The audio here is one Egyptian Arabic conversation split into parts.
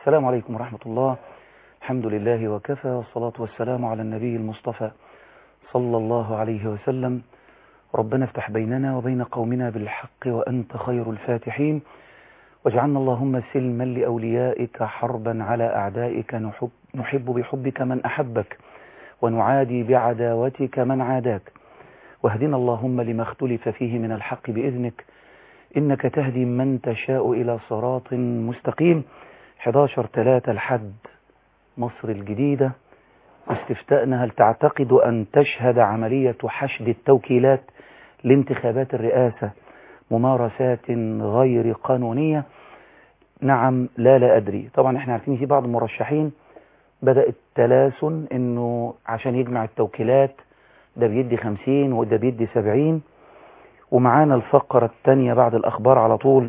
السلام عليكم ورحمة الله الحمد لله وكفى والصلاة والسلام على النبي المصطفى صلى الله عليه وسلم ربنا افتح بيننا وبين قومنا بالحق وأنت خير الفاتحين واجعلنا اللهم سلما لأوليائك حربا على أعدائك نحب, نحب بحبك من أحبك ونعادي بعداوتك من عاداك واهدنا اللهم لما اختلف فيه من الحق بإذنك إنك تهدي من تشاء إلى صراط مستقيم 11 3 الحد مصر الجديدة استفتاءنا هل تعتقد أن تشهد عملية حشد التوكيلات لانتخابات الرئاسة ممارسات غير قانونية نعم لا لا أدري طبعا احنا عارفين في بعض المرشحين بدأ التلاسن انه عشان يجمع التوكيلات ده بيدي خمسين وده بيدي سبعين ومعانا الفقرة الثانية بعد الأخبار على طول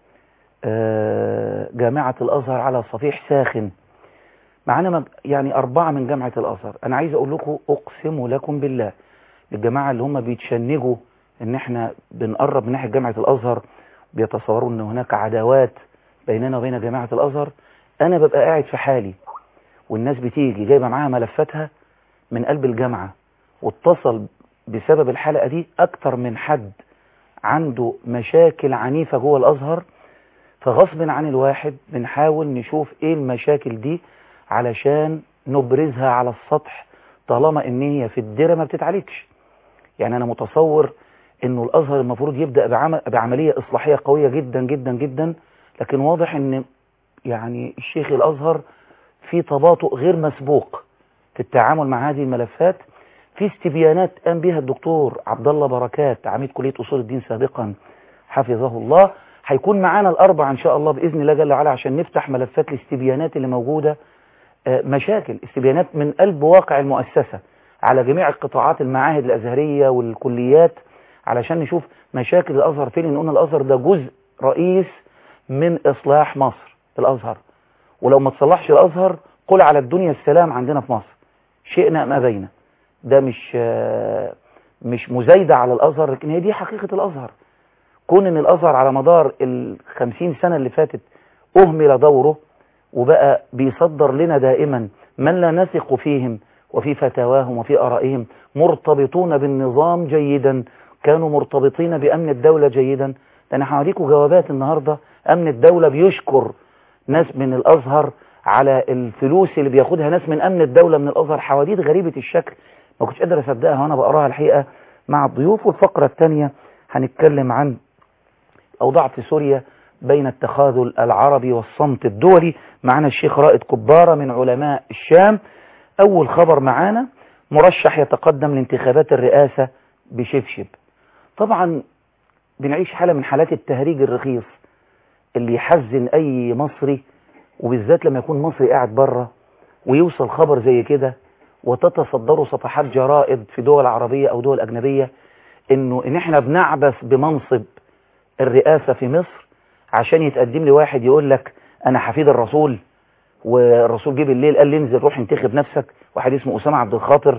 جامعة الأزهر على صفيح ساخن معانا يعني أربعة من جامعة الأزهر أنا عايز أقول لكم أقسم لكم بالله الجماعة اللي هم بيتشنجوا إن إحنا بنقرب من ناحية جامعة الأزهر بيتصوروا إن هناك عداوات بيننا وبين جامعة الأزهر أنا ببقى قاعد في حالي والناس بتيجي جايبة معاها ملفاتها من قلب الجامعة واتصل بسبب الحلقة دي أكتر من حد عنده مشاكل عنيفة جوه الأزهر فغصب عن الواحد بنحاول نشوف ايه المشاكل دي علشان نبرزها على السطح طالما ان هي في الدرة ما بتتعالجش يعني انا متصور انه الازهر المفروض يبدأ بعمل بعملية اصلاحية قوية جدا جدا جدا لكن واضح ان يعني الشيخ الازهر في تباطؤ غير مسبوق في التعامل مع هذه الملفات في استبيانات قام بها الدكتور عبد الله بركات عميد كلية اصول الدين سابقا حفظه الله هيكون معانا الأربع إن شاء الله بإذن الله جل وعلا عشان نفتح ملفات الاستبيانات اللي موجودة مشاكل استبيانات من قلب واقع المؤسسة على جميع القطاعات المعاهد الأزهرية والكليات علشان نشوف مشاكل الأزهر فين لأن الأزهر ده جزء رئيس من إصلاح مصر الأزهر ولو ما تصلحش الأزهر قل على الدنيا السلام عندنا في مصر شئنا ما بينا ده مش مش مزايدة على الأزهر لكن هي دي حقيقة الأزهر كون ان الازهر على مدار الخمسين سنة اللي فاتت اهمل دوره وبقى بيصدر لنا دائما من لا نثق فيهم وفي فتاواهم وفي ارائهم مرتبطون بالنظام جيدا كانوا مرتبطين بامن الدولة جيدا انا هوريكم جوابات النهاردة امن الدولة بيشكر ناس من الازهر على الفلوس اللي بياخدها ناس من امن الدولة من الازهر حواديت غريبة الشكل ما كنتش قادر اصدقها وانا بقراها الحقيقة مع الضيوف والفقرة الثانية هنتكلم عن الأوضاع في سوريا بين التخاذل العربي والصمت الدولي معنا الشيخ رائد كبارة من علماء الشام أول خبر معانا مرشح يتقدم لانتخابات الرئاسة بشبشب طبعا بنعيش حالة من حالات التهريج الرخيص اللي يحزن أي مصري وبالذات لما يكون مصري قاعد بره ويوصل خبر زي كده وتتصدره صفحات جرائد في دول عربية أو دول أجنبية إنه إن إحنا بنعبث بمنصب الرئاسة في مصر عشان يتقدم لي واحد يقول لك انا حفيد الرسول والرسول جه بالليل قال لي انزل روح انتخب نفسك واحد اسمه اسامه عبد الخاطر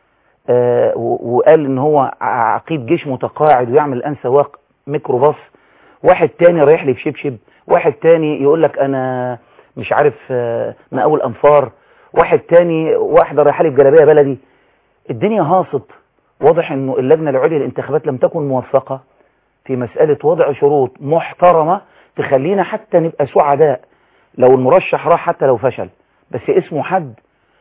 آه وقال ان هو عقيد جيش متقاعد ويعمل الان سواق ميكروباص واحد تاني رايح لي في شبشب واحد تاني يقول لك انا مش عارف آه مقاول انفار واحد تاني واحده رايحه لي بجلابيه بلدي الدنيا هاصت واضح انه اللجنه العليا للانتخابات لم تكن موفقه في مسألة وضع شروط محترمة تخلينا حتى نبقى سعداء لو المرشح راح حتى لو فشل بس اسمه حد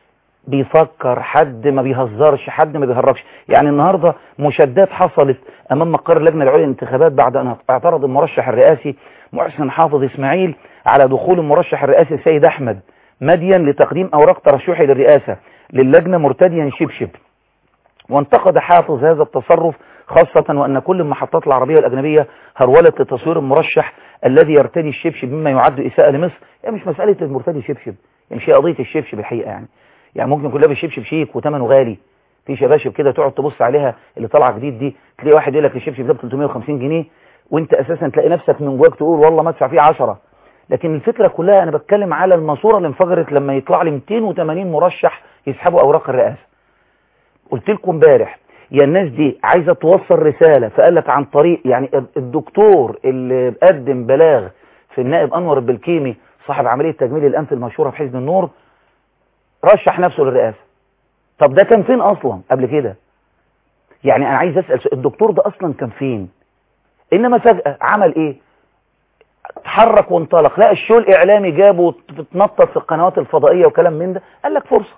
بيفكر حد ما بيهزرش حد ما بيهربش يعني النهاردة مشادات حصلت أمام مقر اللجنة العليا للانتخابات بعد أن اعترض المرشح الرئاسي محسن حافظ إسماعيل على دخول المرشح الرئاسي السيد أحمد مدين لتقديم أوراق ترشحه للرئاسة للجنة مرتديا شبشب وانتقد حافظ هذا التصرف خاصة وأن كل المحطات العربية والأجنبية هرولت لتصوير المرشح الذي يرتدي الشبشب مما يعد إساءة لمصر يعني مش مسألة المرتدي شبشب يعني مش هي قضية الشبشب الحقيقة يعني يعني ممكن يكون لابس شبشب شيك وثمنه غالي في شباشب كده تقعد تبص عليها اللي طالعه جديد دي تلاقي واحد يقول لك الشبشب ده ب 350 جنيه وانت اساسا تلاقي نفسك من جواك تقول والله ما ادفع فيه 10 لكن الفكرة كلها انا بتكلم على الماسوره اللي انفجرت لما يطلع لي 280 مرشح يسحبوا اوراق الرئاسة قلت لكم امبارح يا الناس دي عايزة توصل رسالة فقال لك عن طريق يعني الدكتور اللي قدم بلاغ في النائب أنور البلكيمي صاحب عملية تجميل الأنف المشهورة في حزب النور رشح نفسه للرئاسة طب ده كان فين أصلا قبل كده يعني أنا عايز أسأل الدكتور ده أصلا كان فين إنما فجأة عمل إيه اتحرك وانطلق لا الشو الإعلامي جابه تتنطط في القنوات الفضائية وكلام من ده قال لك فرصة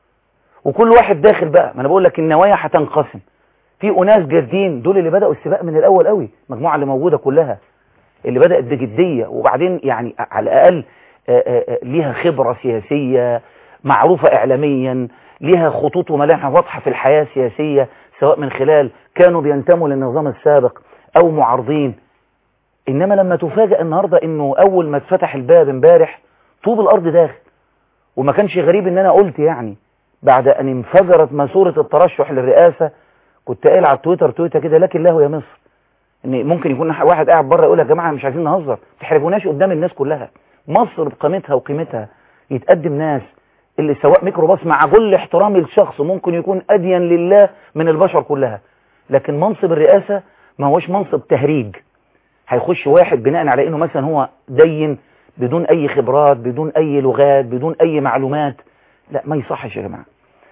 وكل واحد داخل بقى ما أنا بقول لك النوايا هتنقسم في أناس جادين دول اللي بدأوا السباق من الأول قوي المجموعة اللي موجودة كلها اللي بدأت بجدية وبعدين يعني على الأقل ليها خبرة سياسية معروفة إعلاميا ليها خطوط وملامح واضحة في الحياة السياسية سواء من خلال كانوا بينتموا للنظام السابق أو معارضين إنما لما تفاجأ النهاردة إنه أول ما اتفتح الباب امبارح طوب الأرض داخل وما كانش غريب إن أنا قلت يعني بعد أن انفجرت ماسورة الترشح للرئاسة كنت قايل على تويتر تويتر كده لكن له يا مصر ان ممكن يكون واحد قاعد بره يقول يا جماعه مش عايزين نهزر ما تحرجوناش قدام الناس كلها مصر بقيمتها وقيمتها يتقدم ناس اللي سواء ميكروباص مع كل احترامي للشخص ممكن يكون ادين لله من البشر كلها لكن منصب الرئاسه ما هوش منصب تهريج هيخش واحد بناء على انه مثلا هو دين بدون اي خبرات بدون اي لغات بدون اي معلومات لا ما يصحش يا جماعه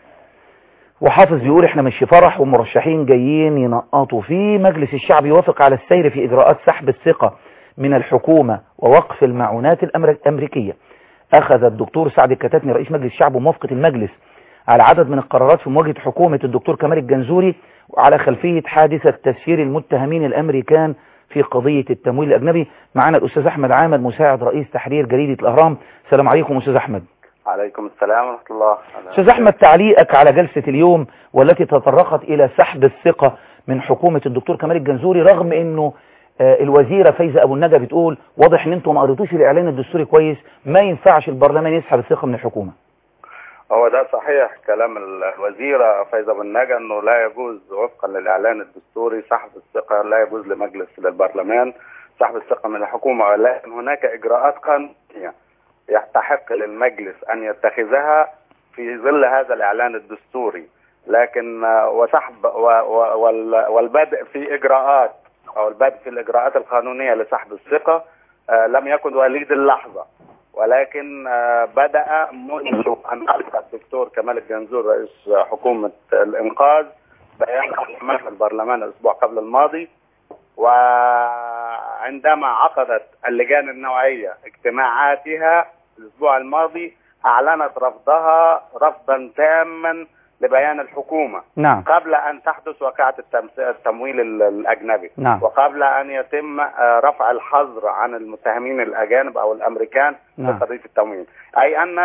وحافظ بيقول احنا مش فرح ومرشحين جايين ينقطوا فيه مجلس الشعب يوافق على السير في اجراءات سحب الثقة من الحكومة ووقف المعونات الامريكية اخذ الدكتور سعد الكتاتني رئيس مجلس الشعب وموافقة المجلس على عدد من القرارات في مواجهة حكومة الدكتور كمال الجنزوري وعلى خلفية حادثة تسيير المتهمين الامريكان في قضية التمويل الاجنبي معنا الاستاذ احمد عامر مساعد رئيس تحرير جريدة الاهرام السلام عليكم استاذ احمد عليكم السلام ورحمة الله أستاذ أحمد تعليقك على جلسة اليوم والتي تطرقت إلى سحب الثقة من حكومة الدكتور كمال الجنزوري رغم أنه الوزيرة فايزة أبو النجا بتقول واضح أن أنتم ما قريتوش الإعلان الدستوري كويس ما ينفعش البرلمان يسحب الثقة من الحكومة هو ده صحيح كلام الوزيرة فايزة أبو النجا أنه لا يجوز وفقا للإعلان الدستوري سحب الثقة لا يجوز لمجلس للبرلمان سحب الثقة من الحكومة ولكن هناك إجراءات قانونية يستحق للمجلس أن يتخذها في ظل هذا الإعلان الدستوري لكن وسحب والبدء في إجراءات أو البدء في الإجراءات القانونية لسحب الثقة لم يكن وليد اللحظة ولكن بدأ منذ أن ألقى الدكتور كمال الجنزور رئيس حكومة الإنقاذ بيان أمام البرلمان الأسبوع قبل الماضي وعندما عقدت اللجان النوعية اجتماعاتها الأسبوع الماضي أعلنت رفضها رفضا تاما لبيان الحكومة نعم. قبل أن تحدث وقعة التمويل الأجنبي نعم. وقبل أن يتم رفع الحظر عن المتهمين الأجانب أو الأمريكان نعم. في قضية التمويل أي أن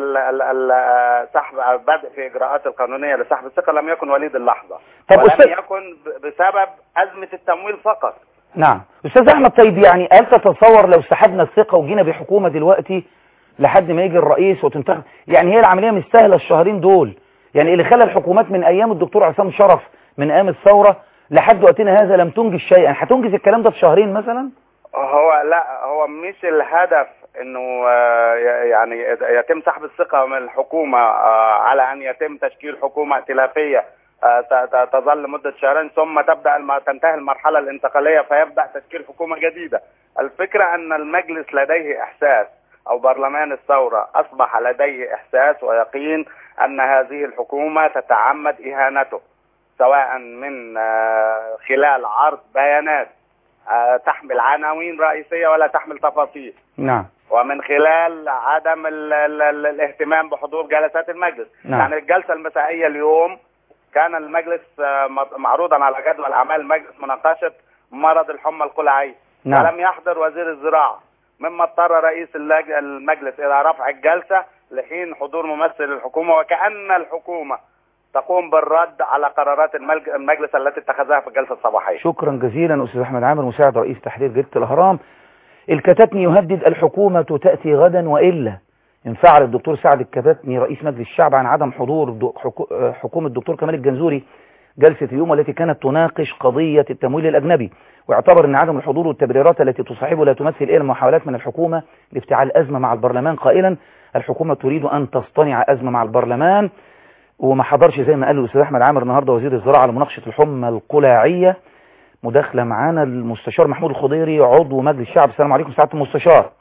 سحب البدء في إجراءات القانونية لسحب الثقة لم يكن وليد اللحظة طب ولم أستاذ... يكن بسبب أزمة التمويل فقط نعم أستاذ أحمد طيب يعني هل تتصور لو سحبنا الثقة وجينا بحكومة دلوقتي لحد ما يجي الرئيس وتنتخب يعني هي العملية مش سهلة الشهرين دول يعني اللي خلى الحكومات من ايام الدكتور عصام شرف من ايام الثورة لحد وقتنا هذا لم تنجز شيئا هتنجز الكلام ده في شهرين مثلا هو لا هو مش الهدف انه يعني يتم سحب الثقة من الحكومة على ان يتم تشكيل حكومة ائتلافية تظل مدة شهرين ثم تبدأ تنتهي المرحلة الانتقالية فيبدأ تشكيل حكومة جديدة الفكرة ان المجلس لديه احساس او برلمان الثورة اصبح لديه احساس ويقين ان هذه الحكومة تتعمد اهانته سواء من خلال عرض بيانات تحمل عناوين رئيسية ولا تحمل تفاصيل نعم ومن خلال عدم ال ال ال الاهتمام بحضور جلسات المجلس نعم. يعني الجلسة المسائية اليوم كان المجلس معروضا على جدول اعمال المجلس مناقشة مرض الحمى القلعية نعم. ولم يحضر وزير الزراعة مما اضطر رئيس المجلس الى رفع الجلسة لحين حضور ممثل الحكومة وكأن الحكومة تقوم بالرد على قرارات المجلس التي اتخذها في الجلسة الصباحية شكرا جزيلا أستاذ أحمد عامر مساعد رئيس تحرير جريدة الأهرام الكتاتني يهدد الحكومة تأتي غدا وإلا انفعل الدكتور سعد الكتاتني رئيس مجلس الشعب عن عدم حضور حكومة الدكتور كمال الجنزوري جلسة اليوم التي كانت تناقش قضية التمويل الأجنبي واعتبر أن عدم الحضور والتبريرات التي تصاحبه لا تمثل إلا محاولات من الحكومة لافتعال أزمة مع البرلمان قائلا الحكومة تريد أن تصطنع أزمة مع البرلمان وما حضرش زي ما قال الأستاذ أحمد عامر النهاردة وزير الزراعة لمناقشة الحمى القلاعية مداخلة معانا المستشار محمود الخضيري عضو مجلس الشعب السلام عليكم سعادة المستشار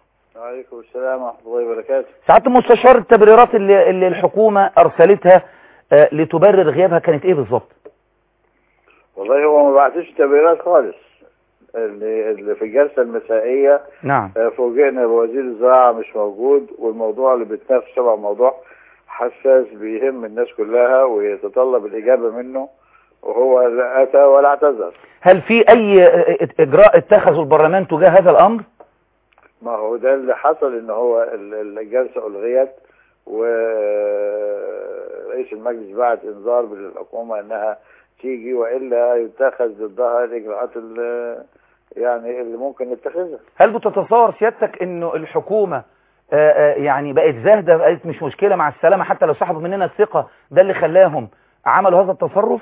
وعليكم السلام ورحمة الله وبركاته سعاده المستشار التبريرات اللي, اللي الحكومه ارسلتها آه، لتبرر غيابها كانت ايه بالظبط والله هو ما بعتش تبريرات خالص اللي, اللي في الجلسة المسائية نعم آه، فوجئنا بوزير الزراعة مش موجود والموضوع اللي بيتناقش طبعا موضوع حساس بيهم الناس كلها ويتطلب الإجابة منه وهو لا أتى ولا اعتذر هل في اي آه، اجراء اتخذه البرلمان تجاه هذا الامر ما هو ده اللي حصل ان هو ال- الجلسة ألغيت ورئيس المجلس بعت انذار للحكومة انها تيجي والا يتخذ ضدها الاجراءات ال- يعني اللي ممكن نتخذها هل بتتصور سيادتك انه الحكومة آه، آه، يعني بقت زاهدة بقت مش مشكلة مع السلامة حتى لو سحبوا مننا الثقة ده اللي خلاهم عملوا هذا التصرف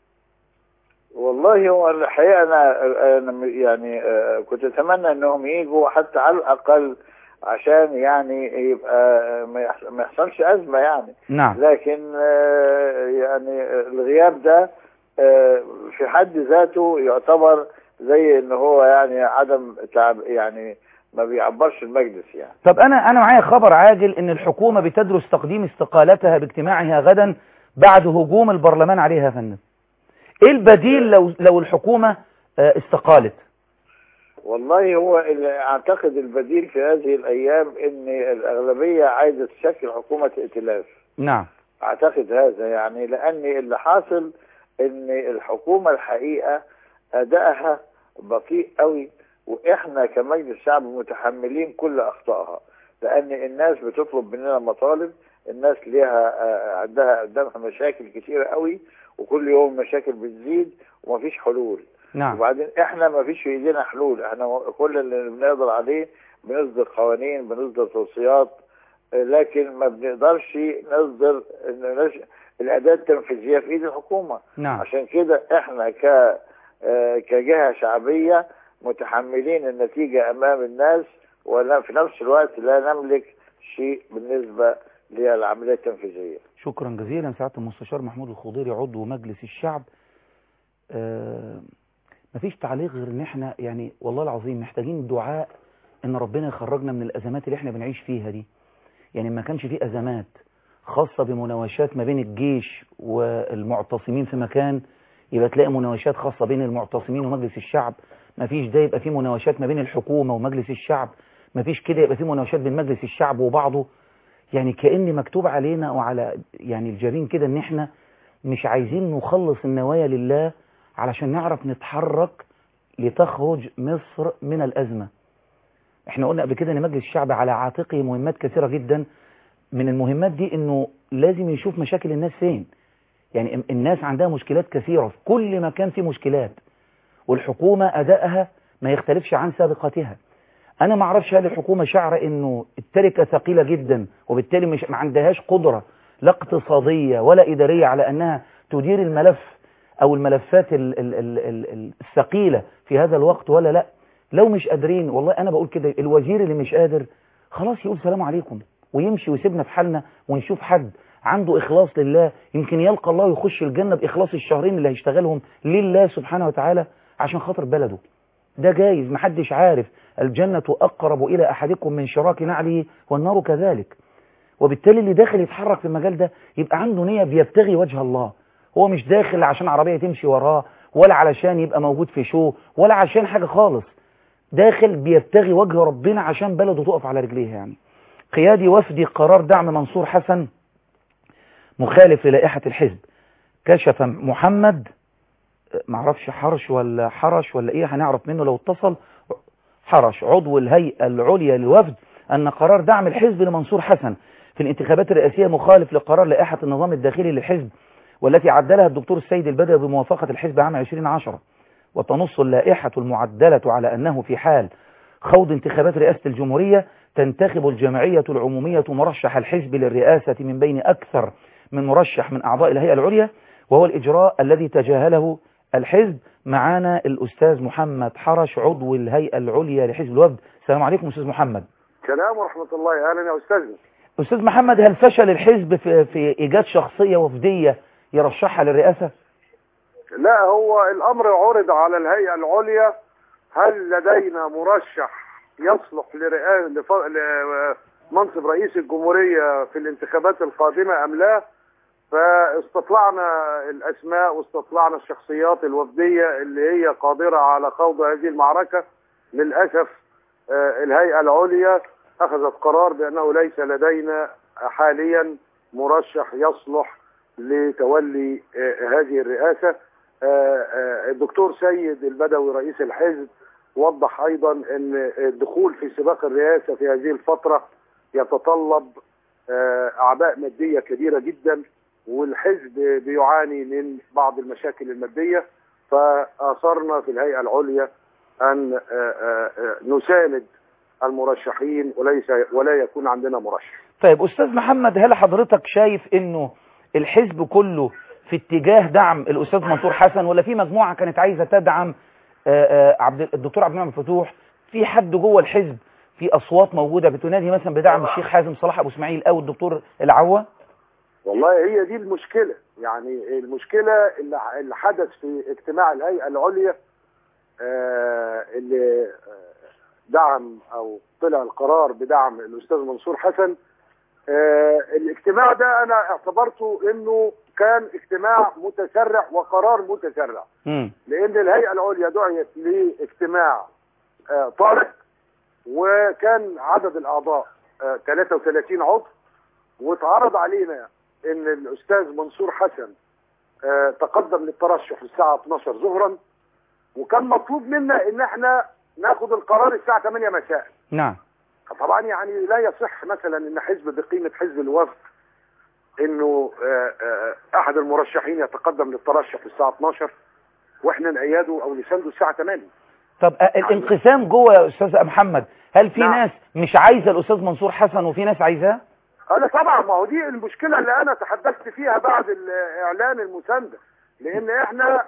والله هو الحقيقة أنا أنا م- يعني آه، كنت أتمنى إنهم يجوا حتى على الأقل عشان يعني يبقى آه، ما يحص- ما يحصلش أزمة يعني نعم لكن آه، يعني الغياب ده آه، في حد ذاته يعتبر زي إن هو يعني عدم تعب يعني ما بيعبرش المجلس يعني طب انا انا معايا خبر عاجل ان الحكومة بتدرس تقديم استقالتها باجتماعها غدا بعد هجوم البرلمان عليها يا فندم ايه البديل لو لو الحكومة آه، استقالت والله هو اللي اعتقد البديل في هذه الايام ان الاغلبيه عايزه تشكل حكومه ائتلاف نعم اعتقد هذا يعني لان اللي حاصل ان الحكومه الحقيقه ادائها بطيء قوي واحنا كمجلس شعب متحملين كل اخطائها لان الناس بتطلب مننا مطالب الناس ليها آه، عندها قدامها مشاكل كتيره قوي وكل يوم مشاكل بتزيد ومفيش حلول نعم وبعدين احنا ما فيش في ايدينا حلول احنا كل اللي بنقدر عليه بنصدر قوانين بنصدر توصيات آه، لكن ما بنقدرش نصدر إن نش- الاداه التنفيذيه في ايد الحكومه نعم عشان كده احنا ك آه، كجهه شعبيه متحملين النتيجه امام الناس ولا في نفس الوقت لا نملك شيء بالنسبه للعمليه التنفيذيه شكرا جزيلا سعاده المستشار محمود الخضيري عضو مجلس الشعب آه مفيش تعليق غير ان احنا يعني والله العظيم محتاجين دعاء ان ربنا يخرجنا من الازمات اللي احنا بنعيش فيها دي يعني ما كانش في ازمات خاصة بمناوشات ما بين الجيش والمعتصمين في مكان يبقى تلاقي مناوشات خاصة بين المعتصمين ومجلس الشعب ما فيش ده يبقى في مناوشات ما بين الحكومة ومجلس الشعب ما فيش كده يبقى في مناوشات بين مجلس الشعب وبعضه يعني كأن مكتوب علينا وعلى يعني الجبين كده ان احنا مش عايزين نخلص النوايا لله علشان نعرف نتحرك لتخرج مصر من الأزمة احنا قلنا قبل كده ان مجلس الشعب على عاتقه مهمات كثيرة جدا من المهمات دي انه لازم يشوف مشاكل الناس فين يعني الناس عندها مشكلات كثيرة في كل مكان في مشكلات والحكومة أدائها ما يختلفش عن سابقتها أنا ما أعرفش هل الحكومة شعر إنه التركة ثقيلة جدا وبالتالي مش ما عندهاش قدرة لا اقتصادية ولا إدارية على أنها تدير الملف أو الملفات ال ال ال ال الثقيلة في هذا الوقت ولا لا لو مش قادرين والله أنا بقول كده الوزير اللي مش قادر خلاص يقول سلام عليكم ويمشي ويسيبنا في حالنا ونشوف حد عنده إخلاص لله يمكن يلقى الله ويخش الجنة بإخلاص الشهرين اللي هيشتغلهم لله سبحانه وتعالى عشان خاطر بلده ده جايز محدش عارف الجنة أقرب إلى أحدكم من شراك نعله والنار كذلك وبالتالي اللي داخل يتحرك في المجال ده يبقى عنده نية بيبتغي وجه الله هو مش داخل عشان عربية تمشي وراه ولا علشان يبقى موجود في شو ولا عشان حاجة خالص داخل بيبتغي وجه ربنا عشان بلده تقف على رجليها يعني قيادي وفدي قرار دعم منصور حسن مخالف للائحة الحزب كشف محمد معرفش حرش ولا حرش ولا ايه هنعرف منه لو اتصل حرش عضو الهيئة العليا للوفد أن قرار دعم الحزب لمنصور حسن في الانتخابات الرئاسية مخالف لقرار لائحة النظام الداخلي للحزب والتي عدلها الدكتور السيد البدوي بموافقة الحزب عام 2010 وتنص اللائحة المعدلة على أنه في حال خوض انتخابات رئاسة الجمهورية تنتخب الجمعية العمومية مرشح الحزب للرئاسة من بين أكثر من مرشح من أعضاء الهيئة العليا وهو الإجراء الذي تجاهله الحزب معانا الأستاذ محمد حرش عضو الهيئة العليا لحزب الوفد السلام عليكم أستاذ محمد سلام ورحمة الله أهلا يا أستاذ أستاذ محمد هل فشل الحزب في, في إيجاد شخصية وفدية يرشحها للرئاسة؟ لا هو الأمر عرض على الهيئة العليا هل لدينا مرشح يصلح لرئا- لف- لمنصب رئيس الجمهورية في الانتخابات القادمة أم لا فاستطلعنا الأسماء واستطلعنا الشخصيات الوفدية اللي هي قادرة على خوض هذه المعركة للأسف آه، الهيئة العليا أخذت قرار بأنه ليس لدينا حاليا مرشح يصلح لتولي آه، هذه الرئاسة آه، آه، الدكتور سيد البدوي رئيس الحزب وضح أيضا أن الدخول في سباق الرئاسة في هذه الفترة يتطلب آه، أعباء مادية كبيرة جدا والحزب بيعاني من بعض المشاكل المادية فأصرنا في الهيئة العليا أن آه، آه، آه، نساند المرشحين وليس ولا يكون عندنا مرشح طيب أستاذ محمد هل حضرتك شايف أنه الحزب كله في اتجاه دعم الأستاذ منصور حسن ولا في مجموعة كانت عايزة تدعم آه، آه، عبد الدكتور عبد المنعم فتوح في حد جوه الحزب في أصوات موجودة بتنادي مثلا بدعم الشيخ حازم صلاح أبو إسماعيل أو الدكتور العوة والله هي دي المشكلة يعني المشكلة اللي اللي حدث في اجتماع الهيئة العليا آه، اللي آه، دعم او طلع القرار بدعم الاستاذ منصور حسن آه، الاجتماع ده انا اعتبرته انه كان اجتماع متسرع وقرار متسرع مم. لان الهيئه العليا دعيت لاجتماع آه، طارئ وكان عدد الاعضاء آه، 33 عضو واتعرض علينا ان الاستاذ منصور حسن آه، تقدم للترشح الساعه 12 ظهرا وكان مطلوب منا ان احنا ناخد القرار الساعه 8 مساء نعم طبعا يعني لا يصح مثلا ان حزب بقيمه حزب الوفد انه آه، آه، احد المرشحين يتقدم للترشح الساعه 12 واحنا نأيده او نسانده الساعه 8 طب آه، الانقسام جوه يا أستاذ محمد هل في نعم. ناس مش عايزة الأستاذ منصور حسن وفي ناس عايزاه انا طبعا ما هو دي المشكله اللي انا تحدثت فيها بعد الاعلان المسانده لان احنا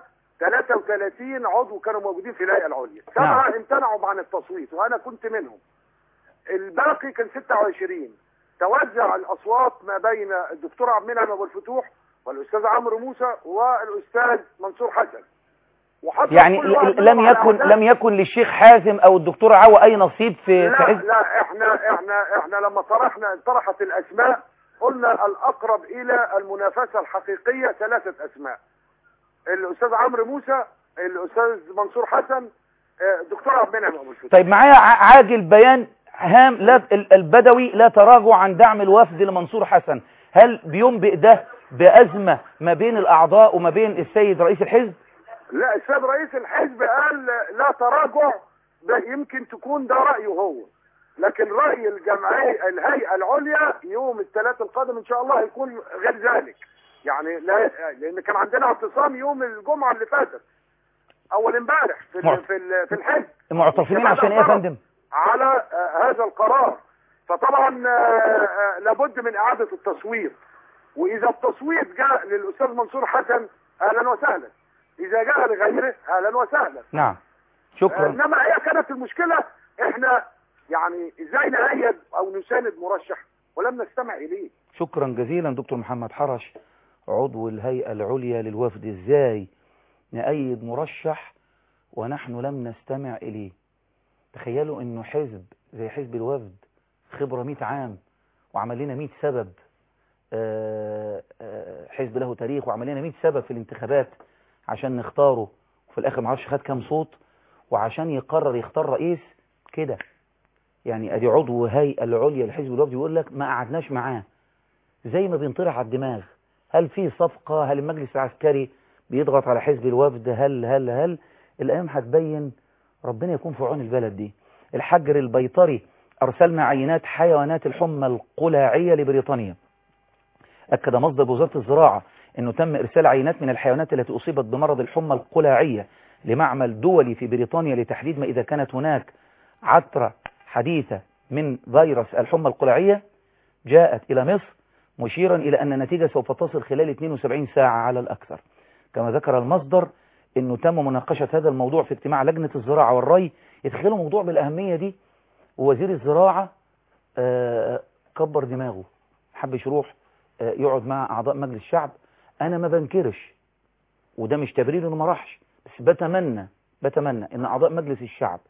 33 عضو كانوا موجودين في الهيئه العليا سبعه امتنعوا عن التصويت وانا كنت منهم الباقي كان 26 توزع الاصوات ما بين الدكتور عبد المنعم ابو الفتوح والاستاذ عمرو موسى والاستاذ منصور حسن وحصل يعني كل واحد ل- لم منهم على يكن أعداد. لم يكن للشيخ حازم أو الدكتور عوة أي نصيب في في لا حزب لا احنا احنا احنا لما طرحنا طرحت الاسماء قلنا الاقرب الى المنافسه الحقيقيه ثلاثه اسماء الاستاذ عمرو موسى الاستاذ منصور حسن آه، الدكتور عبد المنعم ابو الفتوح طيب معايا ع- عاجل بيان هام لا ال- البدوي لا تراجع عن دعم الوفد لمنصور حسن هل بينبئ ده بأزمة ما بين الأعضاء وما بين السيد رئيس الحزب لا السيد رئيس الحزب قال لا تراجع ده يمكن تكون ده رايه هو لكن راي الجمعيه الهيئه العليا يوم الثلاث القادم ان شاء الله هيكون غير ذلك يعني لا لان كان عندنا اعتصام يوم الجمعه اللي فاتت اول امبارح في معت- ال- في ال- في الحزب معتصمين عشان ايه يا فندم على آه، هذا القرار فطبعا آه، آه، لابد من اعاده التصويت واذا التصويت جاء للاستاذ منصور حسن اهلا وسهلا اذا جاء لغيره اهلا وسهلا نعم آه، شكرا انما هي كانت المشكله احنا يعني ازاي نأيد او نساند مرشح ولم نستمع اليه شكرا جزيلا دكتور محمد حرش عضو الهيئة العليا للوفد ازاي نأيد مرشح ونحن لم نستمع إليه تخيلوا انه حزب زي حزب الوفد خبرة 100 عام وعمل لنا 100 سبب آه، آه، حزب له تاريخ وعمل لنا 100 سبب في الانتخابات عشان نختاره وفي الاخر معرفش خد كام صوت وعشان يقرر يختار رئيس كده يعني ادي عضو هيئة العليا لحزب الوفد يقول لك ما قعدناش معاه زي ما بينطرح على الدماغ هل في صفقة هل المجلس العسكري بيضغط على حزب الوفد هل هل هل الأيام هتبين ربنا يكون في عون البلد دي الحجر البيطري أرسلنا عينات حيوانات الحمى القلاعية لبريطانيا أكد مصدر بوزارة الزراعة أنه تم إرسال عينات من الحيوانات التي أصيبت بمرض الحمى القلاعية لمعمل دولي في بريطانيا لتحديد ما إذا كانت هناك عترة حديثة من فيروس الحمى القلاعية جاءت إلى مصر مشيرا إلى أن النتيجة سوف تصل خلال 72 ساعة على الأكثر كما ذكر المصدر أنه تم مناقشة هذا الموضوع في اجتماع لجنة الزراعة والري يتخيلوا موضوع بالأهمية دي ووزير الزراعة آه، كبر دماغه حبش يروح آه، يقعد مع أعضاء مجلس الشعب أنا ما بنكرش وده مش تبرير إنه ما راحش بس بتمنى بتمنى إن أعضاء مجلس الشعب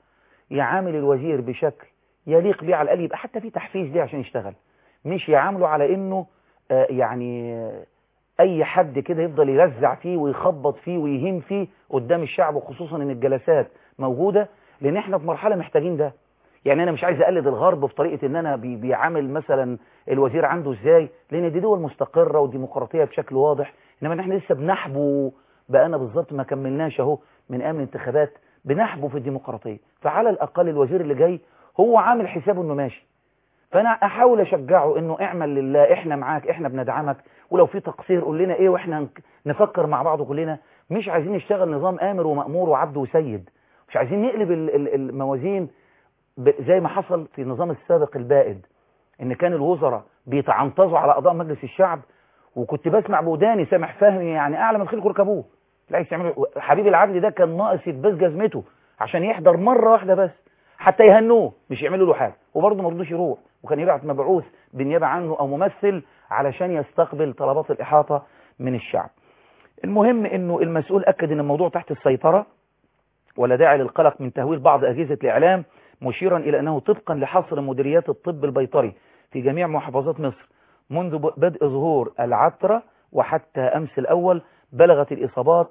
يعامل الوزير بشكل يليق بيه على الأقل يبقى حتى في تحفيز ليه عشان يشتغل مش يعامله على إنه آه يعني آه أي حد كده يفضل يرزع فيه ويخبط فيه ويهين فيه قدام الشعب وخصوصا إن الجلسات موجودة لأن إحنا في مرحلة محتاجين ده يعني أنا مش عايز أقلد الغرب في طريقة إن أنا بي بيعامل مثلا الوزير عنده إزاي لأن دي دول مستقرة وديمقراطية بشكل واضح إنما إحنا لسه بنحبو بقى بالظبط ما كملناش أهو من أيام الانتخابات بنحبو في الديمقراطية فعلى الأقل الوزير اللي جاي هو عامل حسابه إنه ماشي فأنا أحاول أشجعه إنه اعمل لله إحنا معاك إحنا بندعمك ولو في تقصير قول لنا إيه وإحنا نفكر مع بعض كلنا مش عايزين نشتغل نظام آمر ومأمور وعبد وسيد مش عايزين نقلب الموازين زي ما حصل في النظام السابق البائد ان كان الوزراء بيتعنطزوا على اعضاء مجلس الشعب وكنت بسمع بوداني سامح فهمي يعني اعلى من خلقه ركبوه لا يعملوا حبيب العدل ده كان ناقص يتبس جزمته عشان يحضر مره واحده بس حتى يهنوه مش يعملوا له حاجه وبرضه ما رضوش يروح وكان يبعت مبعوث بالنيابه عنه او ممثل علشان يستقبل طلبات الاحاطه من الشعب المهم انه المسؤول اكد ان الموضوع تحت السيطره ولا داعي للقلق من تهويل بعض اجهزه الاعلام مشيرا إلى أنه طبقا لحصر مديريات الطب البيطري في جميع محافظات مصر منذ بدء ظهور العترة وحتى أمس الأول بلغت الإصابات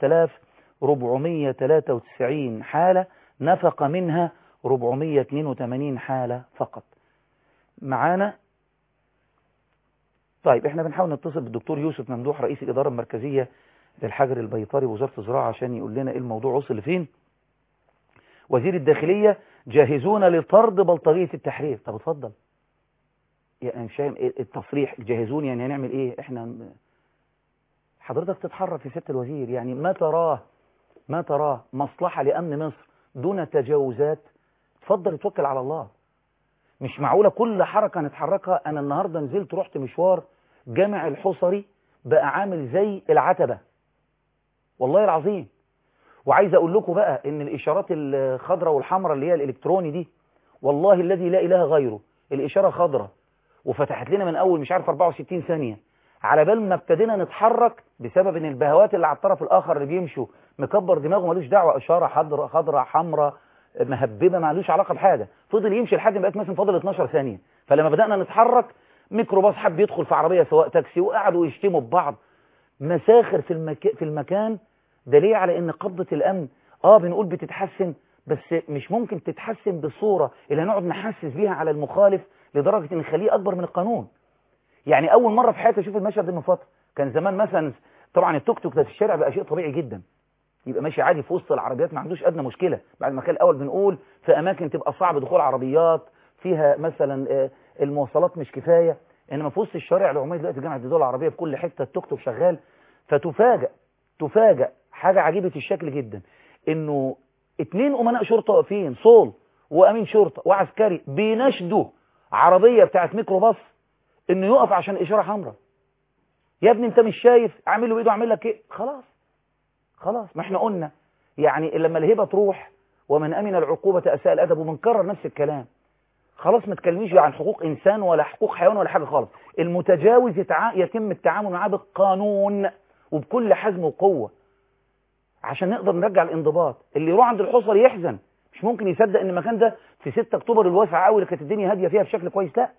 7493 حالة نفق منها 482 حالة فقط معانا طيب احنا بنحاول نتصل بالدكتور يوسف ممدوح رئيس الإدارة المركزية للحجر البيطري وزارة الزراعة عشان يقول لنا ايه الموضوع وصل لفين وزير الداخلية جاهزون لطرد بلطجية التحرير طب اتفضل يعني مش فاهم التصريح جاهزون يعني هنعمل ايه احنا حضرتك تتحرك في ست الوزير يعني ما تراه ما تراه مصلحة لأمن مصر دون تجاوزات اتفضل اتوكل على الله مش معقولة كل حركة نتحركها انا النهاردة نزلت رحت مشوار جامع الحصري بقى عامل زي العتبة والله العظيم وعايز اقول لكم بقى ان الاشارات الخضراء والحمراء اللي هي الالكتروني دي والله الذي لا اله غيره الاشاره خضراء وفتحت لنا من اول مش عارف 64 ثانيه على بال ما ابتدينا نتحرك بسبب ان البهوات اللي على الطرف الاخر اللي بيمشوا مكبر دماغه ملوش دعوه اشاره خضراء خضراء حمراء مهببه مالوش علاقه بحاجه فضل يمشي لحد ما بقت مثلا فاضل 12 ثانيه فلما بدانا نتحرك ميكروباص حب يدخل في عربيه سواق تاكسي وقعدوا يشتموا ببعض مساخر في المك... في المكان دليل على ان قبضة الامن اه بنقول بتتحسن بس مش ممكن تتحسن بصورة اللي هنقعد نحسس بيها على المخالف لدرجة ان نخليه اكبر من القانون يعني اول مرة في حياتي اشوف المشهد ده من فترة كان زمان مثلا طبعا التوك توك ده في الشارع بقى شيء طبيعي جدا يبقى ماشي عادي في وسط العربيات ما عندوش ادنى مشكلة بعد ما كان الاول بنقول في اماكن تبقى صعب دخول عربيات فيها مثلا المواصلات مش كفاية انما في وسط الشارع العمومي دلوقتي جامعة الدول العربية في كل حتة التوك توك شغال فتفاجأ تفاجأ حاجة عجيبة الشكل جدا انه اتنين امناء شرطة واقفين صول وامين شرطة وعسكري بيناشدوا عربية بتاعت ميكروباص انه يقف عشان اشارة حمراء يا ابني انت مش شايف اعمل له بايده اعمل لك ايه خلاص خلاص ما احنا قلنا يعني لما الهبة تروح ومن امن العقوبة اساء الادب وبنكرر نفس الكلام خلاص ما تكلميش عن حقوق انسان ولا حقوق حيوان ولا حاجة خالص المتجاوز يتم التعامل معاه بالقانون وبكل حزم وقوة عشان نقدر نرجع الانضباط اللي يروح عند الحصر يحزن مش ممكن يصدق ان المكان ده في 6 اكتوبر الواسعه قوي اللي كانت الدنيا هاديه فيها بشكل كويس لا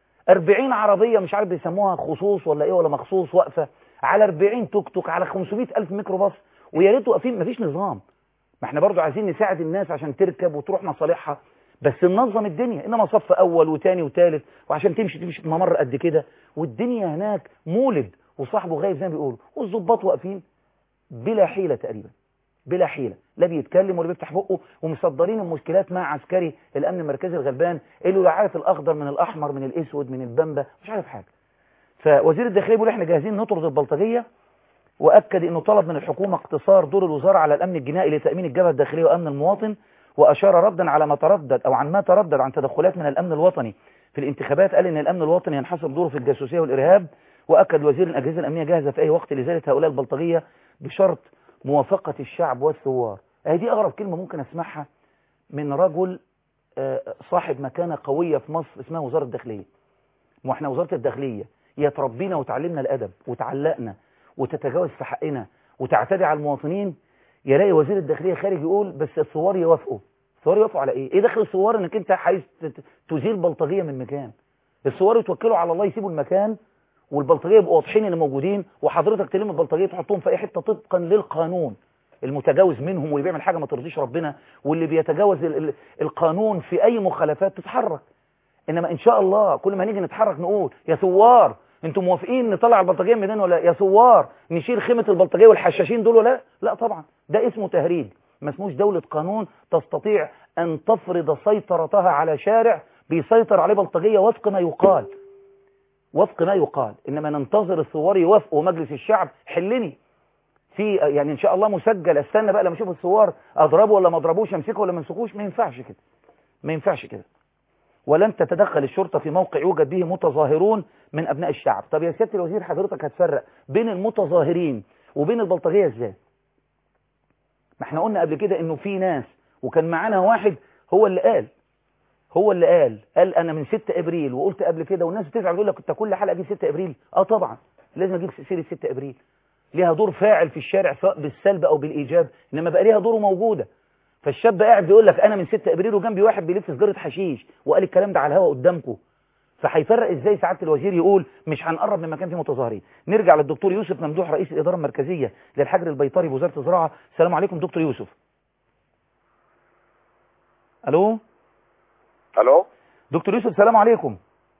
40 عربيه مش عارف بيسموها خصوص ولا ايه ولا مخصوص واقفه على 40 توك توك على 500 الف ميكروباص ويا ريت واقفين مفيش نظام ما احنا برضو عايزين نساعد الناس عشان تركب وتروح مصالحها بس ننظم الدنيا انما صف اول وثاني وثالث وعشان تمشي تمشي ممر قد كده والدنيا هناك مولد وصاحبه غايب زي ما بيقولوا والظباط واقفين بلا حيلة تقريبا بلا حيلة لا بيتكلم ولا بيفتح بقه ومصدرين المشكلات مع عسكري الأمن المركزي الغلبان اللي لا عارف الأخضر من الأحمر من الأسود من البمبة مش عارف حاجة فوزير الداخلية بيقول احنا جاهزين نطرد البلطجية وأكد أنه طلب من الحكومة اقتصار دور الوزارة على الأمن الجنائي لتأمين الجبهة الداخلية وأمن المواطن وأشار ردا على ما تردد أو عن ما تردد عن تدخلات من الأمن الوطني في الانتخابات قال أن الأمن الوطني ينحصر دوره في الجاسوسية والإرهاب وأكد وزير الأجهزة الأمنية جاهزة في أي وقت لإزالة هؤلاء البلطجية بشرط موافقة الشعب والثوار أهي دي أغرب كلمة ممكن أسمعها من رجل صاحب مكانة قوية في مصر اسمها وزارة الداخلية واحنا وزارة الداخلية يا تربينا وتعلمنا الأدب وتعلقنا وتتجاوز في حقنا وتعتدي على المواطنين يلاقي وزير الداخلية خارج يقول بس الثوار يوافقوا الثوار يقفوا على ايه ايه دخل الثوار انك انت عايز تت- تزيل بلطجيه من مكان الثوار يتوكلوا على الله يسيبوا المكان والبلطجيه يبقوا واضحين ان موجودين وحضرتك تلم البلطجيه تحطهم في اي حته طبقا للقانون المتجاوز منهم واللي بيعمل حاجه ما ترضيش ربنا واللي بيتجاوز ال- ال- القانون في اي مخالفات تتحرك انما ان شاء الله كل ما نيجي نتحرك نقول يا ثوار انتم موافقين نطلع البلطجيه من هنا ولا لا؟ يا ثوار نشيل خيمه البلطجيه والحشاشين دول ولا لا لا طبعا ده اسمه تهريج ما اسموش دوله قانون تستطيع ان تفرض سيطرتها على شارع بيسيطر عليه بلطجيه وفق ما يقال وفق ما يقال انما ننتظر الثوار يوافقوا مجلس الشعب حلني في يعني ان شاء الله مسجل استنى بقى لما اشوف الثوار اضربه ولا ما اضربوش امسكه ولا ما امسكوش ما ينفعش كده ما ينفعش كده ولن تتدخل الشرطة في موقع يوجد به متظاهرون من أبناء الشعب طب يا سيادة الوزير حضرتك هتفرق بين المتظاهرين وبين البلطجية ازاي ما احنا قلنا قبل كده انه في ناس وكان معانا واحد هو اللي قال هو اللي قال قال انا من 6 ابريل وقلت قبل كده والناس بتزعل تقول لك انت كل حلقه اجيب 6 ابريل اه طبعا لازم اجيب سيره 6 ابريل ليها دور فاعل في الشارع سواء بالسلب او بالايجاب انما بقى ليها دور موجوده فالشاب قاعد بيقول لك انا من 6 ابريل وجنبي واحد بيلف سجاره حشيش وقال الكلام ده على الهواء قدامكم فهيفرق ازاي سعاده الوزير يقول مش هنقرب من مكان فيه متظاهرين نرجع للدكتور يوسف ممدوح رئيس الاداره المركزيه للحجر البيطري بوزاره الزراعه السلام عليكم دكتور يوسف الو الو دكتور يوسف سلام عليكم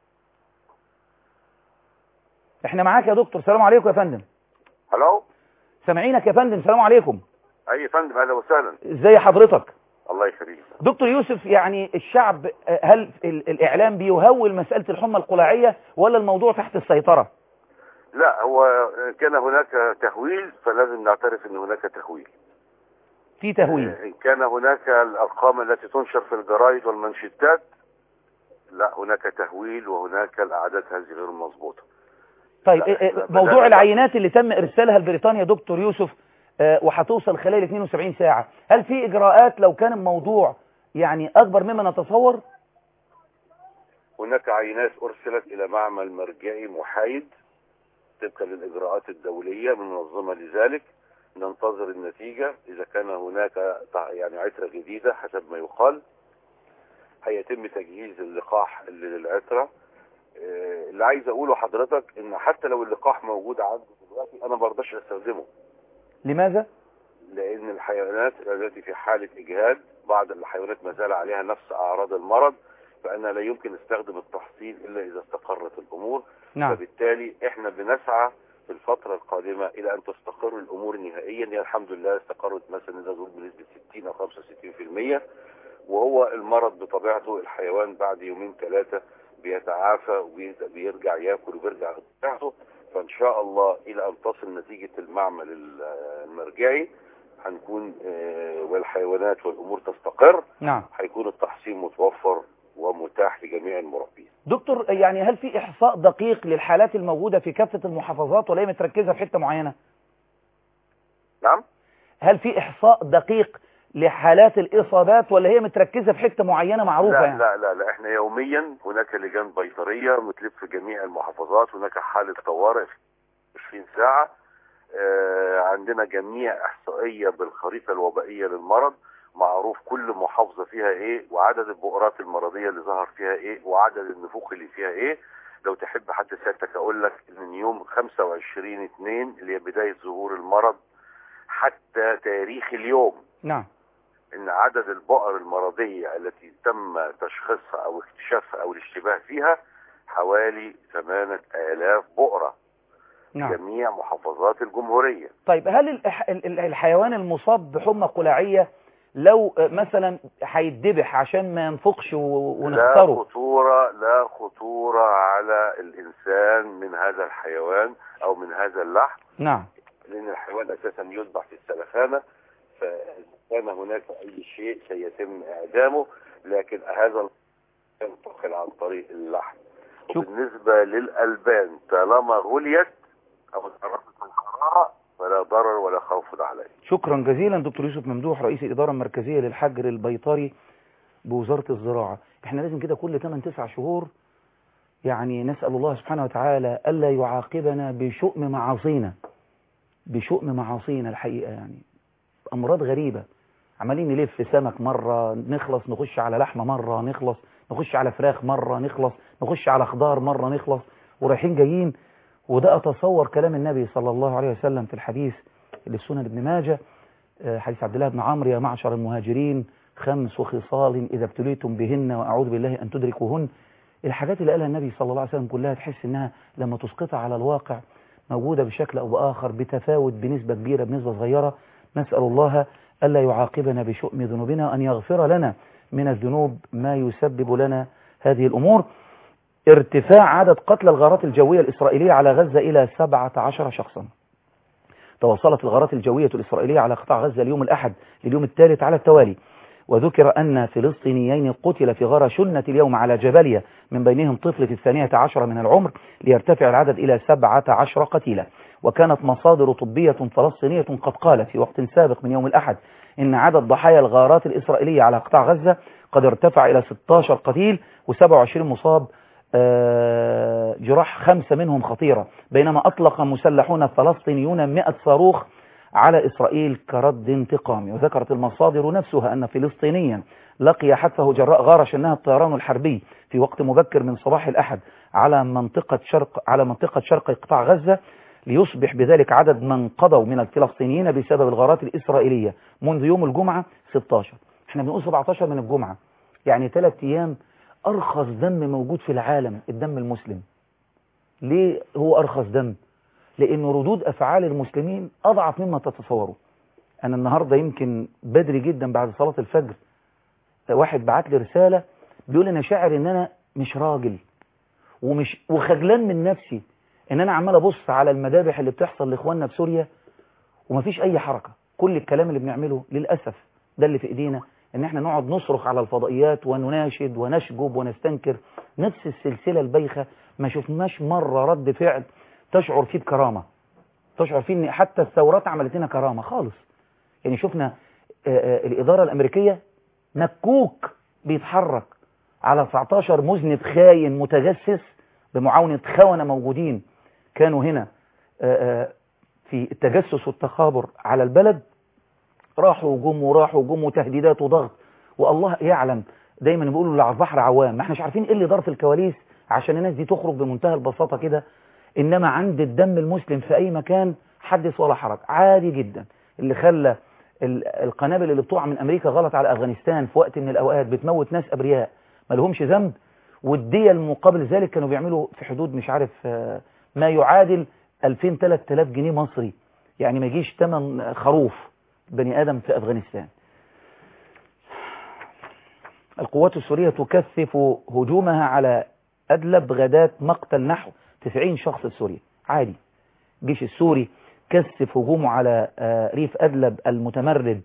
احنا معاك يا دكتور سلام عليكم يا فندم الو سامعينك يا فندم سلام عليكم اي فندم اهلا وسهلا ازاي حضرتك الله يخليك دكتور يوسف يعني الشعب آه، هل ال- الإعلام بيهول مسألة الحمى القلاعية ولا الموضوع تحت السيطرة لا هو كان هناك تهويل فلازم نعترف ان هناك تهويل في تهويل ان كان هناك الارقام التي تنشر في الجرايد والمنشطات لا هناك تهويل وهناك الاعداد هذه غير مظبوطه طيب لا، آه، آه، لا، موضوع لا، لا. العينات اللي تم إرسالها لبريطانيا دكتور يوسف آه، وهتوصل خلال 72 ساعة هل في إجراءات لو كان الموضوع يعني أكبر مما نتصور هناك عينات ارسلت الى معمل مرجعي محايد طبقا للاجراءات الدوليه من منظمه لذلك ننتظر النتيجه اذا كان هناك تع- يعني عتره جديده حسب ما يقال هيتم تجهيز اللقاح اللي للعتره آه، اللي عايز اقوله حضرتك ان حتى لو اللقاح موجود عندي دلوقتي انا ما برضاش استخدمه لماذا؟ لان الحيوانات التي في حاله اجهاد بعض الحيوانات ما زال عليها نفس اعراض المرض فانا لا يمكن استخدم التحصين الا اذا استقرت الامور نعم فبالتالي احنا بنسعى في الفترة القادمة إلى أن تستقر الأمور نهائيا هي الحمد لله استقرت مثلا نقدر نقول بنسبة 60 أو 65% وهو المرض بطبيعته الحيوان بعد يومين ثلاثة بيتعافى وبيرجع ياكل وبيرجع لطبيعته فإن شاء الله إلى أن تصل نتيجة المعمل ال- المرجعي هنكون آه، والحيوانات والأمور تستقر نعم هيكون التحصين متوفر ومتاح لجميع المربين دكتور يعني هل في إحصاء دقيق للحالات الموجودة في كافة المحافظات ولا هي متركزة في حتة معينة؟ نعم هل في إحصاء دقيق لحالات الإصابات ولا هي متركزة في حتة معينة معروفة لا يعني؟ لا لا لا احنا يوميا هناك لجان بيطريه بتلف في جميع المحافظات هناك حاله طوارئ في 20 ساعه آه عندنا جميع احصائيه بالخريطه الوبائيه للمرض معروف كل محافظه فيها ايه وعدد البؤرات المرضيه اللي ظهر فيها ايه وعدد النفوق اللي فيها ايه لو تحب حتى سيادتك اقول لك إن من يوم 25 2 اللي هي بدايه ظهور المرض حتى تاريخ اليوم نعم ان عدد البؤر المرضية التي تم تشخيصها او اكتشافها او الاشتباه فيها حوالي 8000 بؤرة نعم جميع محافظات الجمهورية طيب هل الإح- ال- ال- الحيوان المصاب بحمى قلاعية لو آه، مثلا هيتذبح عشان ما ينفقش و- لا ونخسره خطورة لا خطورة على الانسان من هذا الحيوان او من هذا اللحم نعم لان الحيوان اساسا يذبح في السلخانة فكان هناك اي شيء سيتم اعدامه لكن هذا ينتقل عن طريق اللحم شوف. وبالنسبة للألبان طالما غليت أو اتعرضت للحرارة فلا ضرر ولا خوف عليه شكرا جزيلا دكتور يوسف ممدوح رئيس الإدارة المركزية للحجر البيطري بوزارة الزراعة احنا لازم كده كل 8 9 شهور يعني نسأل الله سبحانه وتعالى ألا يعاقبنا بشؤم معاصينا بشؤم معاصينا الحقيقة يعني أمراض غريبة عمالين نلف سمك مرة نخلص نخش على لحمة مرة نخلص نخش على فراخ مرة نخلص نخش على خضار مرة نخلص ورايحين جايين وده أتصور كلام النبي صلى الله عليه وسلم في الحديث اللي في سنن ابن ماجه آه، حديث عبد الله بن عمرو يا معشر المهاجرين خمس خصال إذا ابتليتم بهن وأعوذ بالله أن تدركوهن الحاجات اللي قالها النبي صلى الله عليه وسلم كلها تحس إنها لما تسقطها على الواقع موجودة بشكل أو بآخر بتفاوت بنسبة كبيرة بنسبة صغيرة نسأل الله ألا يعاقبنا بشؤم ذنوبنا وأن يغفر لنا من الذنوب ما يسبب لنا هذه الأمور ارتفاع عدد قتلى الغارات الجوية الإسرائيلية على غزة إلى 17 شخصا توصلت الغارات الجوية الإسرائيلية على قطاع غزة اليوم الأحد لليوم الثالث على التوالي وذكر أن فلسطينيين قتل في غارة شنة اليوم على جبلية من بينهم طفل في الثانية عشر من العمر ليرتفع العدد إلى سبعة عشر قتيلا وكانت مصادر طبية فلسطينية قد قالت في وقت سابق من يوم الأحد إن عدد ضحايا الغارات الإسرائيلية على قطاع غزة قد ارتفع إلى 16 قتيل و27 مصاب آه، جراح خمسة منهم خطيرة بينما أطلق مسلحون فلسطينيون 100 صاروخ على إسرائيل كرد انتقامي وذكرت المصادر نفسها أن فلسطينيا لقي حتفه جراء غارة شنها الطيران الحربي في وقت مبكر من صباح الأحد على منطقة شرق على منطقة شرق قطاع غزة ليصبح بذلك عدد من قضوا من الفلسطينيين بسبب الغارات الإسرائيلية منذ يوم الجمعة 16 احنا بنقول 17 من الجمعة يعني ثلاث أيام أرخص دم موجود في العالم الدم المسلم ليه هو أرخص دم لأن ردود أفعال المسلمين أضعف مما تتصوروا أنا النهاردة يمكن بدري جدا بعد صلاة الفجر واحد بعت لي رسالة بيقول أنا شاعر إن أنا مش راجل ومش وخجلان من نفسي إن أنا عمال أبص على المذابح اللي بتحصل لإخواننا في سوريا ومفيش أي حركة كل الكلام اللي بنعمله للأسف ده اللي في إيدينا إن إحنا نقعد نصرخ على الفضائيات ونناشد ونشجب ونستنكر نفس السلسلة البايخة ما شفناش مرة رد فعل تشعر فيه بكرامة تشعر فيه ان حتى الثورات عملت لنا كرامة خالص يعني شفنا آه، آه، الإدارة الأمريكية مكوك بيتحرك على 19 مذنب خاين متجسس بمعاونة خونة موجودين كانوا هنا آه، آه، في التجسس والتخابر على البلد راحوا وجم وراحوا وجم وتهديدات وضغط والله يعلم دايما بيقولوا اللي على البحر عوام ما احناش عارفين ايه اللي دار في الكواليس عشان الناس دي تخرج بمنتهى البساطة كده انما عند الدم المسلم في اي مكان حدث ولا حرج عادي جدا اللي خلى ال- القنابل اللي بتقع من امريكا غلط على افغانستان في وقت من الاوقات بتموت ناس ابرياء ما لهمش ذنب والدية المقابل ذلك كانوا بيعملوا في حدود مش عارف آه، ما يعادل 2000 3000 جنيه مصري يعني ما يجيش ثمن خروف بني ادم في افغانستان القوات السورية تكثف هجومها على أدلب غداة مقتل نحو 90 شخص في سوريا عادي الجيش السوري كثف هجومه على آه، ريف أدلب المتمرد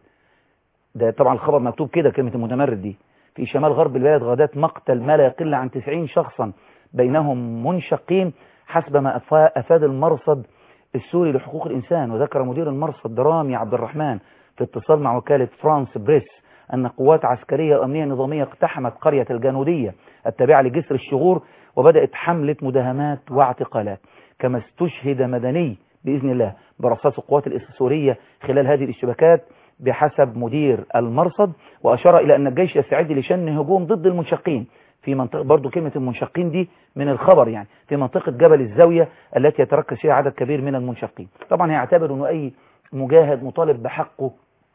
ده طبعا الخبر مكتوب كده كلمة المتمرد دي في شمال غرب البلاد غداة مقتل ما لا يقل عن 90 شخصا بينهم منشقين حسب ما أفا- أفاد المرصد السوري لحقوق الإنسان وذكر مدير المرصد درامي عبد الرحمن في اتصال مع وكالة فرانس بريس أن قوات عسكرية وأمنية نظامية اقتحمت قرية الجانودية التابعة لجسر الشغور وبدأت حملة مداهمات واعتقالات كما استشهد مدني بإذن الله برصاص القوات السورية خلال هذه الاشتباكات بحسب مدير المرصد وأشار إلى أن الجيش يستعد لشن هجوم ضد المنشقين في منطقة برضو كلمة المنشقين دي من الخبر يعني في منطقة جبل الزاوية التي يتركز فيها عدد كبير من المنشقين طبعا هيعتبر أنه أي مجاهد مطالب بحقه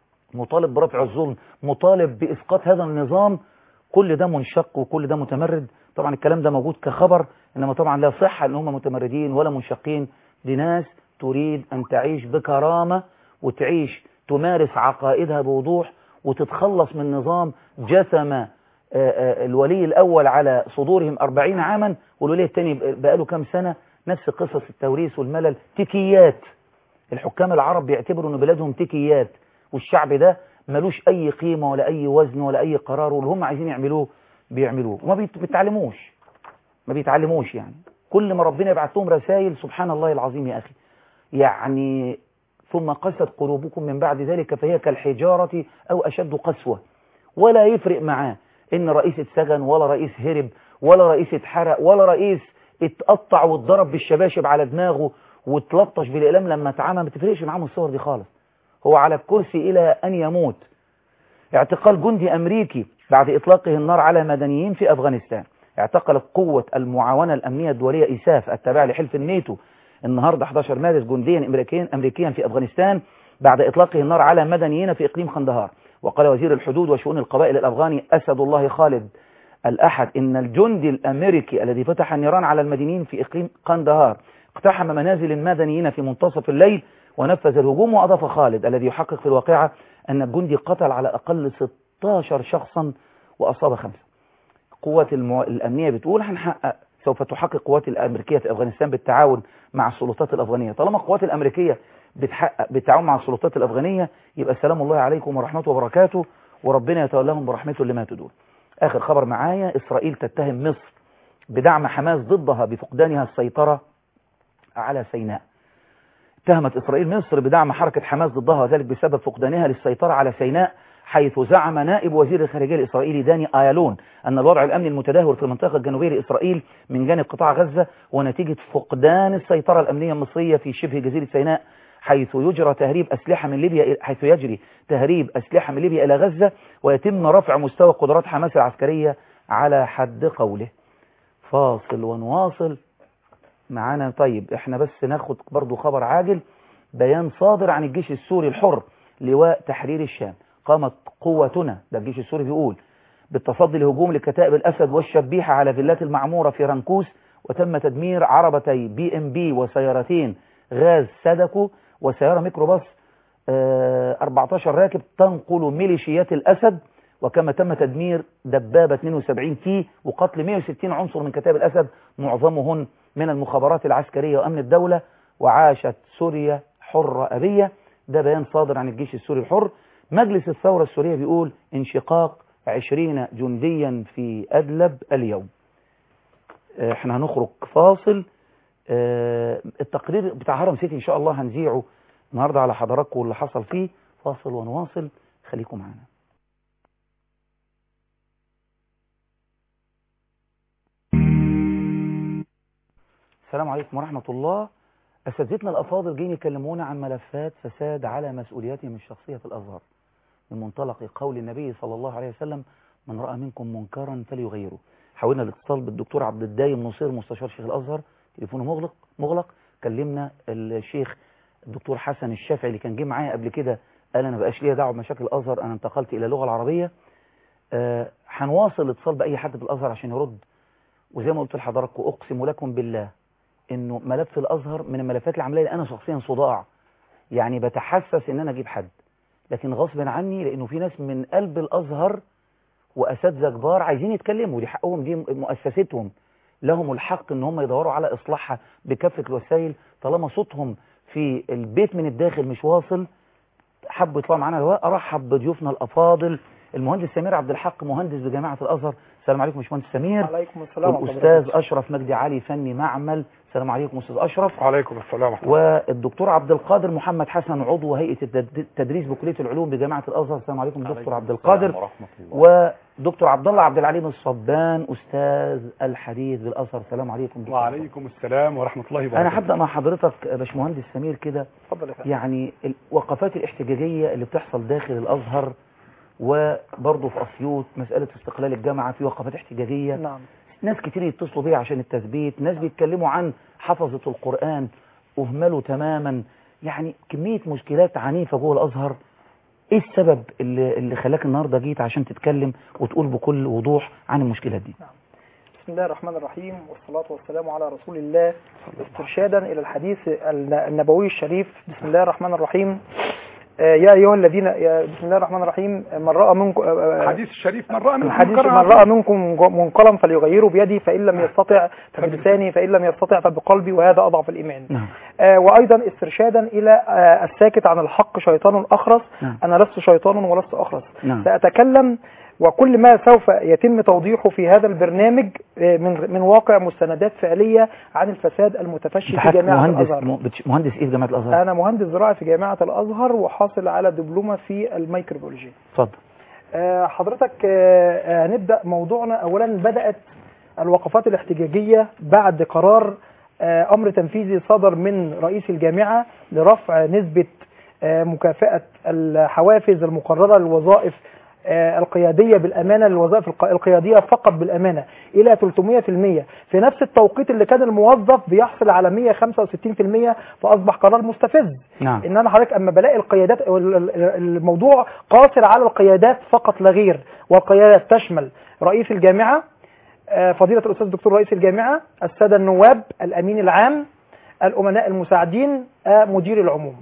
مطالب برفع الظلم مطالب بإسقاط هذا النظام كل ده منشق وكل ده متمرد طبعا الكلام ده موجود كخبر إنما طبعا لا صحة إن هم متمردين ولا منشقين دي ناس تريد أن تعيش بكرامة وتعيش تمارس عقائدها بوضوح وتتخلص من نظام جثم آه، آه، الولي الأول على صدورهم أربعين عاما والولي الثاني بقاله كام سنة نفس قصص التوريث والملل تكيات الحكام العرب بيعتبروا ان بلادهم تكيات والشعب ده ملوش اي قيمة ولا اي وزن ولا اي قرار واللي هم عايزين يعملوه بيعملوه وما بيت- بيتعلموش ما بيتعلموش يعني كل ما ربنا يبعت لهم رسائل سبحان الله العظيم يا اخي يعني ثم قست قلوبكم من بعد ذلك فهي كالحجارة او اشد قسوة ولا يفرق معاه ان رئيس اتسجن ولا رئيس هرب ولا رئيس اتحرق ولا رئيس اتقطع واتضرب بالشباشب على دماغه واتلطش بالاقلام لما اتعمى ما تفرقش معاهم الصور دي خالص هو على الكرسي الى ان يموت اعتقال جندي أمريكي بعد إطلاقه النار على مدنيين في أفغانستان اعتقلت قوة المعاونة الأمنية الدولية إيساف التابعة لحلف الناتو النهاردة 11 مارس جنديا أمريكيا أمريكيا في أفغانستان بعد إطلاقه النار على مدنيين في إقليم خندهار وقال وزير الحدود وشؤون القبائل الأفغاني أسد الله خالد الأحد إن الجندي الأمريكي الذي فتح النيران على المدنيين في إقليم قندهار اقتحم منازل المدنيين في منتصف الليل ونفذ الهجوم وأضاف خالد الذي يحقق في الواقعة أن الجندي قتل على أقل 16 شخصا وأصاب خمسة قوة المو... الأمنية بتقول هنحقق سوف تحقق القوات الأمريكية في أفغانستان بالتعاون مع السلطات الأفغانية طالما القوات الأمريكية بتحقق بالتعاون مع السلطات الأفغانية يبقى سلام الله عليكم ورحمته وبركاته وربنا يتولاهم برحمته لما تدور آخر خبر معايا إسرائيل تتهم مصر بدعم حماس ضدها بفقدانها السيطرة على سيناء اتهمت إسرائيل مصر بدعم حركة حماس ضدها وذلك بسبب فقدانها للسيطرة على سيناء حيث زعم نائب وزير الخارجية الإسرائيلي داني آيالون أن الوضع الأمني المتدهور في المنطقة الجنوبية لإسرائيل من جانب قطاع غزة ونتيجة فقدان السيطرة الأمنية المصرية في شبه جزيرة سيناء حيث يجرى تهريب أسلحة من ليبيا حيث يجري تهريب أسلحة من ليبيا إلى غزة ويتم رفع مستوى قدرات حماس العسكرية على حد قوله فاصل ونواصل معانا طيب احنا بس ناخد برضو خبر عاجل بيان صادر عن الجيش السوري الحر لواء تحرير الشام قامت قوتنا ده الجيش السوري بيقول بالتصدي لهجوم لكتائب الأسد والشبيحة على فيلات المعمورة في رنكوس وتم تدمير عربتي بي ام بي وسيارتين غاز سدكو وسيارة ميكروباص اه 14 راكب تنقل ميليشيات الأسد وكما تم تدمير دبابة 72 تي وقتل 160 عنصر من كتائب الأسد معظمهن من المخابرات العسكرية وأمن الدولة وعاشت سوريا حرة أبية ده بيان صادر عن الجيش السوري الحر مجلس الثورة السورية بيقول انشقاق 20 جنديا في أدلب اليوم احنا هنخرج فاصل اه التقرير بتاع هرم سيتي ان شاء الله هنذيعه النهارده على حضراتكم واللي حصل فيه فاصل ونواصل خليكم معانا السلام عليكم ورحمة الله أساتذتنا الأفاضل جايين يكلمونا عن ملفات فساد على مسؤولياتهم الشخصية في الأزهر من منطلق قول النبي صلى الله عليه وسلم من رأى منكم منكرا فليغيره حاولنا الاتصال بالدكتور عبد الدايم نصير مستشار شيخ الأزهر تليفونه مغلق مغلق كلمنا الشيخ الدكتور حسن الشافعي اللي كان جه معايا قبل كده قال انا بقاش ليا دعوه بمشاكل الازهر انا انتقلت الى اللغه العربيه هنواصل أه الاتصال باي حد في الازهر عشان يرد وزي ما قلت لحضراتكم اقسم لكم بالله انه ملف الازهر من الملفات اللي عامله لي انا شخصيا صداع يعني بتحسس ان انا اجيب حد لكن غصبا عني لانه في ناس من قلب الازهر واساتذه كبار عايزين يتكلموا دي حقهم دي مؤسستهم لهم الحق ان هم يدوروا على اصلاحها بكافه الوسائل طالما صوتهم في البيت من الداخل مش واصل حبوا يطلعوا معانا الهواء ارحب بضيوفنا الافاضل المهندس سمير عبد الحق مهندس بجامعه الازهر السلام عليكم باشمهندس سمير وعليكم السلام والاستاذ اشرف مجدي علي فني معمل السلام عليكم استاذ اشرف وعليكم السلام والدكتور عبد القادر محمد حسن عضو هيئه التدريس بكليه العلوم بجامعه الازهر السلام عليكم دكتور عبد القادر ودكتور عبد الله عبد العليم الصبان استاذ الحديث بالازهر السلام عليكم دكتور وعليكم السلام ورحمه الله وبركاته انا هبدا مع حضرتك باشمهندس سمير كده يعني الوقفات الاحتجاجيه اللي بتحصل داخل الازهر وبرضه في اسيوط مساله استقلال الجامعه في وقفات احتجاجيه نعم ناس كتير يتصلوا بيا عشان التثبيت ناس بيتكلموا عن حفظة القرآن اهملوا تماما يعني كمية مشكلات عنيفة جوه الأزهر ايه السبب اللي, اللي خلاك النهاردة جيت عشان تتكلم وتقول بكل وضوح عن المشكلات دي نعم. بسم الله الرحمن الرحيم والصلاة والسلام على رسول الله استرشادا إلى الحديث النبوي الشريف بسم الله الرحمن الرحيم يا ايها الذين يا بسم الله الرحمن الرحيم من راى منكم الحديث الشريف من راى منكم الحديث من راى منكم منقلا فليغيره بيده فان لم يستطع فبلسانه فان لم يستطع فبقلبه وهذا اضعف الايمان نعم. آه وايضا استرشادا الى آه الساكت عن الحق شيطان اخرس نعم. انا لست شيطان ولست اخرس نعم. ساتكلم وكل ما سوف يتم توضيحه في هذا البرنامج من من واقع مستندات فعليه عن الفساد المتفشي في جامعه مهندس الازهر مهندس ايه في جامعه الازهر انا مهندس زراعي في جامعه الازهر وحاصل على دبلومه في الميكروبيولوجي اتفضل آه حضرتك آه هنبدا موضوعنا اولا بدات الوقفات الاحتجاجيه بعد قرار آه امر تنفيذي صدر من رئيس الجامعه لرفع نسبه مكافاه الحوافز المقرره للوظائف آه، القياديه بالامانه للوظائف الق- القياديه فقط بالامانه الى 300% في نفس التوقيت اللي كان الموظف بيحصل على 165% فاصبح قرار مستفز نعم ان انا حضرتك اما بلاقي القيادات ال- ال- الموضوع قاصر على القيادات فقط لا غير والقيادات تشمل رئيس الجامعه آه، فضيله الاستاذ الدكتور رئيس الجامعه الساده النواب الامين العام الامناء المساعدين آه، مدير العموم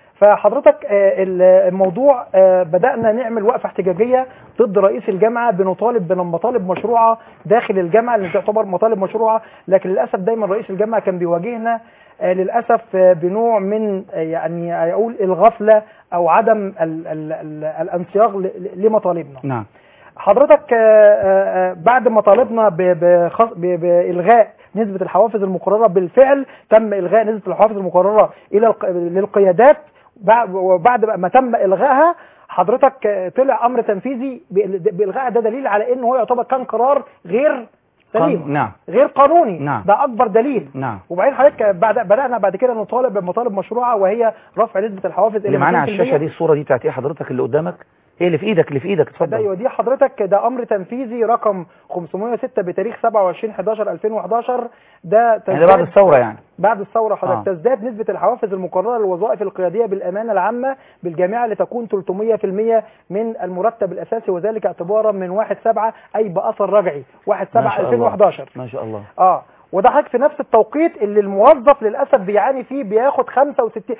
فحضرتك آه، ال- الموضوع آه، بدأنا نعمل وقفة احتجاجية ضد رئيس الجامعة بنطالب بمطالب مشروعة داخل الجامعة اللي تعتبر مطالب مشروعة لكن للأسف دايما رئيس الجامعة كان بيواجهنا آه، للأسف آه، بنوع من آه، يعني أقول الغفلة أو عدم ال- ال- ال- الانصياغ ل- ل- لمطالبنا نعم حضرتك آه، آه، آه، بعد ما طالبنا ب- بخص- ب- بإلغاء نسبة الحوافز المقررة بالفعل تم إلغاء نسبة الحوافز المقررة إلى الق- للقيادات بع- وبعد ما تم إلغائها حضرتك آه، طلع أمر تنفيذي بإل- بإلغائها ده دليل على إنه هو يعتبر كان قرار غير سليم قانون- نعم غير قانوني نعم. ده أكبر دليل نعم وبعدين حضرتك بعد بدأنا بعد كده نطالب بمطالب مشروعة وهي رفع نسبة الحوافز إلى اللي معانا على 200%. الشاشه دي الصوره دي بتاعت ايه حضرتك اللي قدامك ايه اللي في ايدك اللي في ايدك ده اتفضل ايوه دي حضرتك ده امر تنفيذي رقم 506 بتاريخ 27 11 2011 ده يعني ده تزداد بعد الثوره يعني بعد الثوره حضرتك آه. تزداد نسبه الحوافز المقرره للوظائف القياديه بالامانه العامه بالجامعه لتكون 300% من المرتب الاساسي وذلك اعتبارا من 1 7 اي باثر رجعي 1 ما 7 شاء الله. 2011 ما شاء الله اه وده حضرتك في نفس التوقيت اللي الموظف للاسف بيعاني فيه بياخد 65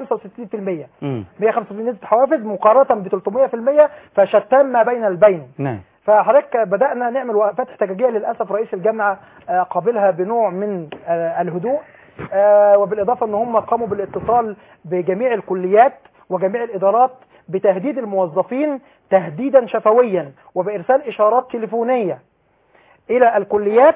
165% امم 165 نسبه حوافز مقارنه ب 300% فشتان ما بين البين نعم فحضرتك بدأنا نعمل وقفات احتجاجية للأسف رئيس الجامعة آه، قابلها بنوع من آه، الهدوء آه، وبالإضافة أن هم قاموا بالاتصال بجميع الكليات وجميع الإدارات بتهديد الموظفين تهديدا شفويا وبإرسال إشارات تليفونية إلى الكليات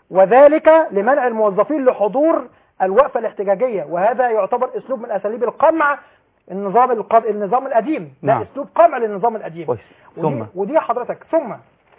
وذلك لمنع الموظفين لحضور الوقفة الاحتجاجية وهذا يعتبر أسلوب من أساليب القمع النظام الق- النظام القديم ده نعم. أسلوب قمع للنظام القديم كويس ودي, ثم ودي حضرتك ثم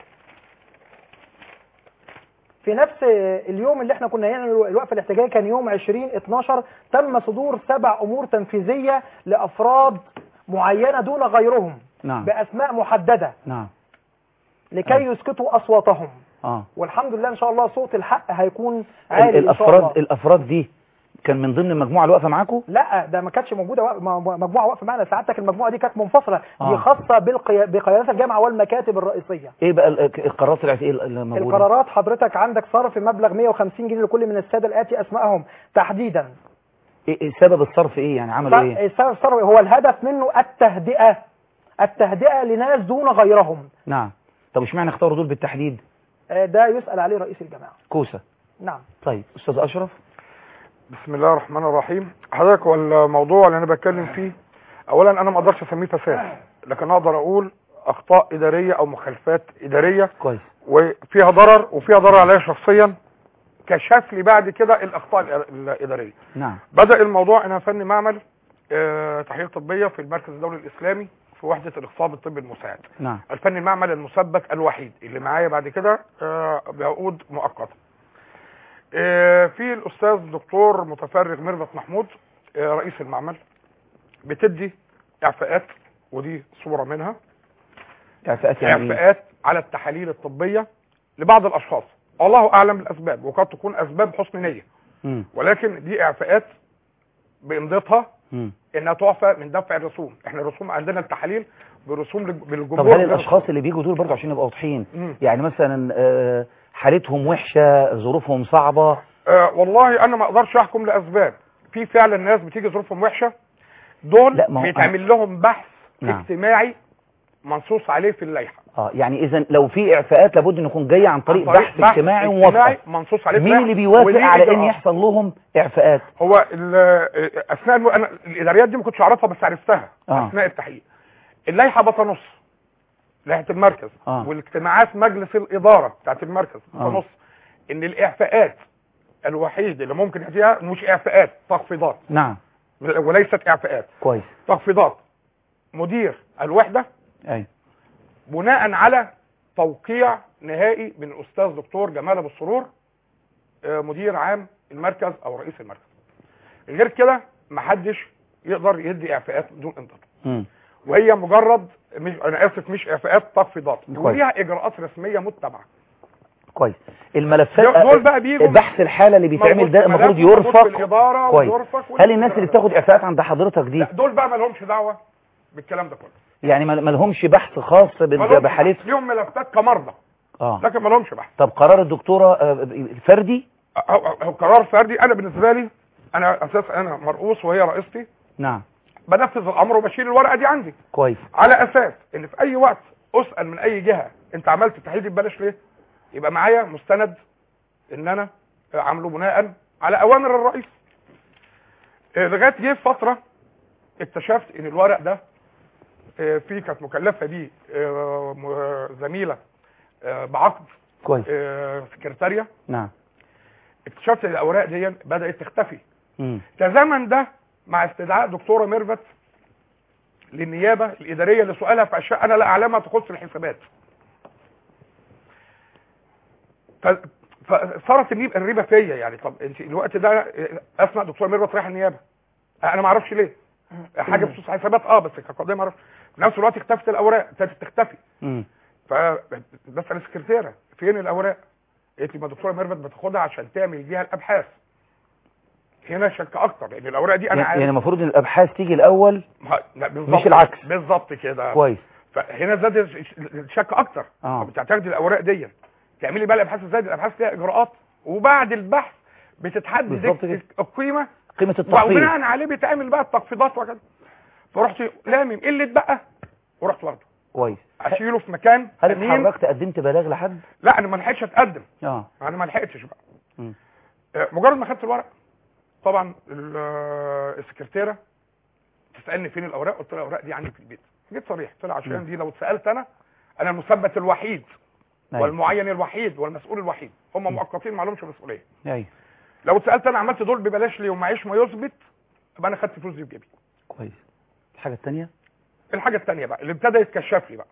في نفس اليوم اللي احنا كنا هنا الوقفه الاحتجاجيه كان يوم 20 12 تم صدور سبع امور تنفيذيه لافراد معينه دون غيرهم نعم باسماء محدده نعم لكي يسكتوا اصواتهم اه والحمد لله ان شاء الله صوت الحق هيكون عالي ال- ان شاء الله الافراد الافراد دي كان من ضمن المجموعه اللي واقفه معاكم لا ده ما كانتش موجوده وق- م- م- مجموعه واقفه معنا سعادتك المجموعه دي كانت منفصله دي آه. خاصه بالقيا- بقيادات الجامعه والمكاتب الرئيسيه ايه بقى ال- القرارات طلعت ايه اللي موجوده القرارات حضرتك عندك صرف مبلغ 150 جنيه لكل من الساده الاتي اسمائهم تحديدا إيه إيه سبب الصرف ايه يعني عملوا ايه السبب الصرف هو الهدف منه التهدئه التهدئه لناس دون غيرهم نعم طب اشمعنى اختاروا دول بالتحديد آه، ده يسال عليه رئيس الجامعه كوسه نعم طيب استاذ اشرف بسم الله الرحمن الرحيم حضرتك هو الموضوع اللي انا بتكلم فيه اولا انا ما اقدرش اسميه فساد لكن اقدر اقول اخطاء اداريه او مخالفات اداريه كويس وفيها ضرر وفيها ضرر عليا شخصيا كشف لي بعد كده الاخطاء الإ- الاداريه نعم بدا الموضوع انا فني معمل آه، تحليل طبيه في المركز الدولي الاسلامي في وحده الاخصاب الطبي المساعد نعم الفني المعمل المثبت الوحيد اللي معايا بعد كده آه، بعقود مؤقته آه، في الاستاذ الدكتور متفرغ ميرفت محمود آه، رئيس المعمل بتدي اعفاءات ودي صوره منها اعفاءات يعني إيه؟ اعفاءات على التحاليل الطبيه لبعض الاشخاص الله اعلم بالاسباب وقد تكون اسباب حسن نيه مم. ولكن دي اعفاءات بامضتها مم. انها تعفى من دفع الرسوم احنا الرسوم عندنا التحاليل برسوم لج- بالجمهور طب هل غير الاشخاص اللي بيجوا دول برضه عشان نبقى واضحين مم. يعني مثلا آه، حالتهم وحشه ظروفهم صعبه آه والله انا ما اقدرش احكم لاسباب في فعلا ناس بتيجي ظروفهم وحشه دول لا، ما هو- بيتعمل لهم بحث نعم. اجتماعي منصوص عليه في اللائحه اه يعني اذا لو في اعفاءات لابد ان يكون جاي عن طريق عن طريق بحث اجتماعي وموافقه منصوص عليه في مين اللائحة. اللي بيوافق وليه على ان إجراءات. يحصل لهم اعفاءات هو ال- اثناء الم... انا الاداريات دي ما كنتش اعرفها بس عرفتها آه. اثناء التحقيق اللائحه بتنص لائحه المركز آه. والاجتماعات مجلس الاداره بتاعت المركز آه. بتنص ان الاعفاءات الوحيد اللي ممكن فيها مش اعفاءات تخفيضات نعم وليست اعفاءات كويس تخفيضات مدير الوحده ايوه بناء على توقيع نهائي من الاستاذ دكتور جمال ابو السرور آه، مدير عام المركز او رئيس المركز غير كده محدش يقدر يدي اعفاءات بدون انضباط مم. وهي مجرد مش انا اسف مش اعفاءات تخفيضات كويس. وليها اجراءات رسميه متبعه كويس الملفات دول بقى بيجوا بحث الحالة اللي بيتعمل موجود ده في المفروض ملف، موجود في يرفق الإدارة كويس ويرفق هل الناس اللي بتاخد اعفاءات عند حضرتك دي لا دول بقى ما لهمش دعوه بالكلام ده كله يعني ما ما لهمش بحث خاص بال- ما لهمش بحالتهم ليهم ملفات كمرضى اه لكن ما لهمش بحث طب قرار الدكتورة آه، الفردي هو هو قرار فردي انا بالنسبه لي انا اساسا انا مرؤوس وهي رئيستي نعم بنفذ الامر وبشيل الورقه دي عندي كويس على اساس ان في اي وقت اسال من اي جهه انت عملت التحليل دي ببلاش ليه يبقى معايا مستند ان انا عامله بناء على اوامر الرئيس آه، لغايه جه في فتره اكتشفت ان الورق ده آه، في كانت مكلفه بيه آه، م- زميله آه، بعقد كويس آه، سكرتاريه نعم اكتشفت ان الاوراق دي بدات تختفي مم. تزامن ده مع استدعاء دكتوره ميرفت للنيابه الاداريه لسؤالها في اشياء انا لا اعلمها تخص الحسابات ف- فصارت الريبه الريبه فيا يعني طب انت الوقت ده اسمع دكتوره ميرفت رايحه النيابه انا ما اعرفش ليه حاجه بخصوص حسابات اه بس كقضيه ما اعرفش في نفس الوقت اختفت الاوراق ابتدت تختفي مم. فبسال السكرتيره فين الاوراق قالت لي ما دكتوره ميرفت بتاخدها عشان تعمل بيها الابحاث هنا شك اكتر لان الاوراق دي انا يعني عارف يعني المفروض ان الابحاث تيجي الاول ما- لا، بالظبط مش العكس. بالظبط كده كويس فهنا زاد الش- الشك اكتر اه. طب انت هتاخدي الاوراق دي تعملي بقى الابحاث ازاي دي الابحاث ليها اجراءات وبعد البحث بتتحدد بالظبط كده. القيمه قيمة التخفيض وبناء عليه بيتعمل بقى التخفيضات وكذا فرحت لامم ايه اللي اتبقى ورحت واخده كويس اشيله في مكان هل امين اتحركت قدمت بلاغ لحد لا انا ما لحقتش اتقدم اه انا ما لحقتش بقى مم. آه، مجرد ما خدت الورق طبعا ال- آه، السكرتيره تسالني فين الاوراق قلت لها الاوراق دي عندي في البيت جيت صريح قلت لها عشان مم. دي لو اتسالت انا انا المثبت الوحيد أيوة. والمعين الوحيد والمسؤول الوحيد هم مؤقتين ما لهمش مسؤوليه ايوه لو اتسالت انا عملت دول ببلاش ليه ومعيش ما يثبت يبقى انا خدت فلوس دي في جيبي كويس الحاجة الثانية الحاجه الثانيه بقى اللي ابتدى يتكشف لي بقى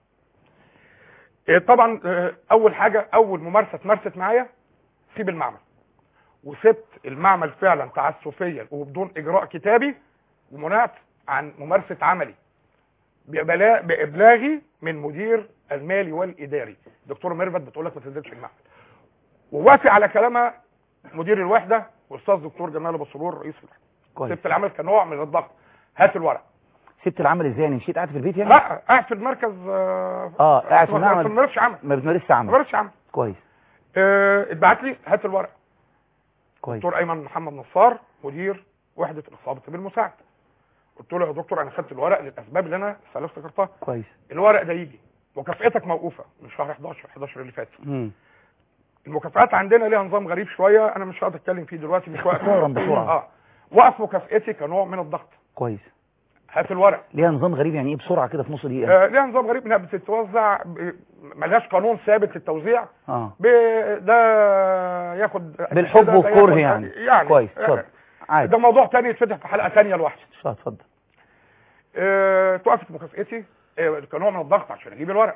إيه طبعا آه، اول حاجه اول ممارسه اتمارست معايا سيب المعمل وسبت المعمل فعلا تعسفيا وبدون اجراء كتابي ومنعت عن ممارسه عملي بإبلا- بابلاغي من مدير المالي والاداري دكتور ميرفت بتقول لك ما تنزلش المعمل ووافق على كلامها مدير الوحده واستاذ دكتور جمال ابو سرور رئيس الوحده كويس سبت العمل كنوع من الضغط هات الورق سبت العمل ازاي يعني مشيت قاعد في البيت يعني لا قاعد في المركز آه، اه قاعد في ما المعمل بتمارسش عمل ما بتمارسش ما عمل بتمارسش عمل كويس آه، اتبعت لي هات الورق كويس دكتور ايمن محمد نصار مدير وحده الاخصائي الطبي المساعد قلت له يا دكتور انا خدت الورق للاسباب اللي انا سالت ذكرتها كويس الورق ده يجي مكافئتك موقوفه من شهر 11 11 اللي فات مم. المكافآت عندنا ليها نظام غريب شويه انا مش هقدر اتكلم فيه دلوقتي مش وقت اختصارا بسرعة. اه وقف مكافئتي كنوع من الضغط كويس هات الورق ليها نظام غريب يعني ايه بسرعة كده في نص دقيقة آه ليها نظام غريب انها بتتوزع ب- ملهاش قانون ثابت للتوزيع اه ب- ده ياخد بالحب ده والكره ياخد- يعني يعني كويس اتفضل عادي ده موضوع تاني يتفتح في حلقه تانيه لوحده اتفضل اتفضل اه توقفت مكافئتي اه كنوع من الضغط عشان اجيب الورق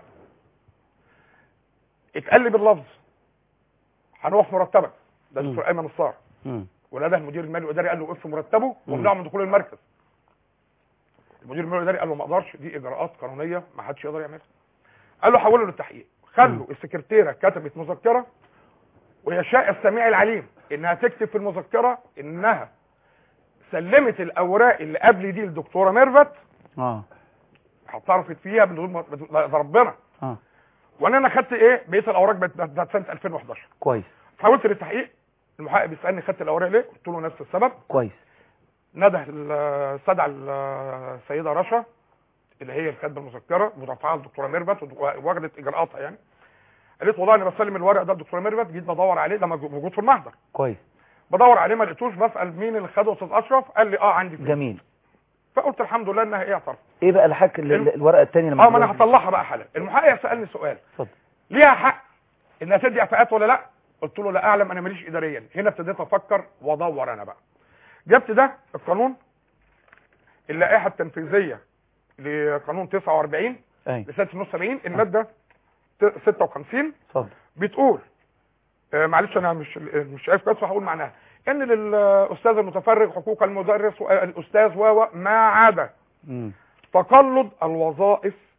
اتقلب اللفظ هنوقف مرتبك ده مم. دكتور ايمن الصار مم. ونادى المدير المالي والاداري قال له وقف مرتبه وامنعه من دخول المركز المدير المالي والاداري قال له ما اقدرش دي اجراءات قانونيه ما حدش يقدر يعملها قال له حوله للتحقيق خلوا السكرتيره كتبت مذكره ويشاء السميع العليم انها تكتب في المذكره انها سلمت الاوراق اللي قبل دي للدكتوره ميرفت اه اعترفت فيها بدون ما- بدون- ده ربنا اه وانا انا خدت ايه بقيه الاوراق بتاعت بتاعت سنه 2011 كويس حاولت للتحقيق المحقق بيسالني خدت الاوراق ليه قلت له نفس السبب كويس ندى ال- استدعى ال- السيده رشا اللي هي اللي كاتبه المذكره مدافعه الدكتوره ميرفت ود- واخدت اجراءاتها يعني قالت والله انا بسلم الورق ده الدكتوره ميرفت جيت بدور عليه ده موجود موجود في المحضر كويس بدور عليه ما لقيتوش بسال مين اللي خده استاذ اشرف قال لي اه عندي فيه جميل فقلت الحمد لله انها ايه اعترف ايه بقى الحك ال- ال- الورقة الثانية لما اه ما انا تجيبها؟ هطلعها بقى حالا المحقق سالني سؤال اتفضل ليها حق انها تدي اعفاءات ولا لا قلت له لا اعلم انا ماليش اداريا هنا ابتديت افكر وادور انا بقى جبت ده القانون اللائحه التنفيذيه لقانون 49 ايوه لسنه 72 الماده ت- 56 اتفضل بتقول آه معلش انا مش مش شايف كويس فهقول معناها ان للاستاذ المتفرغ حقوق المدرس والاستاذ و ما عدا مم. تقلد الوظائف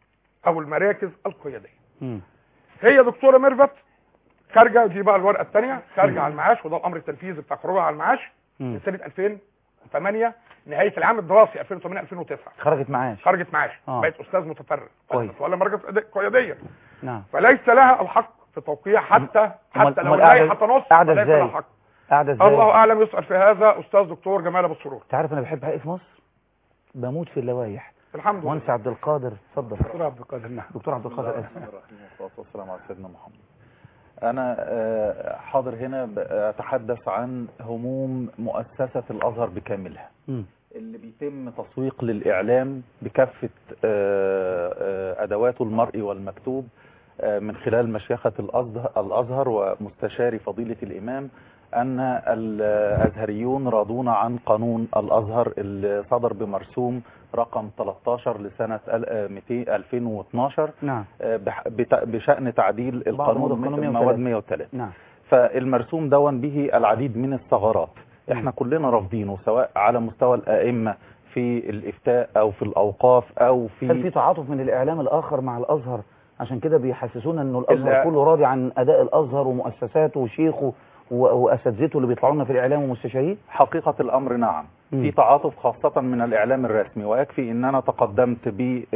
او المراكز القياديه مم. هي دكتوره ميرفت خارجه دي بقى الورقه الثانيه خارجه على المعاش وده الامر التنفيذي بتاع خروجها على المعاش مم. من سنه 2008 نهايه العام الدراسي 2008 2009 خرجت معاش خرجت معاش آه. بقت استاذ متفرغ كويس. ولا مركز قياديه نعم فليس لها الحق في توقيع حتى أمال- حتى لو أمال اللائحه قاعدة- تنص قاعدة فليس إزاي؟ لها حق قاعده ازاي الله اعلم يسال في هذا استاذ دكتور جمال ابو السرور انت عارف انا بحب حقيقة في مصر بموت في اللوائح الحمد لله مهندس عبد القادر اتفضل دكتور عبد القادر نعم دكتور عبد القادر اسف والصلاة والسلام على سيدنا محمد أنا آه، حاضر هنا ب- أتحدث عن هموم مؤسسة الأزهر بكاملها مم. اللي بيتم تسويق للإعلام بكافة آه، آه، أدواته المرئي والمكتوب آه، من خلال مشيخة الأزهر, الأزهر ومستشاري فضيلة الإمام أن الأزهريون راضون عن قانون الأزهر اللي صدر بمرسوم رقم 13 لسنة ال- آه، 200 2012 نعم آه، بح- بت- بشأن تعديل بعض القانون القانون من 103. مواد 103 نعم فالمرسوم دون به العديد من الثغرات احنا كلنا رافضينه سواء على مستوى الائمه في الافتاء او في الاوقاف او هل في في تعاطف من الاعلام الاخر مع الازهر عشان كده بيحسسونا انه الازهر ال- كله راضي عن اداء الازهر ومؤسساته وشيخه و- واساتذته اللي بيطلعوا لنا في الاعلام ومستشاريه حقيقه الامر نعم مم. في تعاطف خاصة من الإعلام الرسمي ويكفي أن أنا تقدمت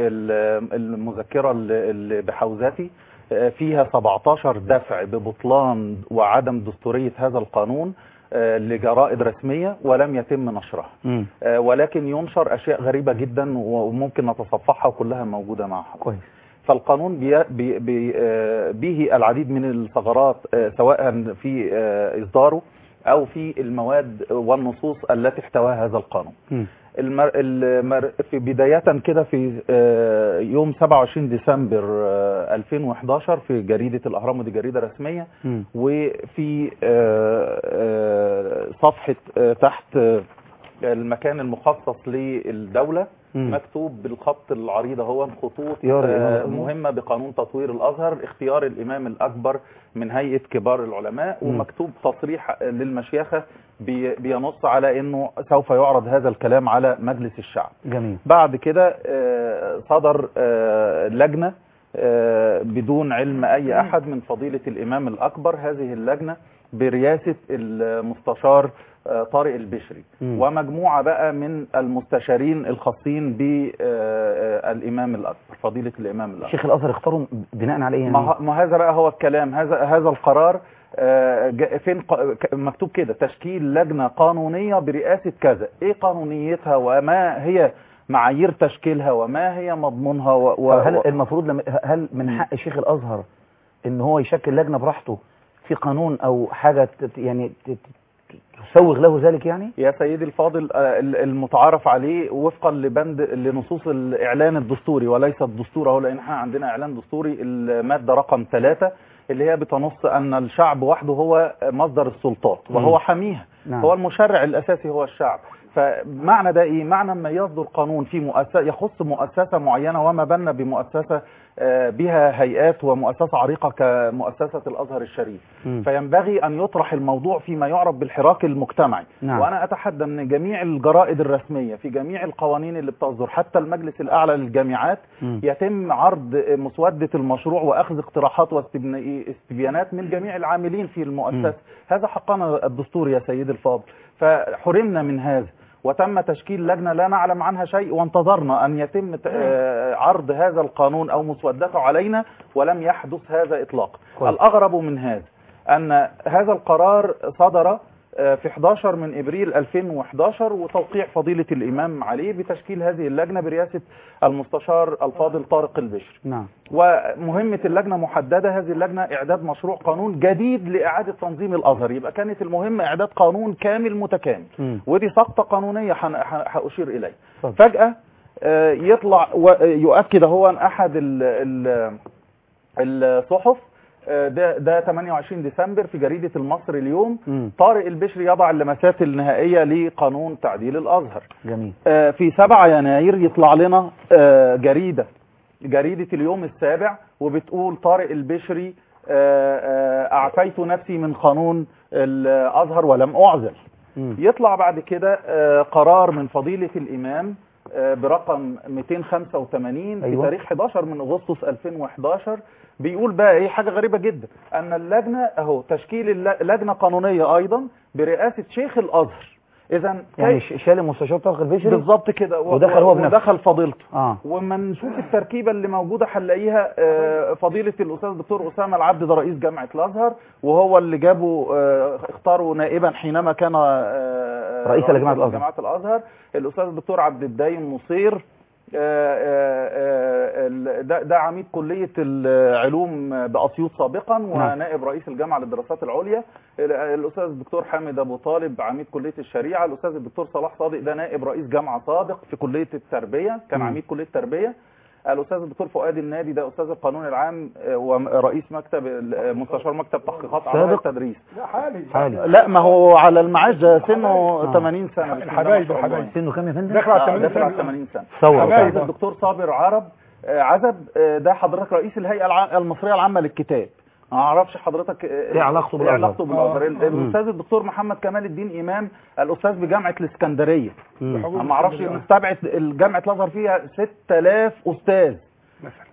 بالمذكرة اللي اللي بحوزتي آه، فيها 17 دفع ببطلان وعدم دستورية هذا القانون آه، لجرائد رسمية ولم يتم نشرها مم. آه، ولكن ينشر أشياء غريبة جدا وممكن نتصفحها وكلها موجودة معها كويس فالقانون بي بي بي آه، به العديد من الثغرات آه، سواء في آه، إصداره أو في المواد والنصوص التي احتواها هذا القانون مم. المر... المر... في بداية كده في آه، يوم 27 ديسمبر آه، 2011 في جريدة الأهرام ودي جريدة رسمية مم. وفي آه، آه، صفحة آه، تحت آه، المكان المخصص للدولة مم. مكتوب بالخط العريض هو خطوط اختيار الإمام آه، الأكبر. مهمة بقانون تطوير الأزهر اختيار الإمام الأكبر من هيئة كبار العلماء مم. ومكتوب تصريح للمشيخة بي- بينص على أنه سوف يعرض هذا الكلام على مجلس الشعب جميل بعد كده آه، صدر آه، لجنة آه، بدون علم أي أحد من فضيلة الإمام الأكبر هذه اللجنة برئاسة المستشار آه، طارق البشري مم. ومجموعة بقى من المستشارين الخاصين بالإمام الأكبر فضيلة الإمام الأكبر شيخ الازهر اختاروا بناء على ايه يعني ما ه- ما هذا بقى هو الكلام هذا هذا القرار آه، جا- فين ق- ك- مكتوب كده تشكيل لجنة قانونية برئاسة كذا ايه قانونيتها وما هي معايير تشكيلها وما هي مضمونها و... و... طب هل و- المفروض لما هل من حق شيخ الازهر ان هو يشكل لجنه براحته في قانون او حاجه ت- يعني ت- ت- تسوغ له ذلك يعني يا سيدي الفاضل آه، ال- المتعارف عليه وفقا لبند لنصوص الاعلان الدستوري وليس الدستور اهو لان احنا عندنا اعلان دستوري الماده رقم ثلاثة اللي هي بتنص ان الشعب وحده هو مصدر السلطات وهو مم. حميها نعم. هو المشرع الاساسي هو الشعب فمعنى ده ايه معنى ما يصدر قانون في مؤسسه يخص مؤسسه معينه وما بالنا بمؤسسه آه، بها هيئات ومؤسسه عريقه كمؤسسه الازهر الشريف مم. فينبغي ان يطرح الموضوع فيما يعرف بالحراك المجتمعي نعم. وانا اتحدى ان جميع الجرائد الرسميه في جميع القوانين اللي بتصدر حتى المجلس الاعلى للجامعات مم. يتم عرض مسوده المشروع واخذ اقتراحات واستبيانات من جميع العاملين في المؤسسه هذا حقنا الدستوري يا سيدي الفاضل فحرمنا من هذا وتم تشكيل لجنة لا نعلم عنها شيء وانتظرنا أن يتم ت- آه، عرض هذا القانون أو مسودته علينا ولم يحدث هذا إطلاقا كويس. الأغرب من هذا أن هذا القرار صدر آه، في 11 من ابريل 2011 وتوقيع فضيله الامام عليه بتشكيل هذه اللجنه برئاسه المستشار الفاضل طارق البشري نعم ومهمة اللجنة محددة هذه اللجنة إعداد مشروع قانون جديد لإعادة تنظيم الأزهر يبقى كانت المهمة إعداد قانون كامل متكامل مم. ودي سقطة قانونية حن- ح- هأشير إليه اتفضل. فجأة آه، يطلع ويؤكد هو أحد ال- ال- الصحف آه، ده ده 28 ديسمبر في جريدة المصري اليوم مم. طارق البشري يضع اللمسات النهائية لقانون تعديل الأزهر جميل آه، في 7 يناير يطلع لنا آه، جريدة جريدة اليوم السابع وبتقول طارق البشري آه، آه، أعفيت نفسي من قانون الأزهر ولم أعزل مم. يطلع بعد كده آه، قرار من فضيلة الإمام آه، برقم 285 في أيوة. تاريخ 11 من اغسطس 2011 بيقول بقى ايه حاجه غريبه جدا ان اللجنه اهو تشكيل الل- لجنه قانونيه ايضا برئاسه شيخ الازهر اذا يعني ش- شال المستشار طارق البشري بالظبط كده و- ودخل هو بنفسه. ودخل فضيلته اه وما نشوف التركيبه اللي موجوده هنلاقيها آه، فضيله الاستاذ الدكتور اسامه العبد ده رئيس جامعه الازهر وهو اللي جابه آه، اختاره نائبا حينما كان آه، رئيسا لجامعة الأزهر. جامعه الازهر الاستاذ الدكتور عبد الدايم نصير آه، آه، آه، ال- ده ده عميد كليه العلوم باسيوط سابقا ونائب رئيس الجامعه للدراسات العليا ال- الاستاذ الدكتور حامد ابو طالب عميد كليه الشريعه الاستاذ الدكتور صلاح صادق ده نائب رئيس جامعه سابق في كليه التربيه كان مم. عميد كليه التربيه الاستاذ الدكتور فؤاد النادي ده استاذ القانون العام آه، ورئيس مكتب ال- مستشار مكتب تحقيقات اعضاء سابق. التدريس لا حالي حالي لا ما هو على المعاش ده سنه آه. 80 سنه بسم الله ما الحبايب شاء الله. الحبايب سنه كام يا فندم؟ داخل على آه، 80 داخل على سنة 80 سنه تصور حبايب. الاستاذ الدكتور صابر عرب آه، عزب آه، ده حضرتك رئيس الهيئه الع- المصريه العامه للكتاب ما اعرفش حضرتك آه، إيه علاقته إيه بالأزهر؟ علاقته بالازهر آه. ال- الاستاذ الدكتور محمد كمال الدين امام الاستاذ بجامعه الاسكندريه مم. حقوق ما اعرفش الإسلام. نستبعد جامعه الازهر فيها 6000 استاذ مثلا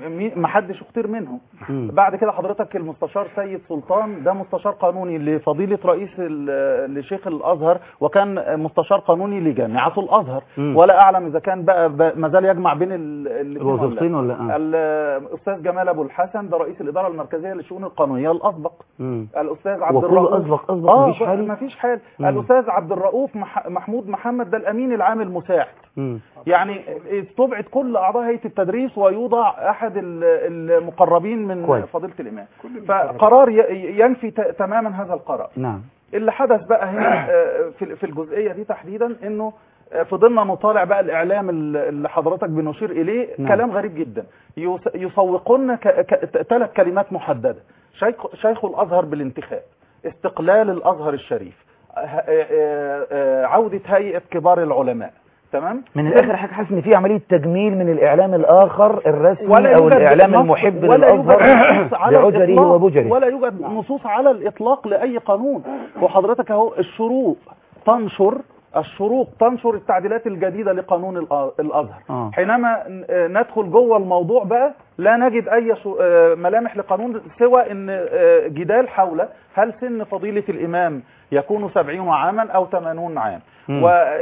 ما حدش اختير منهم مم. بعد كده حضرتك المستشار سيد سلطان ده مستشار قانوني لفضيلة رئيس ال- لشيخ الأزهر وكان مستشار قانوني لجامعة الأزهر مم. ولا أعلم إذا كان بقى ب- ما زال يجمع بين ال- الاثنين ولا لا. الوظيفتين ولا آه. الأستاذ جمال أبو الحسن ده رئيس الإدارة المركزية للشؤون القانونية الأسبق مم. الأستاذ عبد وكله الرؤوف أسبق أسبق اه مفيش حالي ما فيش حال مم. الأستاذ عبد الرؤوف مح- محمود محمد ده الأمين العام المساعد مم. يعني استبعد كل اعضاء هيئه التدريس ويوضع احد ال- المقربين من كويس. فضيله الامام فقرار ي- ينفي ت- تماما هذا القرار نعم اللي حدث بقى هنا آه، في في الجزئيه دي تحديدا انه آه، فضلنا نطالع بقى الاعلام ال- اللي حضرتك بنشير اليه نعم. كلام غريب جدا يس- يسوقون ثلاث كلمات محدده شيخ شيخ الازهر بالانتخاب استقلال الازهر الشريف آه، آه، آه، عوده هيئه كبار العلماء تمام من الاخر حضرتك حاسس ان في عمليه تجميل من الاعلام الاخر الرسمي ولا او يوجد الاعلام نص- المحب ولا يوجد للازهر نصوص على بعجره الإطلاق. وبجره ولا يوجد نصوص على الاطلاق لاي قانون وحضرتك اهو الشروق تنشر الشروق تنشر التعديلات الجديده لقانون الأ- الازهر آه. حينما ن- آه، ندخل جوه الموضوع بقى لا نجد اي شو- آه، ملامح لقانون سوى ان آه، جدال حول هل سن فضيله الامام يكون 70 عاما او 80 عام مم.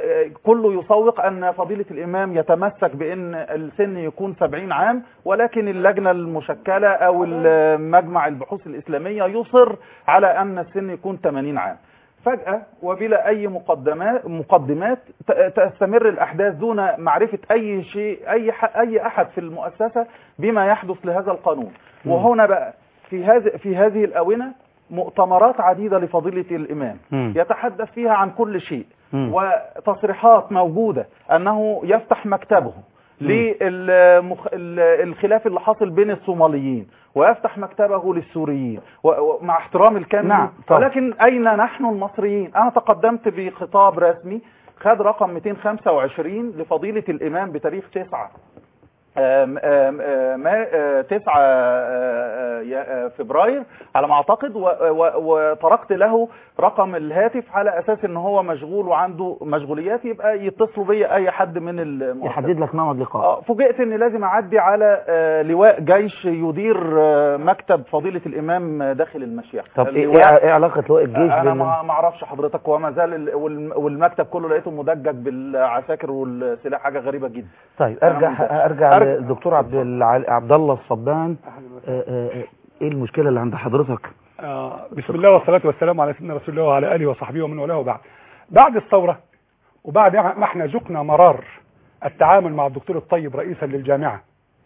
وكله يسوق ان فضيله الامام يتمسك بان السن يكون 70 عام ولكن اللجنه المشكله او مجمع البحوث الاسلاميه يصر على ان السن يكون 80 عام فجأة وبلا أي مقدمات مقدمات ت- تستمر الأحداث دون معرفة أي شيء أي ح- أي أحد في المؤسسة بما يحدث لهذا القانون مم. وهنا بقى في هذه في هذه الآونة مؤتمرات عديدة لفضيلة الإمام مم. يتحدث فيها عن كل شيء مم. وتصريحات موجودة أنه يفتح مكتبه للخلاف اللي حاصل بين الصوماليين ويفتح مكتبه للسوريين و- ومع احترام الكامل نعم، طبعا. ولكن أين نحن المصريين أنا تقدمت بخطاب رسمي خد رقم 225 لفضيلة الإمام بتاريخ 9 آم، آم، آم، ما- آه، 9 آه، آه، يا- آه، فبراير على ما اعتقد و- و- وتركت له رقم الهاتف على اساس ان هو مشغول وعنده مشغوليات يبقى يتصلوا بيا اي حد من المؤسسة. يحدد لك موعد لقاء اه فوجئت ان لازم اعدي على آه، لواء جيش يدير آه، مكتب فضيلة الامام داخل المشيخة طب ايه اللواء- ايه علاقه لواء الجيش انا بال- ما ما اعرفش حضرتك وما زال ال- والم- والمكتب كله لقيته مدجج بالعساكر والسلاح حاجه غريبه جدا طيب ارجع أنا ارجع أرجع. للدكتور عبد الع- عبد الله الصبان آه، آه، آه، ايه المشكله اللي عند حضرتك آه، بسم الله والصلاة والسلام على سيدنا رسول الله وعلى آله وصحبه ومن والاه وبعد بعد الثورة وبعد ما احنا ذقنا مرار التعامل مع الدكتور الطيب رئيسا للجامعة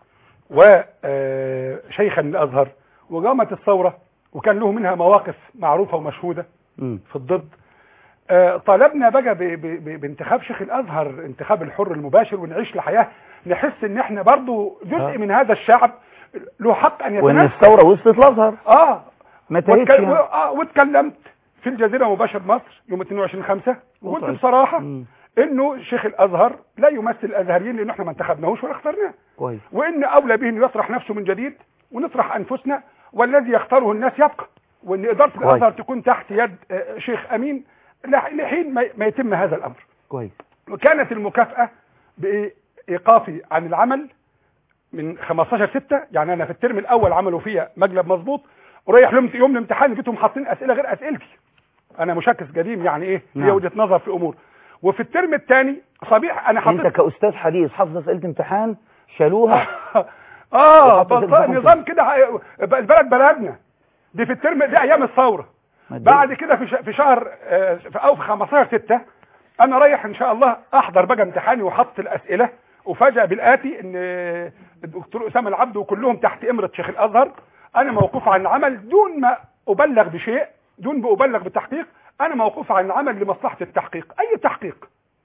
وشيخا للأزهر وقامت الثورة وكان له منها مواقف معروفة ومشهودة مم. في الضد آه، طالبنا بقى ب- ب- ب- بانتخاب شيخ الازهر انتخاب الحر المباشر ونعيش لحياه نحس ان احنا برضو آه. جزء من هذا الشعب له حق ان وان يتنفس الثوره وصلت الازهر اه ما تهيتش واتكل- يعني. و- آه، واتكلمت في الجزيره مباشر مصر يوم 22 5 وقلت وطيب. بصراحه مم. انه شيخ الازهر لا يمثل الازهريين لان احنا ما انتخبناهوش ولا اخترناه كويس وان اولى به انه يطرح نفسه من جديد ونطرح انفسنا والذي يختاره الناس يبقى وان اداره كويس. الازهر تكون تحت يد آه، شيخ امين لح- لحين ما- ما يتم هذا الامر كويس وكانت المكافاه بايقافي عن العمل من 15 6 يعني انا في الترم الاول عملوا فيا مقلب مظبوط ورايح يوم يوم الامتحان لقيتهم حاطين اسئله غير اسئلتي انا مشكس قديم يعني ايه نعم. ليا وجهه نظر في امور وفي الترم الثاني صبيح انا انت حطيت كاستاذ حديث حافظ اسئله امتحان شالوها اه وحطيت بس الامتحان نظام كده ح- البلد بلدنا دي في الترم دي ايام الثوره ما تضايق. بعد كده في ش- في شهر آه، في او في 15 6 انا رايح ان شاء الله احضر بقى امتحاني وحط الاسئله وفجأة بالآتي ان الدكتور اسامه العبد وكلهم تحت امره شيخ الازهر انا موقوف عن العمل دون ما ابلغ بشيء دون ما ابلغ بالتحقيق انا موقوف عن العمل لمصلحه التحقيق اي تحقيق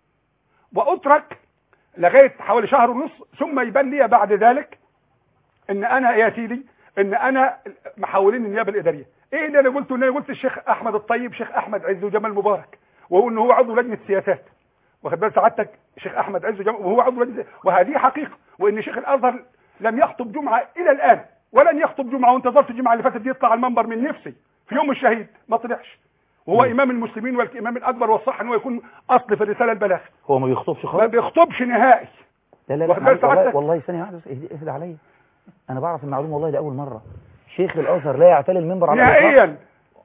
واترك لغايه حوالي شهر ونص ثم يبان لي بعد ذلك ان انا يا سيدي ان انا محولين النيابه الاداريه ايه اللي انا قلته ان انا قلت الشيخ احمد الطيب شيخ احمد عز وجمال مبارك وهو ان هو عضو لجنه سياسات واخد بال سعادتك شيخ احمد عز وجمال وهو عضو لجنه وهذه حقيقه وان شيخ الازهر لم يخطب جمعه الى الان ولن يخطب جمعه وانتظرت الجمعه اللي فاتت دي يطلع على المنبر من نفسي في يوم الشهيد ما طلعش وهو امام المسلمين والامام الاكبر والصح ان هو يكون اصل في الرساله البلاغ هو ما بيخطبش ما خالص بيخطبش نهائي لا لا واخد لا بال والله, سعادتك؟ والله ثانيه واحده بس اهدي اهدي عليا انا بعرف المعلومه والله لاول مره شيخ الازهر لا يعتلي المنبر على الإطلاق. نهائيا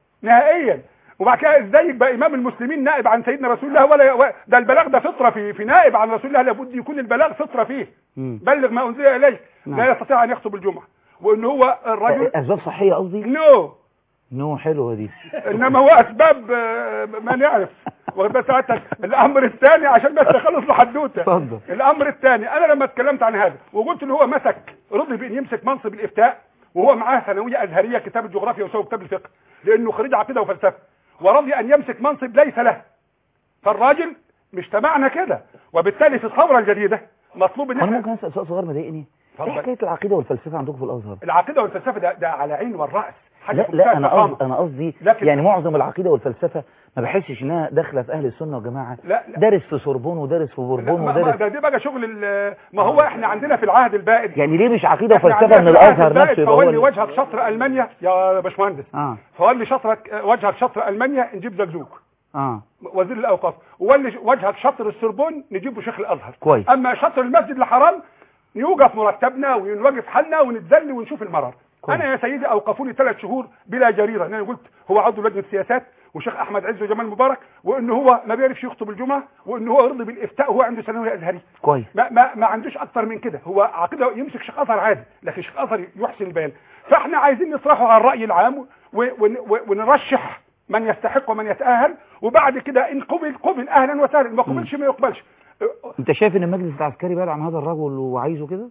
نهائيا وبعد كده ازاي يبقى امام المسلمين نائب عن سيدنا رسول الله ولا و- ده البلاغ ده فطره في في نائب عن رسول الله لابد يكون البلاغ فطره فيه مم. بلغ ما انزل اليك نعم. لا يستطيع ان يخطب الجمعه وان هو الرجل اسباب صحيه قصدي نو نو حلوه دي انما هو اسباب آه، ما نعرف واخد بال سعادتك الامر الثاني عشان بس اخلص الحدوته اتفضل الامر الثاني انا لما اتكلمت عن هذا وقلت ان هو مسك رضي بان يمسك منصب الافتاء وهو معاه ثانويه ازهريه كتاب الجغرافيا وسوى كتاب الفقه لانه خريج عقيده وفلسفه ورضي ان يمسك منصب ليس له فالراجل مش تبعنا كده وبالتالي في الثوره الجديده مطلوب ان انا احنا ممكن اسال سؤال صغير مضايقني ايه اتفضل. حكايه العقيده والفلسفه عندكم في الازهر العقيده والفلسفه ده, ده على عين والراس حاجه لا في لا منتهى انا الفخامة. قصدي انا قصدي لكن- يعني معظم العقيده والفلسفه ما بحسش انها داخله في اهل السنه والجماعه لا لا دارس في سوربون ودارس في لا، بوربون ما- ما- ودارس ده دي بقى شغل ال- ما هو احنا عندنا في العهد البائد يعني ليه مش عقيده احنا وفلسفه عندنا من في العهد الازهر البائد نفسه يبقى هو فولي ال- وجهك شطر المانيا يا باشمهندس اه فولي شطرك وجهك شطر المانيا نجيب زلزوق اه وزير الاوقاف وولي وجهك شطر السربون نجيبه شيخ الازهر كويس اما شطر المسجد الحرام نوقف مرتبنا ونوقف حالنا ونتذل ونشوف المرار كويس. انا يا سيدي اوقفوني ثلاث شهور بلا جريره انا قلت هو عضو لجنه سياسات وشيخ احمد عز وجمال مبارك وان هو ما بيعرفش يخطب الجمعه وان هو يرضي بالافتاء وهو عنده ثانويه ازهريه كويس ما ما ما عندوش اكتر من كده هو عقيده يمسك شيخ ازهر عادي لكن شيخ ازهر يحسن البيان فاحنا عايزين نطرحه على الراي العام و- ون- و- ونرشح من يستحق ومن يتاهل وبعد كده ان قبل قبل اهلا وسهلا ما قبلش ما يقبلش انت شايف ان المجلس العسكري بيدعم هذا الرجل وعايزه كده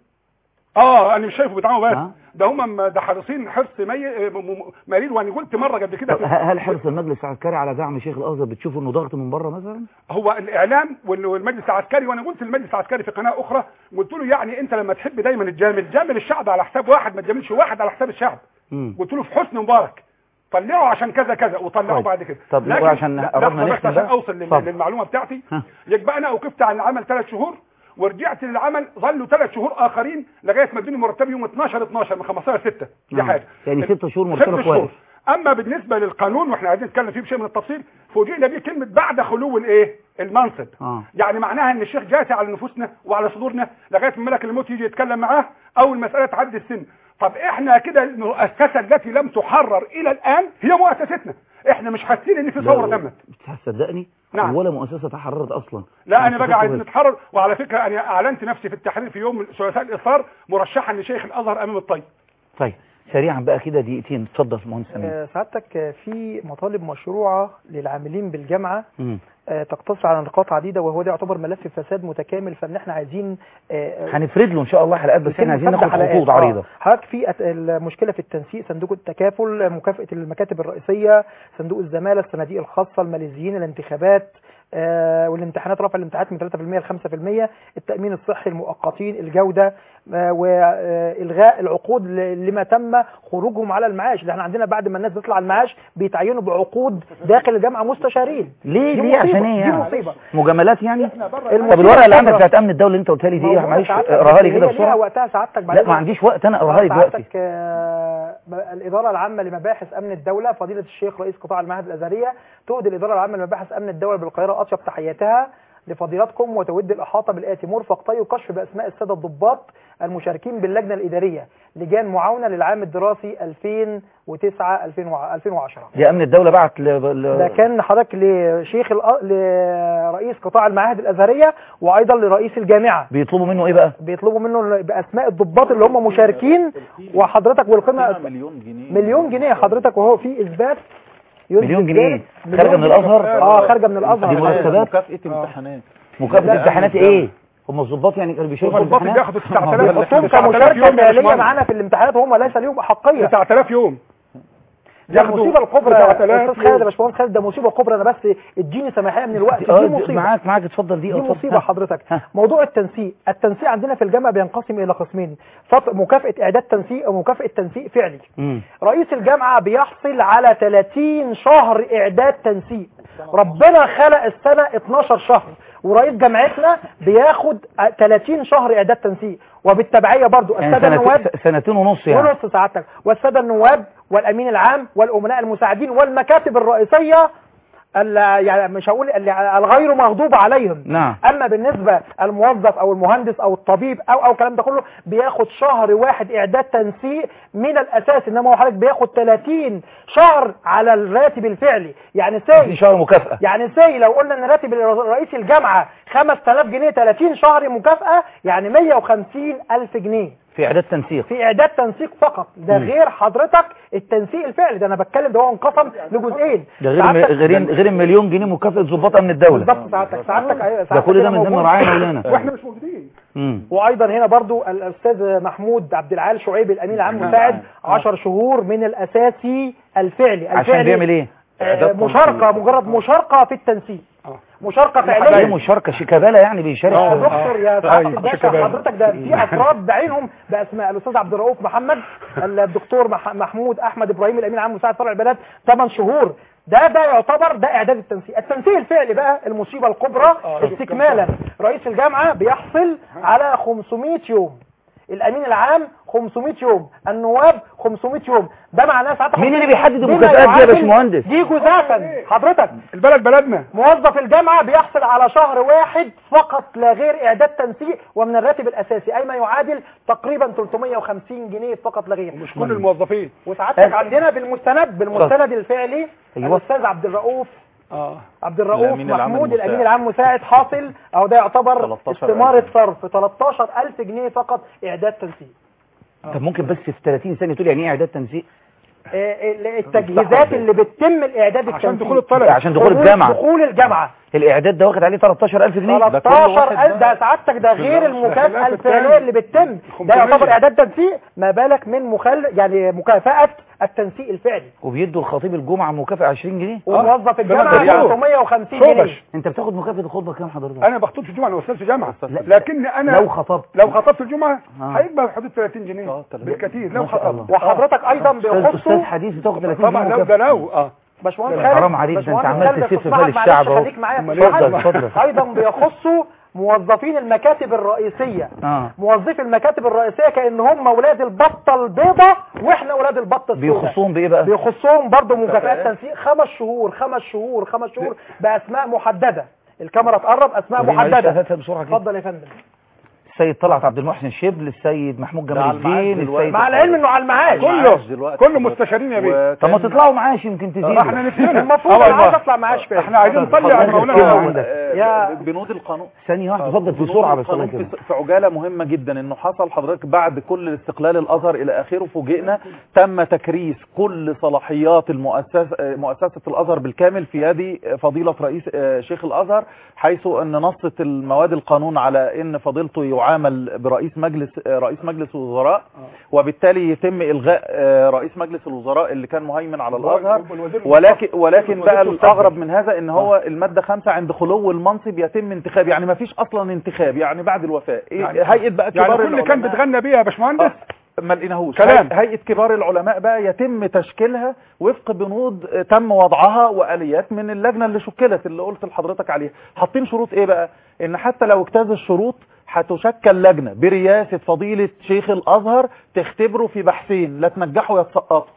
اه انا مش شايفه بيدعموا بس آه. ده هم ده حريصين حرص مي... م- م- مريض وانا قلت مره قبل كده طب في- ه- هل حرص المجلس العسكري على دعم شيخ الازهر بتشوفوا انه ضغط من بره مثلا هو الاعلام وال- والمجلس العسكري وانا قلت للمجلس العسكري في قناه اخرى قلت له يعني انت لما تحب دايما تجامل جامل الشعب على حساب واحد ما تجاملش واحد على حساب الشعب امم قلت له في حسن مبارك طلعوا عشان كذا كذا وطلعوا طيب. بعد كده طب لكن- وعشان لا- قربنا لحظة بس نختم عشان بقى. اوصل لل- اتفضل. للمعلومه بتاعتي ها. يبقى انا وقفت عن العمل ثلاث شهور ورجعت للعمل ظلوا ثلاث شهور اخرين لغايه ما ادوني مرتبي يوم 12 12 من 15 6 دي نعم. حاجه يعني ال- ست شهور مرتبك ست شهور. واقف. اما بالنسبه للقانون واحنا عايزين نتكلم فيه بشيء من التفصيل فوجئنا بيه كلمه بعد خلو الايه المنصب اه يعني معناها ان الشيخ جاتي على نفوسنا وعلى صدورنا لغايه ما ملك الموت يجي يتكلم معاه او المساله تعدي السن طب احنا كده المؤسسه التي لم تحرر الى الان هي مؤسستنا احنا مش حاسين ان في ثوره لا، تمت تصدقني نعم. ولا مؤسسه تحررت اصلا لا انا بقى مؤسسة عايزين بس. نتحرر وعلى فكره انا اعلنت نفسي في التحرير في يوم من ثلاثاء الاصرار مرشحا لشيخ الازهر امام الطيب طيب سريعا بقى كده دقيقتين اتفضل مهندس سمير آه، سعادتك آه، في مطالب مشروعة للعاملين بالجامعة مم. آه، تقتصر على نقاط عديدة وهو ده يعتبر ملف فساد متكامل فان احنا عايزين آه، آه، هنفرد له ان شاء الله حلقات بس احنا عايزين نبدأ ناخد حلقات. خطوط آه. عريضه حضرتك في أت- المشكله في التنسيق صندوق التكافل مكافاه المكاتب الرئيسيه صندوق الزماله الصناديق الخاصه الماليزيين الانتخابات آه والامتحانات رفع الامتحانات من 3% ل 5% التامين الصحي المؤقتين الجوده آه والغاء العقود ل- لما تم خروجهم على المعاش اللي احنا عندنا بعد ما الناس بتطلع المعاش بيتعينوا بعقود داخل الجامعه مستشارين ليه دي ليه عشان مصيبة، ايه دي يعني مصيبه مجاملات يعني المصيبة طب الورقه اللي عندك الكبرى. بتاعت امن الدوله اللي انت قلتها لي دي ايه موجودة معلش سعادتك، اقراها لي هي كده ليها بسرعه وقتها سعادتك لا ما عنديش وقت انا اقراها لي دلوقتي سعادتك آه، الإدارة العامة لمباحث أمن الدولة فضيلة الشيخ رئيس قطاع المعاهد الأزهرية تهدي الإدارة العامة لمباحث أمن الدولة بالقاهرة أطيب تحياتها لفضيلتكم وتود الإحاطة بالآتي مرفق طي وكشف بأسماء السادة الضباط المشاركين باللجنة الإدارية لجان معاونة للعام الدراسي 2009 2010 دي امن الدوله بعت ل... ل... ده كان حضرتك لشيخ الأ... لرئيس قطاع المعاهد الازهريه وايضا لرئيس الجامعه بيطلبوا منه ايه بقى بيطلبوا منه باسماء الضباط اللي هم مشاركين وحضرتك والقيمه مليون جنيه مليون جنيه حضرتك وهو في اثبات يثبت مليون جنيه ذلك. خارجه مليون من جنيه. الازهر اه خارجه من الازهر دي مرتبات مكافأة امتحانات مكافاه امتحانات ايه هم الضباط يعني كانوا بيشاركوا في الضباط الامتحانات بياخدوا 9000 بيحطوهم 9000 كمشاركه يوم يا فعليه باشمهندس. معانا في الامتحانات وهم ليس ليهم احقيه 9000 يوم ده ياخدوا المصيبه الكبرى 9000 يا استاذ يوم. خالد يا باشمهندس خالد ده مصيبه كبرى انا بس اديني سماحيه من الوقت اه دي دي- مصيبه معاك معاك اتفضل دي دي اتفضل. مصيبة ها. حضرتك ها. موضوع التنسيق التنسيق عندنا في الجامعة بينقسم إلى قسمين فط- مكافأة إعداد تنسيق ومكافأة تنسيق فعلي مم. رئيس الجامعة بيحصل على 30 شهر إعداد تنسيق ربنا خلق السنة 12 شهر ورئيس جامعتنا بياخد 30 شهر إعداد تنسيق وبالتبعية برضو يعني السادة النواب سنتين, سنتين ونص يعني ونص سعادتك والسادة النواب والأمين العام والأمناء المساعدين والمكاتب الرئيسية ال- يعني مش هقول ال- الغير مغضوب عليهم نعم اما بالنسبه الموظف او المهندس او الطبيب او او الكلام ده كله بياخد شهر واحد اعداد تنسيق من الاساس انما هو حضرتك بياخد 30 شهر على الراتب الفعلي يعني في ساي شهر مكافاه يعني ساي لو قلنا ان راتب رئيس الجامعه 5000 جنيه 30 شهر مكافاه يعني 150 الف جنيه في اعداد تنسيق في اعداد تنسيق فقط ده مم. غير حضرتك التنسيق الفعلي ده انا بتكلم ده هو انقسم لجزئين ده غير سعادتك- غير غير المليون جنيه مكافاه ضباط امن الدوله بالظبط سعادتك سعادتك أيوة، ده سعادتك كل ده هنا من ضمن موجود. رعاية مولانا واحنا مش موجودين مم. وايضا هنا برضو الاستاذ محمود عبد العال شعيب الامين العام مساعد 10 شهور من الاساسي الفعلي عشان الفعلي بيعمل ايه آه، مشاركه مجرد مشاركه في التنسيق آه. مشاركه دي فعليه مشاركه شيكابالا يعني بيشارك يا في- دكتور يا أيوة، سعاده الباشا شكرا. حضرتك ده في افراد بعينهم باسماء الاستاذ عبد الرؤوف محمد الدكتور مح- محمود احمد ابراهيم الامين العام مساعد فرع البلد 8 شهور ده ده يعتبر ده اعداد التنسيق التنسيق الفعلي بقى المصيبه الكبرى استكمالا رئيس الجامعه بيحصل على 500 يوم الامين العام 500 يوم النواب 500 يوم ده معناه ساعات مين اللي بيحدد بما المكافآت دي يا يعادل- باشمهندس؟ دي جزافا حضرتك البلد بلدنا موظف الجامعة بيحصل على شهر واحد فقط لا غير إعداد تنسيق ومن الراتب الأساسي أي ما يعادل تقريبا 350 جنيه فقط لا غير مش كل الموظفين وسعادتك عندنا بالمستند بالمستند الفعلي أيوة. الأستاذ عبد الرؤوف اه عبد الرؤوف الأمين العام محمود المساعد. الأمين العام مساعد حاصل أو ده يعتبر 13,000 استمارة صرف 13000 جنيه فقط إعداد تنسيق طب ممكن بس في 30 ثانيه تقول يعني ايه اعداد تنسيق آه، ال- التجهيزات اللي بتتم الإعداد عشان التنسيق دخول الطلب عشان دخول الجامعه دخول الجامعة الاعداد ده واخد عليه 13000 جنيه ده كل 13 واحد ده سعادتك ده غير المكافأة خلاف الفعلية التاني. اللي بتتم ده 500. يعتبر إعداد تنسيق ما بالك من مخل يعني مكافأة التنسيق الفعلي وبيدوا الخطيب الجمعه مكافاه 20 جنيه وموظف الجامعة بالمدرسة. 350 جنيه شوبش انت بتاخد مكافاه الخطبه كام حضرتك انا بخطب في الجمعه انا استاذ في جامعه لا. لكن انا لو خطبت لو خطبت الجمعه آه. هيبقى حدود 30 جنيه آه، 30. بالكثير لو ما شاء الله. خطبت وحضرتك أيضا استاذ استاذ بيخصوا حديث بتاخد 30 طبعا جنيه لو ده مكافاه لو اه باشمهندس لا، خالد حرام عليك، ده انت باشمهندس عمال خالد، تسيب في اسمح فال معلش، الشعب اهو. خليك معايا في اتفضل، السؤال. اتفضل. ايضا بيخصوا موظفين المكاتب الرئيسية اه موظفي المكاتب الرئيسية كأن هم اولاد البطة البيضة واحنا اولاد البطة السوداء بيخصوهم بايه بقى بيخصهم برضه مكافآت تنسيق خمس شهور خمس شهور خمس شهور بأسماء محددة الكاميرا تقرب أسماء ودي معلش محددة هاتها بسرعه كده اتفضل يا فندم السيد طلعت عبد المحسن شبل السيد محمود ده جمال على المعاش الدين دلوقتي. السيد مع العلم انه على المعاش كله دلوقتي كله مستشارين يا بيه طب ما تطلعوا معاش يمكن تزيدوا احنا نفسنا المفروض آه انا والله. عايز اطلع معاش فعلا احنا عايزين نطلع حضرتك على مولانا كده الأول. عندك. يا- بنود القانون ثانيه واحده اتفضل بنود بسرعه بس القانون الله في كده في عجاله مهمه جدا انه حصل حضرتك بعد كل الاستقلال الازهر الى اخره فوجئنا تم تكريس كل صلاحيات المؤسسه مؤسسه الازهر بالكامل في يد فضيله رئيس آه، شيخ الازهر حيث ان نصت المواد القانون على ان فضيلته يعامل برئيس مجلس آه، رئيس مجلس الوزراء وبالتالي يتم الغاء آه، رئيس مجلس الوزراء اللي كان مهيمن على الازهر والوزير ولكن ولكن بقى والوزير الاغرب من هذا ان هو الماده خمسة عند خلو المنصب يتم انتخاب يعني ما فيش اصلا انتخاب يعني بعد الوفاه إيه يعني- هيئه بقى يعني كبار كل اللي كان العلماء بتغنى بيها يا باشمهندس آه، ما لقيناهوش كلام. هيئة- هيئه كبار العلماء بقى يتم تشكيلها وفق بنود آه، تم وضعها واليات من اللجنه اللي شكلت اللي قلت لحضرتك عليها حاطين شروط ايه بقى ان حتى لو اجتاز الشروط هتشكل لجنه برئاسه فضيله شيخ الازهر تختبره في بحثين لا تنجحوا يا تسقطوا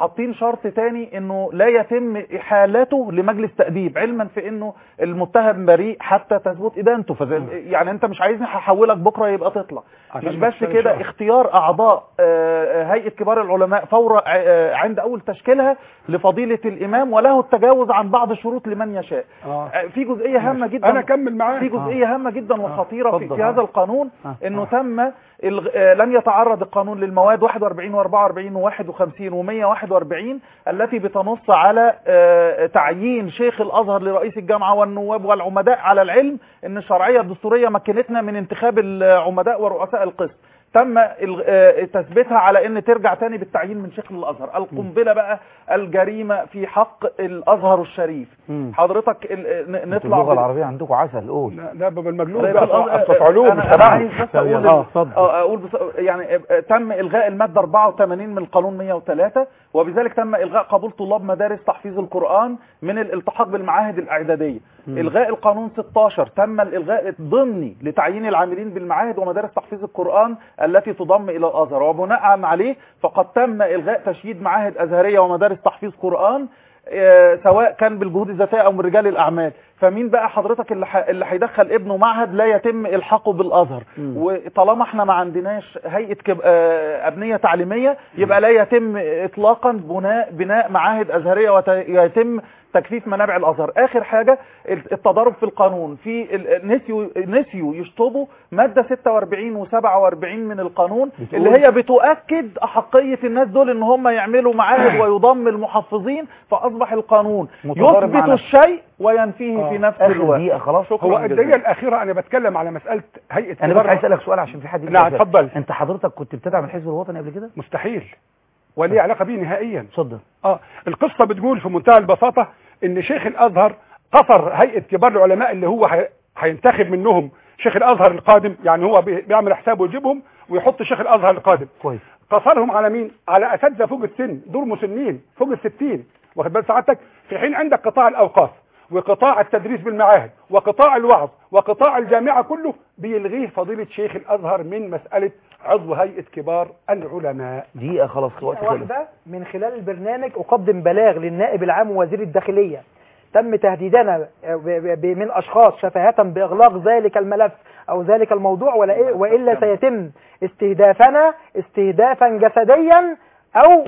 حاطين شرط تاني انه لا يتم احالته لمجلس تأديب علما في انه المتهم بريء حتى تثبت ادانته فزي يعني انت مش عايزني هحولك بكره يبقى تطلع عشان مش ما بس تشتغلش كده أكتر. اختيار اعضاء آه، هيئه كبار العلماء فور آه، عند اول تشكيلها لفضيله الامام وله التجاوز عن بعض الشروط لمن يشاء اه آه، في جزئيه هامه جدا انا اكمل معاك في جزئيه هامه جدا وخطيره في, اتفضل. في هذا القانون آه. انه تم الغ... آه، لن يتعرض القانون للمواد 41 و44 و51 و141 التي بتنص على آه، تعيين شيخ الازهر لرئيس الجامعه والنواب والعمداء على العلم ان الشرعيه الدستوريه مكنتنا من انتخاب العمداء ورؤساء القسم تم الغ- آه، تثبيتها على ان ترجع تاني بالتعيين من شيخ الازهر القنبله بقى الجريمه في حق الازهر الشريف مم. حضرتك ال- ن- انتوا نطلع اللغه بال- العربيه عندكم عسل قول لا لا بابا المجنون طيب، بقى الأز- أصل في علوم انا مش أنا تبعنا. عايز بس اقول اه اتفضل اه اقول بس يعني آه، تم الغاء الماده 84 من القانون 103 وبذلك تم الغاء قبول طلاب مدارس تحفيظ القران من الالتحاق بالمعاهد الاعداديه الغاء القانون 16 تم الالغاء الضمني لتعيين العاملين بالمعاهد ومدارس تحفيظ القران التي تضم الى الازهر وبناء عليه فقد تم الغاء تشييد معاهد ازهريه ومدارس تحفيظ قران آه، سواء كان بالجهود الذاتيه او من رجال الاعمال فمين بقى حضرتك اللي ح... اللي هيدخل ابنه معهد لا يتم الحاقه بالازهر مم. وطالما احنا ما عندناش هيئه كب... آه، ابنيه تعليميه يبقى لا يتم اطلاقا بناء بناء معاهد ازهريه ويتم تكثيف منابع الازهر اخر حاجه التضارب في القانون في ال- نسيوا نسيوا يشطبوا ماده 46 و47 من القانون بتقول؟ اللي هي بتؤكد احقيه الناس دول ان هم يعملوا معاهد ويضم المحفظين فاصبح القانون متضارب مع يثبت نفسه. الشيء وينفيه آه. في نفس اخر الوقت دقيقه خلاص هو شكرا الدقيقه جزيلا الاخيره انا بتكلم على مساله هيئه انا بس كبار- عايز اسالك سؤال عشان في حد نعم يسأل. اتفضل انت حضرتك كنت بتدعم الحزب الوطني قبل كده مستحيل وليه علاقه بيه نهائيا اتفضل اه القصه بتقول في منتهى البساطه ان شيخ الازهر قصر هيئه كبار العلماء اللي هو هي- هينتخب منهم شيخ الازهر القادم يعني هو بي- بيعمل حسابه يجيبهم ويحط شيخ الازهر القادم كويس قصرهم على مين على اساتذه فوق السن دول مسنين فوق الستين واخد بال سعادتك في حين عندك قطاع الاوقاف وقطاع التدريس بالمعاهد وقطاع الوعظ وقطاع الجامعه كله بيلغيه فضيله شيخ الازهر من مساله عضو هيئه كبار العلماء دقيقه خلاص وقت خلص واحدة من خلال البرنامج أقدم بلاغ للنائب العام ووزير الداخلية تم تهديدنا ب- ب- من أشخاص شفاهة بإغلاق ذلك الملف أو ذلك الموضوع ولا إيه وإلا سيتم استهدافنا استهدافا جسديا أو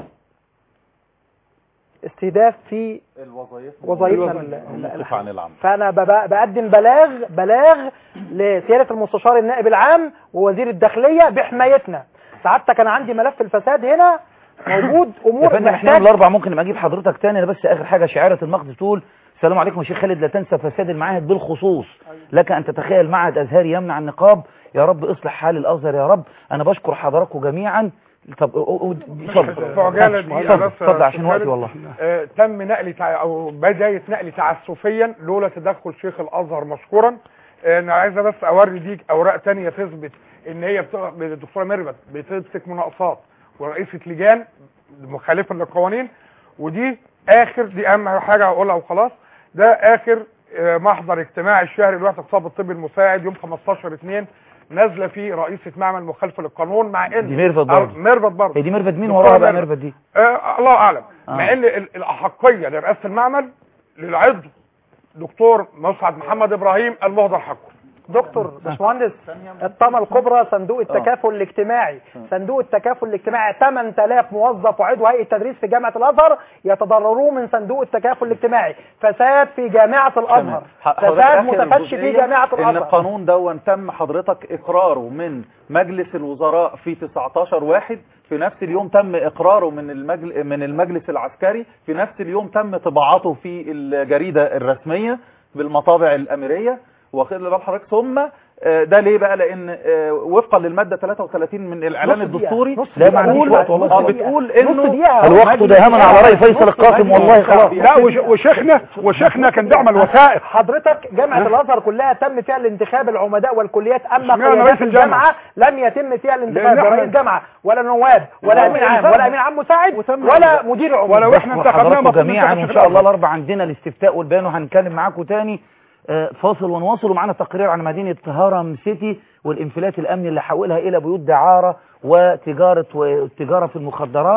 استهداف في الوظائف وظائفنا الوظائف. ال- ال- الموقف عن العمل فانا بب- بقدم بلاغ بلاغ لسياده المستشار النائب العام ووزير الداخليه بحمايتنا سعادتك انا عندي ملف الفساد هنا موجود يا امور فندم احنا يوم محتاج الاربعاء ممكن نبقى اجيب حضرتك تاني انا بس اخر حاجه شعاره المقدس تقول السلام عليكم يا شيخ خالد لا تنسى فساد المعاهد بالخصوص لك ان تتخيل معهد ازهري يمنع النقاب يا رب اصلح حال الازهر يا رب انا بشكر حضراتكم جميعا طب أو- أو- اتفضل في عجاله دقيقه اتفضل بس اتفضل عشان أستاذ وقتي خالد. والله آه، تم نقل تع... او بدايه نقل تعسفيا لولا تدخل شيخ الازهر مشكورا آه، انا عايزه بس اوري ديك اوراق تانية تثبت ان هي بتوع الدكتوره ميرفت بتمسك مناقصات ورئيسه لجان مخالفه للقوانين ودي اخر دي اهم حاجه هقولها وخلاص ده اخر آه، محضر اجتماع الشهري لوحده اقتصاد الطب المساعد يوم 15 2 نازله فيه رئيسه معمل مخالفه للقانون مع ان دي ميرفت برضه. ميرفت برضه هي دي ميرفت مين دكتورة وراها بقى ميرفت. ميرفت دي آه الله اعلم آه. مع ان ال- الاحقيه لرئاسه المعمل للعضو دكتور مسعد محمد ابراهيم المهدر حقه دكتور باشمهندس الطامه الكبرى صندوق التكافل الاجتماعي صندوق التكافل الاجتماعي 8000 موظف وعضو هيئه تدريس في جامعه الازهر يتضررون من صندوق التكافل الاجتماعي فساد في جامعه الازهر حضرتك فساد آخر متفشي في الجزئية جامعه ان الازهر القانون دون تم حضرتك اقراره من مجلس الوزراء في 19 واحد في نفس اليوم تم اقراره من المجل من المجلس العسكري في نفس اليوم تم طباعته في الجريده الرسميه بالمطابع الاميريه واخد بال حضرتك ثم آه، ده ليه بقى لان آه، وفقا للماده 33 من الاعلان نص دقيقة، الدستوري نص لا، ما دقيقة، عنديش نص وقت والله. دقيقة، آه، بتقول انه نص دقيقة. الوقت دائما على راي فيصل القاسم والله خلاص لا وش- وشيخنا وشيخنا كان بيعمل وثائق حضرتك جامعة الازهر كلها تم فيها الانتخاب العمداء والكليات اما اشمعنى قيادات رئيس الجامعة؟ الجامعة لم يتم فيها الانتخاب لأن لا احنا- رئيس جامعة ولا نواب ولا لا، امين عام وتم- ولا امين عام مساعد وتم- ولا مدير عمومي ولو احنا بشكر انتخبناه حضراتكم المفروض جميعا ننتخب وان شيخ شاء الله الأزهر. الاربعاء عندنا الاستفتاء والبيان وهنتكلم معاكم تاني آه، فاصل ونواصل ومعانا تقرير عن مدينة هرم سيتي والانفلات الامني اللي حولها الى بيوت دعارة وتجارة وتجارة في المخدرات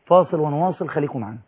فاصل ونواصل خليكم معنا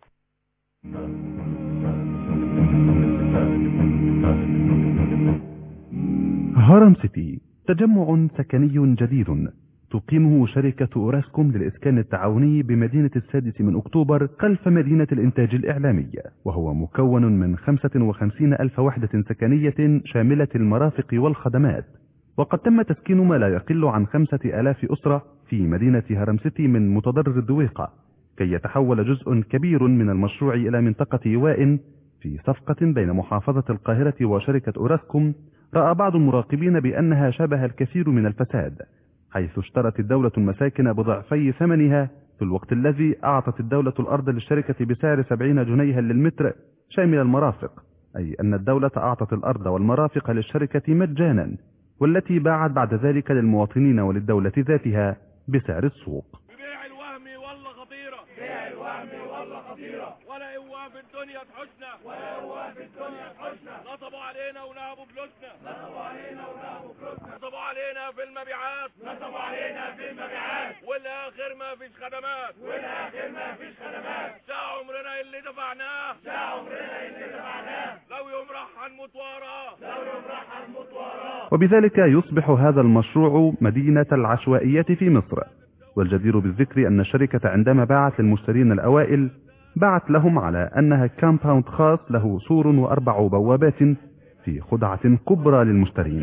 هرم سيتي تجمع سكني جديد تقيمه شركة أوراسكوم للإسكان التعاوني بمدينة السادس من أكتوبر خلف مدينة الإنتاج الإعلامي وهو مكون من 55 ألف وحدة سكنية شاملة المرافق والخدمات وقد تم تسكين ما لا يقل عن خمسة ألاف أسرة في مدينة هرم سيتي من متضرر الدويقة كي يتحول جزء كبير من المشروع إلى منطقة إيواء في صفقة بين محافظة القاهرة وشركة أوراسكوم رأى بعض المراقبين بأنها شبه الكثير من الفساد حيث اشترت الدولة المساكن بضعفي ثمنها في الوقت الذي أعطت الدولة الأرض للشركة بسعر 70 جنيها للمتر شامل المرافق أي أن الدولة أعطت الأرض والمرافق للشركة مجانا والتي باعت بعد ذلك للمواطنين وللدولة ذاتها بسعر السوق بيع الوهمي والله خطيرة بيع الوهمي والله خطيرة ولا قوة في الدنيا تحوشنا ولا قوة في الدنيا تحوشنا نصبوا علينا ونهبوا فلوسنا نصبوا علينا ونهبوا فلوسنا نصبوا علينا في المبيعات نصبوا علينا في المبيعات والاخر ما فيش خدمات والاخر ما فيش خدمات ساعة عمرنا اللي دفعناه ساعة عمرنا اللي دفعناه لو يوم راح هنموت وراه لو يوم راح هنموت وراه وبذلك يصبح هذا المشروع مدينة العشوائية في مصر والجدير بالذكر أن الشركة عندما باعت للمشترين الأوائل باعت لهم على أنها كامباوند خاص له سور وأربع بوابات في خدعة كبرى للمشترين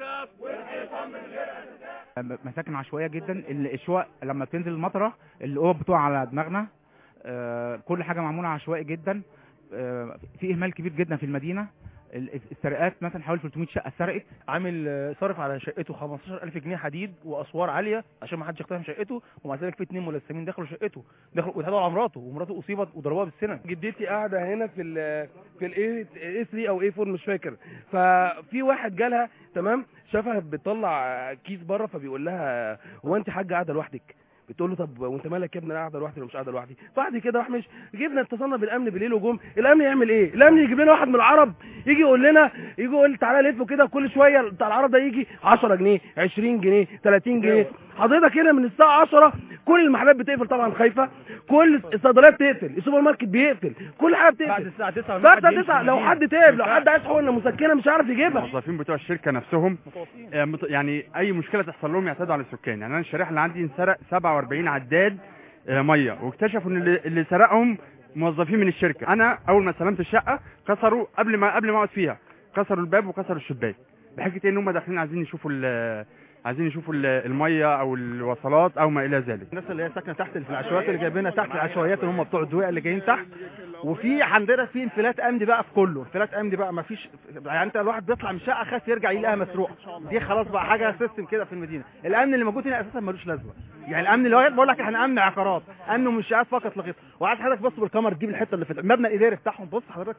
مساكن عشوائيه جدا الشقق لما بتنزل المطره الاوض بتقع على دماغنا آه، كل حاجه معموله عشوائي جدا آه، في اهمال كبير جدا في المدينه ال- السرقات مثلا حوالي 300 شقه اتسرقت عامل آه، صارف على شقته 15000 جنيه حديد واسوار عاليه عشان ما حدش يقتحم شقته ومع ذلك في اثنين ملثمين دخلوا شقته دخلوا واتهدوا على مراته ومراته اصيبت وضربوها بالسنن جدتي قاعده هنا في ال في الاي اي 3 او اي 4 مش فاكر ففي واحد جالها تمام شافها بتطلع كيس بره فبيقول لها هو انت حاجه قاعده لوحدك بتقول له طب وانت مالك يا ابني انا قاعده لوحدي ولا مش قاعده لوحدي بعد كده راح مش جبنا اتصلنا بالامن بالليل وجم الامن يعمل ايه الامن يجيب لنا واحد من العرب يجي يقول لنا يجي يقول تعالى لف كده كل شويه بتاع العرب ده يجي 10 جنيه 20 جنيه 30 جنيه حضرتك هنا من الساعه 10 كل المحلات بتقفل طبعا خايفه كل الصيدليات بتقفل السوبر ماركت بيقفل كل حاجه بتقفل بعد الساعه 9 بعد الساعه 9 لو حد تعب لو حد عايز حقنه مسكنه مش عارف يجيبها الموظفين بتوع الشركه نفسهم آه، مت- يعني اي مشكله تحصل لهم يعتادوا على السكان يعني انا الشريحه اللي عندي انسرق 47 عداد آه، ميه واكتشفوا ان اللي, اللي سرقهم موظفين من الشركه انا اول ما استلمت الشقه كسروا قبل ما قبل ما اقعد فيها كسروا الباب وكسروا الشباك بحجه ان هم داخلين عايزين يشوفوا ال- عايزين يشوفوا ال- الميه او الوصلات او ما الى ذلك الناس اللي هي ساكنه تحت في العشوائيات اللي جايبينها تحت العشوائيات اللي هم بتوع الدويقه اللي جايين تحت وفي عندنا في انفلات امني بقى في كله انفلات امني بقى ما فيش يعني انت الواحد بيطلع من الشقه خايف يرجع يلاقيها مسروقه دي خلاص بقى حاجه سيستم كده في المدينه الامن اللي موجود هنا اساسا ملوش لازمه يعني الامن اللي هو بقول لك احنا امن عقارات امن منشات فقط لغير وعايز حضرتك بص بالكاميرا تجيب الحته اللي في المبنى الاداري بتاعهم بص حضرتك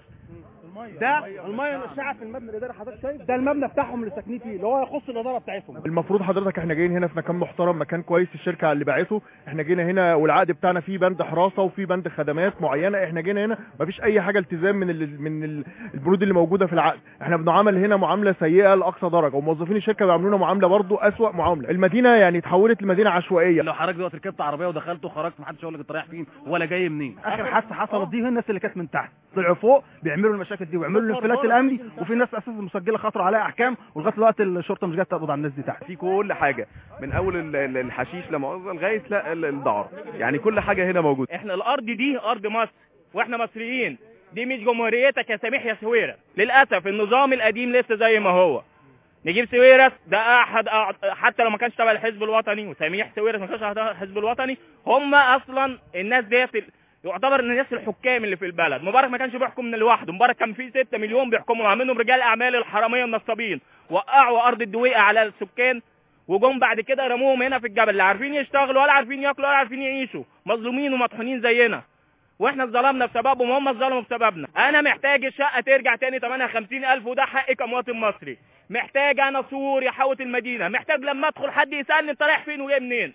ده الميه اللي اشتغل في المبنى الاداري حضرتك شايف ده المبنى بتاعهم اللي ساكنين فيه اللي هو يخص الاداره بتاعتهم المفروض حضرتك احنا جايين هنا في مكان محترم مكان كويس الشركه اللي باعته احنا جينا هنا والعقد بتاعنا فيه بند حراسه وفيه بند خدمات معينه احنا جينا هنا مفيش اي حاجه التزام من ال من ال البنود اللي موجوده في العقد احنا بنعامل هنا معامله سيئه لاقصى درجه وموظفين الشركه بيعاملونا معامله برضو اسوأ معامله المدينه يعني اتحولت لمدينه عشوائيه لو حضرتك دلوقتي ركبت عربيه ودخلت وخرجت محدش يقول لك انت رايح فين ولا جاي منين اخر حادثه حصلت دي الناس اللي كانت من تحت طلعوا فوق بيعملوا المشاكل دي ويعملوا الانفلات الامني وفي ناس اساسا مسجله خطر عليها احكام ولغايه دلوقتي الشرطه مش جايه تقبض على الناس دي تحت في كل حاجه من اول ال- ال- الحشيش لما لغايه لا ال- الدعاره يعني كل حاجه هنا موجوده احنا الارض دي ارض مصر واحنا مصريين دي مش جمهوريتك يا سميح يا سويرة للاسف النظام القديم لسه زي ما هو نجيب سويرس ده احد أع- حتى لو ما كانش تبع الحزب الوطني وسميح سويرس ما كانش تبع الحزب الوطني هم اصلا الناس ديت ال- يعتبر ان الناس الحكام اللي في البلد مبارك ما كانش بيحكم من لوحده مبارك كان فيه 6 مليون بيحكموا مع منهم رجال اعمال الحراميه النصابين وقعوا ارض الدويقه على السكان وجم بعد كده رموهم هنا في الجبل لا عارفين يشتغلوا ولا عارفين ياكلوا ولا عارفين يعيشوا مظلومين ومطحونين زينا واحنا اتظلمنا بسببهم وهم اتظلموا بسببنا انا محتاج الشقه ترجع تاني ثمنها 50000 وده حقي كمواطن مصري محتاج انا سور يحوط المدينه محتاج لما ادخل حد يسالني انت رايح فين وجاي منين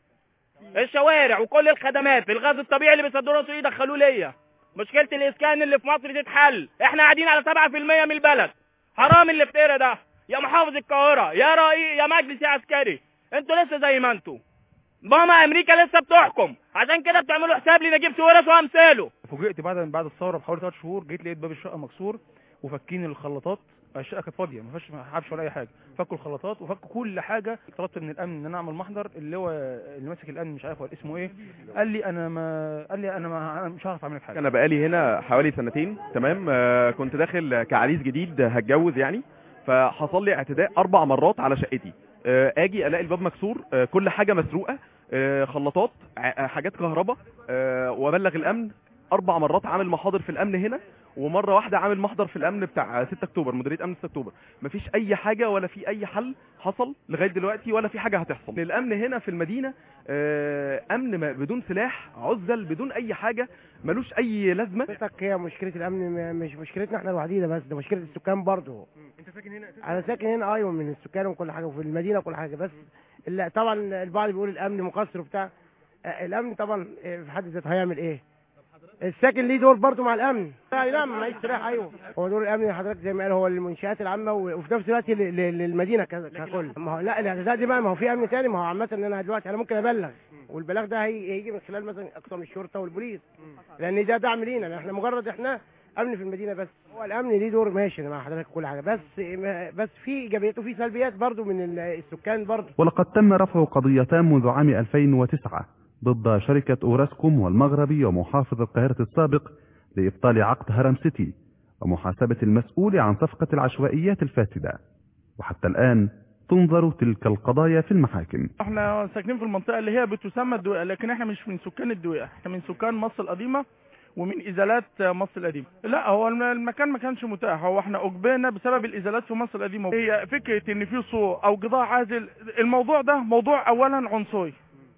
الشوارع وكل الخدمات الغاز الطبيعي اللي بيصدروه السعوديه يدخلوه ليا مشكله الاسكان اللي في مصر تتحل احنا قاعدين على 7% من البلد حرام اللي افترى ده يا محافظ القاهره يا رئيس يا مجلس يا عسكري انتوا لسه زي ما انتوا ماما امريكا لسه بتحكم عشان كده بتعملوا حساب لنجيب سويرس وامثاله فوجئت بعد بعد الثوره بحوالي ثلاث شهور جيت لقيت باب الشقه مكسور وفكين الخلاطات الشقه كانت فاضيه ما فيهاش حبش ولا اي حاجه فكوا الخلاطات وفكوا كل حاجه طلبت من الامن ان انا اعمل محضر اللي هو اللي ماسك الامن مش عارف هو اسمه ايه قال لي انا ما قال لي انا ما أنا مش هعرف اعمل لك حاجه انا بقالي هنا حوالي سنتين تمام آه، كنت داخل كعريس جديد هتجوز يعني فحصل لي اعتداء اربع مرات على شقتي آه، اجي الاقي الباب مكسور آه، كل حاجه مسروقه آه، خلاطات ع- حاجات كهرباء آه، وابلغ الامن اربع مرات عامل محاضر في الامن هنا ومره واحده عامل محضر في الامن بتاع 6 اكتوبر مديريه امن 6 اكتوبر مفيش اي حاجه ولا في اي حل حصل لغايه دلوقتي ولا في حاجه هتحصل الامن هنا في المدينه آه، امن ما- بدون سلاح عزل بدون اي حاجه ملوش اي لازمه حضرتك هي مشكله الامن م- مش مشكلتنا احنا الوحيده بس ده مشكله السكان برضه انت ساكن هنا انا ساكن هنا ايوه من السكان وكل حاجه وفي المدينه وكل حاجه بس لا طبعا البعض بيقول الامن مقصر وبتاع آه، الامن طبعا آه، في حد ذاته هيعمل ايه الساكن ليه دور برضه مع الامن لا لا معيش سلاح ايوه هو دور الامن حضرتك زي ما قال هو المنشات العامه و- وفي نفس الوقت ل- ل- للمدينه ك- ككل ما هو لا الاعتداء دي بقى ما هو في امن تاني ما هو عامه ان انا دلوقتي انا ممكن ابلغ والبلاغ ده هي- هيجي من خلال مثلا اقسام الشرطه والبوليس لان ده دعم لينا لأن احنا مجرد احنا امن في المدينه بس هو الامن ليه دور ماشي أنا مع حضرتك كل حاجه بس بس في ايجابيات وفي سلبيات برضو من ال- السكان برضو ولقد تم رفع قضيتان منذ عام 2009 ضد شركة أوراسكوم والمغربي ومحافظ القاهرة السابق لإبطال عقد هرم سيتي ومحاسبة المسؤول عن صفقة العشوائيات الفاسدة وحتى الآن تنظر تلك القضايا في المحاكم احنا ساكنين في المنطقه اللي هي بتسمى الدويقه لكن احنا مش من سكان الدويقه احنا من سكان مصر القديمه ومن ازالات مصر القديمه لا هو الم- المكان ما كانش متاح هو احنا اجبرنا بسبب الازالات في مصر القديمه هي فكره ان في سوق او قطاع عازل الموضوع ده موضوع اولا عنصري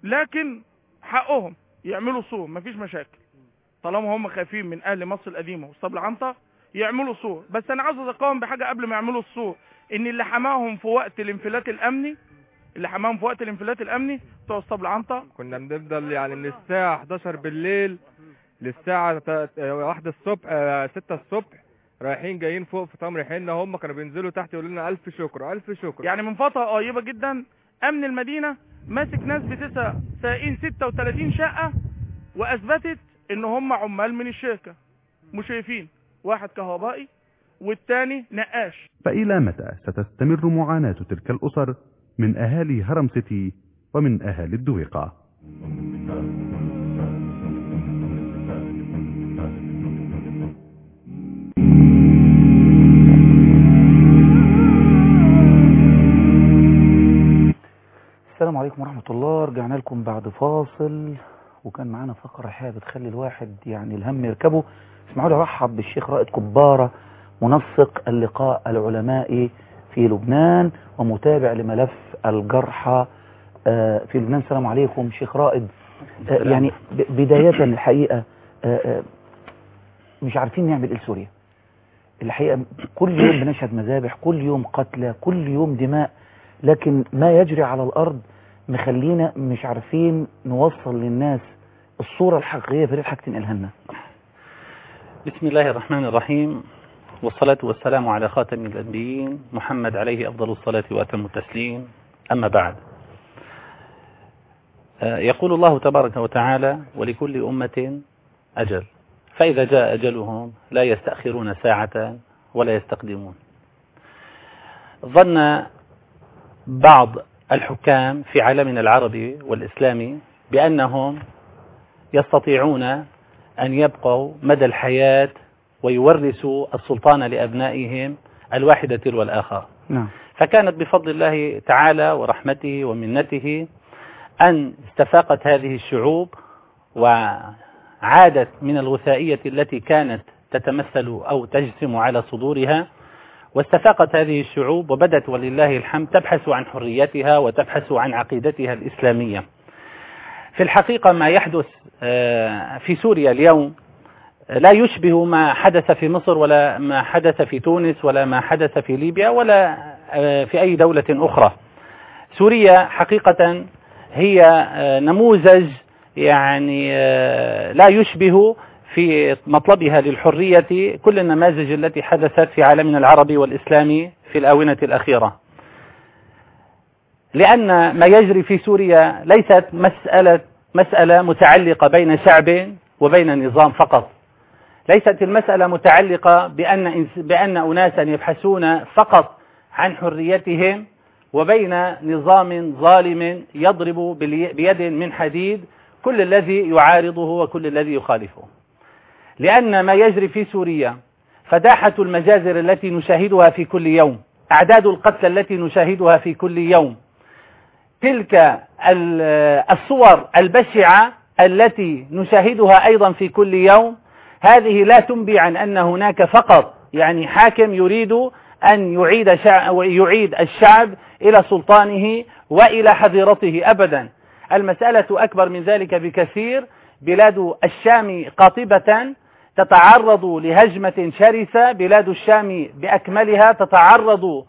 لكن حقهم يعملوا سوق مفيش مشاكل طالما هم خايفين من اهل مصر القديمه واسطبل عنتر يعملوا سوق بس انا عاوز اذكرهم بحاجه قبل ما يعملوا السوق ان اللي حماهم في وقت الانفلات الامني اللي حماهم في وقت الانفلات الامني بتوع اسطبل عنتر كنا بنفضل يعني من الساعة 11 بالليل للساعة تا- آه، واحدة الصبح آه، ستة الصبح رايحين جايين فوق في تمر حنة هم كانوا بينزلوا تحت يقولوا لنا ألف شكر ألف شكر يعني من فترة قريبة جدا أمن المدينة ماسك ناس بتسع سائقين 36 شقة وأثبتت إن هم عمال من الشركة مشرفين واحد كهربائي والتاني نقاش فإلى متى ستستمر معاناة تلك الأسر من أهالي هرم سيتي ومن أهالي الدويقة السلام عليكم ورحمة الله رجعنا لكم بعد فاصل وكان معانا فقرة حياة بتخلي الواحد يعني الهم يركبه اسمعوا لي ارحب بالشيخ رائد كبارة منسق اللقاء العلمائي في لبنان ومتابع لملف الجرحى آه، في لبنان السلام عليكم شيخ رائد آه، يعني ب- بداية الحقيقة آه، آه، مش عارفين نعمل ايه لسوريا الحقيقة كل يوم بنشهد مذابح كل يوم قتلى كل يوم دماء لكن ما يجري على الأرض مخلينا مش عارفين نوصل للناس الصورة الحقيقية فريد حاجة تنقلها لنا بسم الله الرحمن الرحيم والصلاة والسلام على خاتم الأنبيين محمد عليه أفضل الصلاة وأتم التسليم أما بعد آه، يقول الله تبارك وتعالى ولكل أمة أجل فإذا جاء أجلهم لا يستأخرون ساعة ولا يستقدمون ظن بعض الحكام في عالمنا العربي والإسلامي بأنهم يستطيعون أن يبقوا مدى الحياة ويورثوا السلطان لأبنائهم الواحد تلو الآخر نعم فكانت بفضل الله تعالى ورحمته ومنته أن استفاقت هذه الشعوب وعادت من الغثائية التي كانت تتمثل أو تجسم على صدورها واستفاقت هذه الشعوب وبدت ولله الحمد تبحث عن حريتها وتبحث عن عقيدتها الإسلامية في الحقيقة ما يحدث آه، في سوريا اليوم لا يشبه ما حدث في مصر ولا ما حدث في تونس ولا ما حدث في ليبيا ولا آه، في أي دولة أخرى سوريا حقيقة هي آه، نموذج يعني آه، لا يشبه في مطلبها للحرية كل النماذج التي حدثت في عالمنا العربي والإسلامي في الآونة الأخيرة لأن ما يجري في سوريا ليست مسألة مسألة متعلقة بين شعب وبين نظام فقط ليست المسألة متعلقة بأن إنس- بأن أناسا يبحثون فقط عن حريتهم وبين نظام ظالم يضرب بالي- بيد من حديد كل الذي يعارضه وكل الذي يخالفه لأن ما يجري في سوريا فداحة المجازر التي نشاهدها في كل يوم أعداد القتلى التي نشاهدها في كل يوم تلك ال- الصور البشعة التي نشاهدها أيضا في كل يوم هذه لا تنبي عن أن هناك فقط يعني حاكم يريد أن يعيد, شع... يعيد الشعب إلى سلطانه وإلى حظيرته أبدا المسألة أكبر من ذلك بكثير بلاد الشام قاطبة تتعرض لهجمة شرسة بلاد الشام بأكملها تتعرض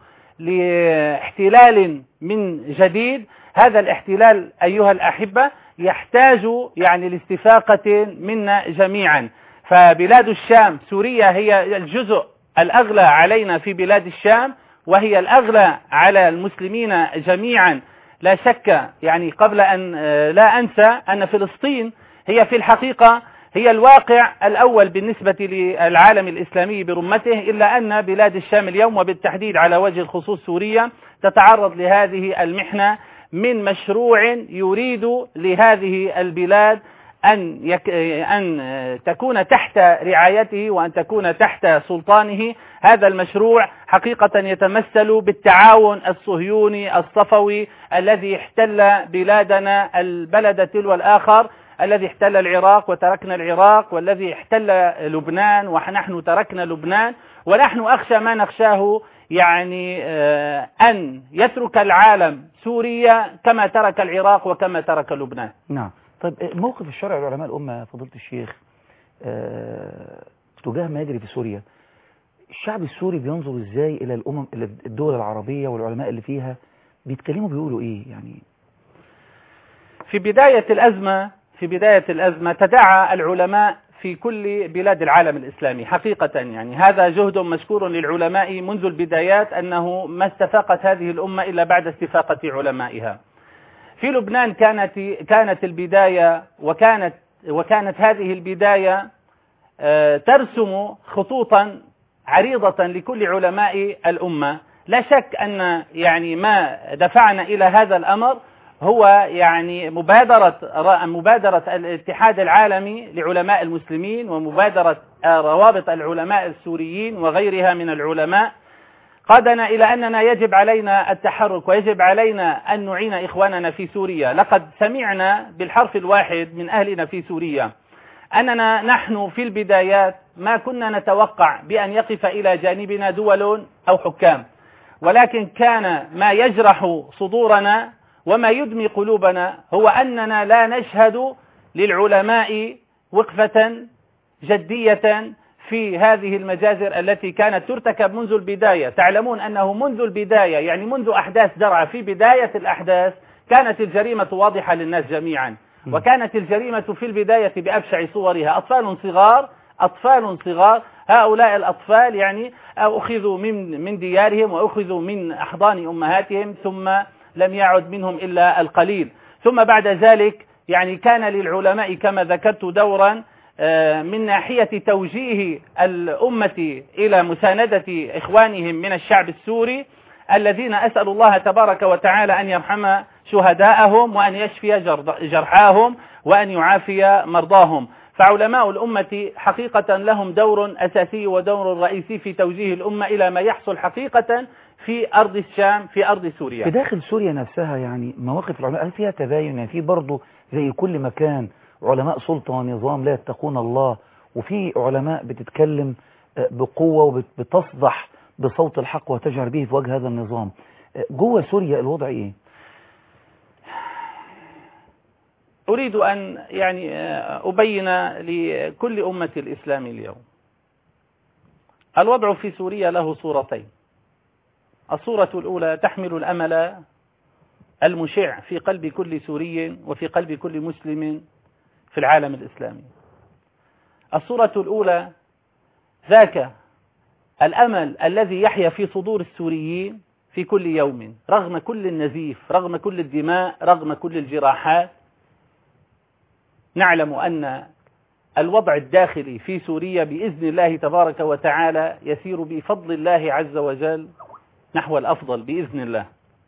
لاحتلال من جديد هذا الاحتلال أيها الأحبة يحتاج يعني لاستفاقة منا جميعا فبلاد الشام سوريا هي الجزء الأغلى علينا في بلاد الشام وهي الأغلى على المسلمين جميعا لا شك يعني قبل أن آه، لا أنسى أن فلسطين هي في الحقيقة هي الواقع الأول بالنسبة للعالم الإسلامي برمته إلا أن بلاد الشام اليوم وبالتحديد على وجه الخصوص سوريا تتعرض لهذه المحنة من مشروع يريد لهذه البلاد أن, يك... أن تكون تحت رعايته وأن تكون تحت سلطانه هذا المشروع حقيقة يتمثل بالتعاون الصهيوني الصفوي الذي احتل بلادنا البلد تلو الآخر الذي احتل العراق وتركنا العراق والذي احتل لبنان ونحن تركنا لبنان ونحن أخشى ما نخشاه يعني آه، أن يترك العالم سوريا كما ترك العراق وكما ترك لبنان نعم طيب موقف الشرع العلماء الأمة فضيلة الشيخ آه، تجاه ما يجري في سوريا الشعب السوري بينظر ازاي الى الامم إلى الدول العربية والعلماء اللي فيها بيتكلموا بيقولوا ايه يعني في بداية الأزمة في بداية الأزمة تداعى العلماء في كل بلاد العالم الإسلامي حقيقة يعني هذا جهد مشكور للعلماء منذ البدايات أنه ما استفاقت هذه الأمة إلا بعد استفاقة علمائها في لبنان كانت كانت البداية وكانت وكانت هذه البداية آه، ترسم خطوطا عريضة لكل علماء الأمة لا شك أن يعني ما دفعنا إلى هذا الأمر هو يعني مبادرة مبادرة الاتحاد العالمي لعلماء المسلمين ومبادرة آه، روابط العلماء السوريين وغيرها من العلماء قادنا إلى أننا يجب علينا التحرك ويجب علينا أن نعين إخواننا في سوريا لقد سمعنا بالحرف الواحد من أهلنا في سوريا أننا نحن في البدايات ما كنا نتوقع بأن يقف إلى جانبنا دول أو حكام ولكن كان ما يجرح صدورنا وما يدمي قلوبنا هو أننا لا نشهد للعلماء وقفة جدية في هذه المجازر التي كانت ترتكب منذ البداية تعلمون أنه منذ البداية يعني منذ أحداث درعا في بداية الأحداث كانت الجريمة واضحة للناس جميعا وكانت الجريمة في البداية بأبشع صورها أطفال صغار أطفال صغار هؤلاء الأطفال يعني أخذوا من من ديارهم وأخذوا من أحضان أمهاتهم ثم لم يعد منهم إلا القليل ثم بعد ذلك يعني كان للعلماء كما ذكرت دورا آه، من ناحية توجيه الأمة إلى مساندة إخوانهم من الشعب السوري الذين أسأل الله تبارك وتعالى أن يرحم شهداءهم وأن يشفي جرد- جرحاهم وأن يعافي مرضاهم فعلماء الأمة حقيقة لهم دور أساسي ودور رئيسي في توجيه الأمة إلى ما يحصل حقيقة في أرض الشام في أرض سوريا في داخل سوريا نفسها يعني مواقف العلماء هل فيها تباين يعني في برضه زي كل مكان علماء سلطة ونظام لا يتقون الله وفي علماء بتتكلم آه، بقوة وبتصدح بصوت الحق وتجهر به في وجه هذا النظام آه، جوه سوريا الوضع ايه أريد أن يعني آه، أبين لكل أمة الإسلام اليوم الوضع في سوريا له صورتين الصورة الأولى تحمل الأمل المشع في قلب كل سوري وفي قلب كل مسلم في العالم الإسلامي الصورة الأولى ذاك الأمل الذي يحيا في صدور السوريين في في كل يوم رغم كل النزيف رغم كل الدماء رغم كل الجراحات نعلم أن الوضع الداخلي في سوريا بإذن الله تبارك وتعالى يسير بفضل الله عز وجل نحو الأفضل بإذن الله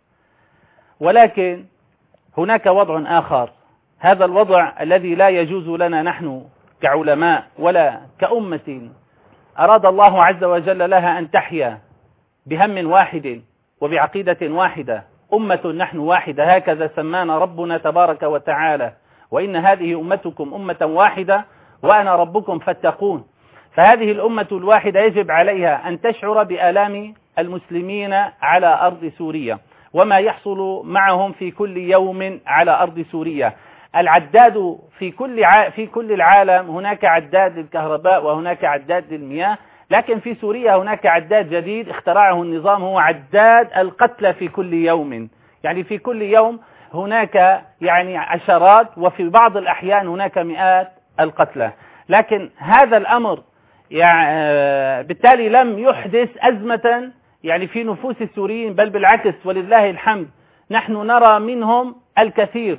ولكن هناك وضع آخر هذا الوضع الذي لا يجوز لنا نحن كعلماء ولا كأمة أراد الله عز وجل لها أن تحيا بهم واحد وبعقيدة واحدة أمة نحن واحدة هكذا سمانا ربنا تبارك وتعالى وإن هذه أمتكم أمة واحدة وأنا ربكم فاتقون فهذه الأمة الواحدة يجب عليها أن تشعر بآلام المسلمين على أرض سوريا وما يحصل معهم في كل يوم على أرض سوريا العداد في كل ع... في كل العالم هناك عداد للكهرباء وهناك عداد للمياه لكن في سوريا هناك عداد جديد اخترعه النظام هو عداد القتلى في كل يوم يعني في كل يوم هناك يعني عشرات وفي بعض الأحيان هناك مئات القتلى لكن هذا الأمر يعني بالتالي لم يحدث أزمة يعني في نفوس السوريين بل بالعكس ولله الحمد نحن نرى منهم الكثير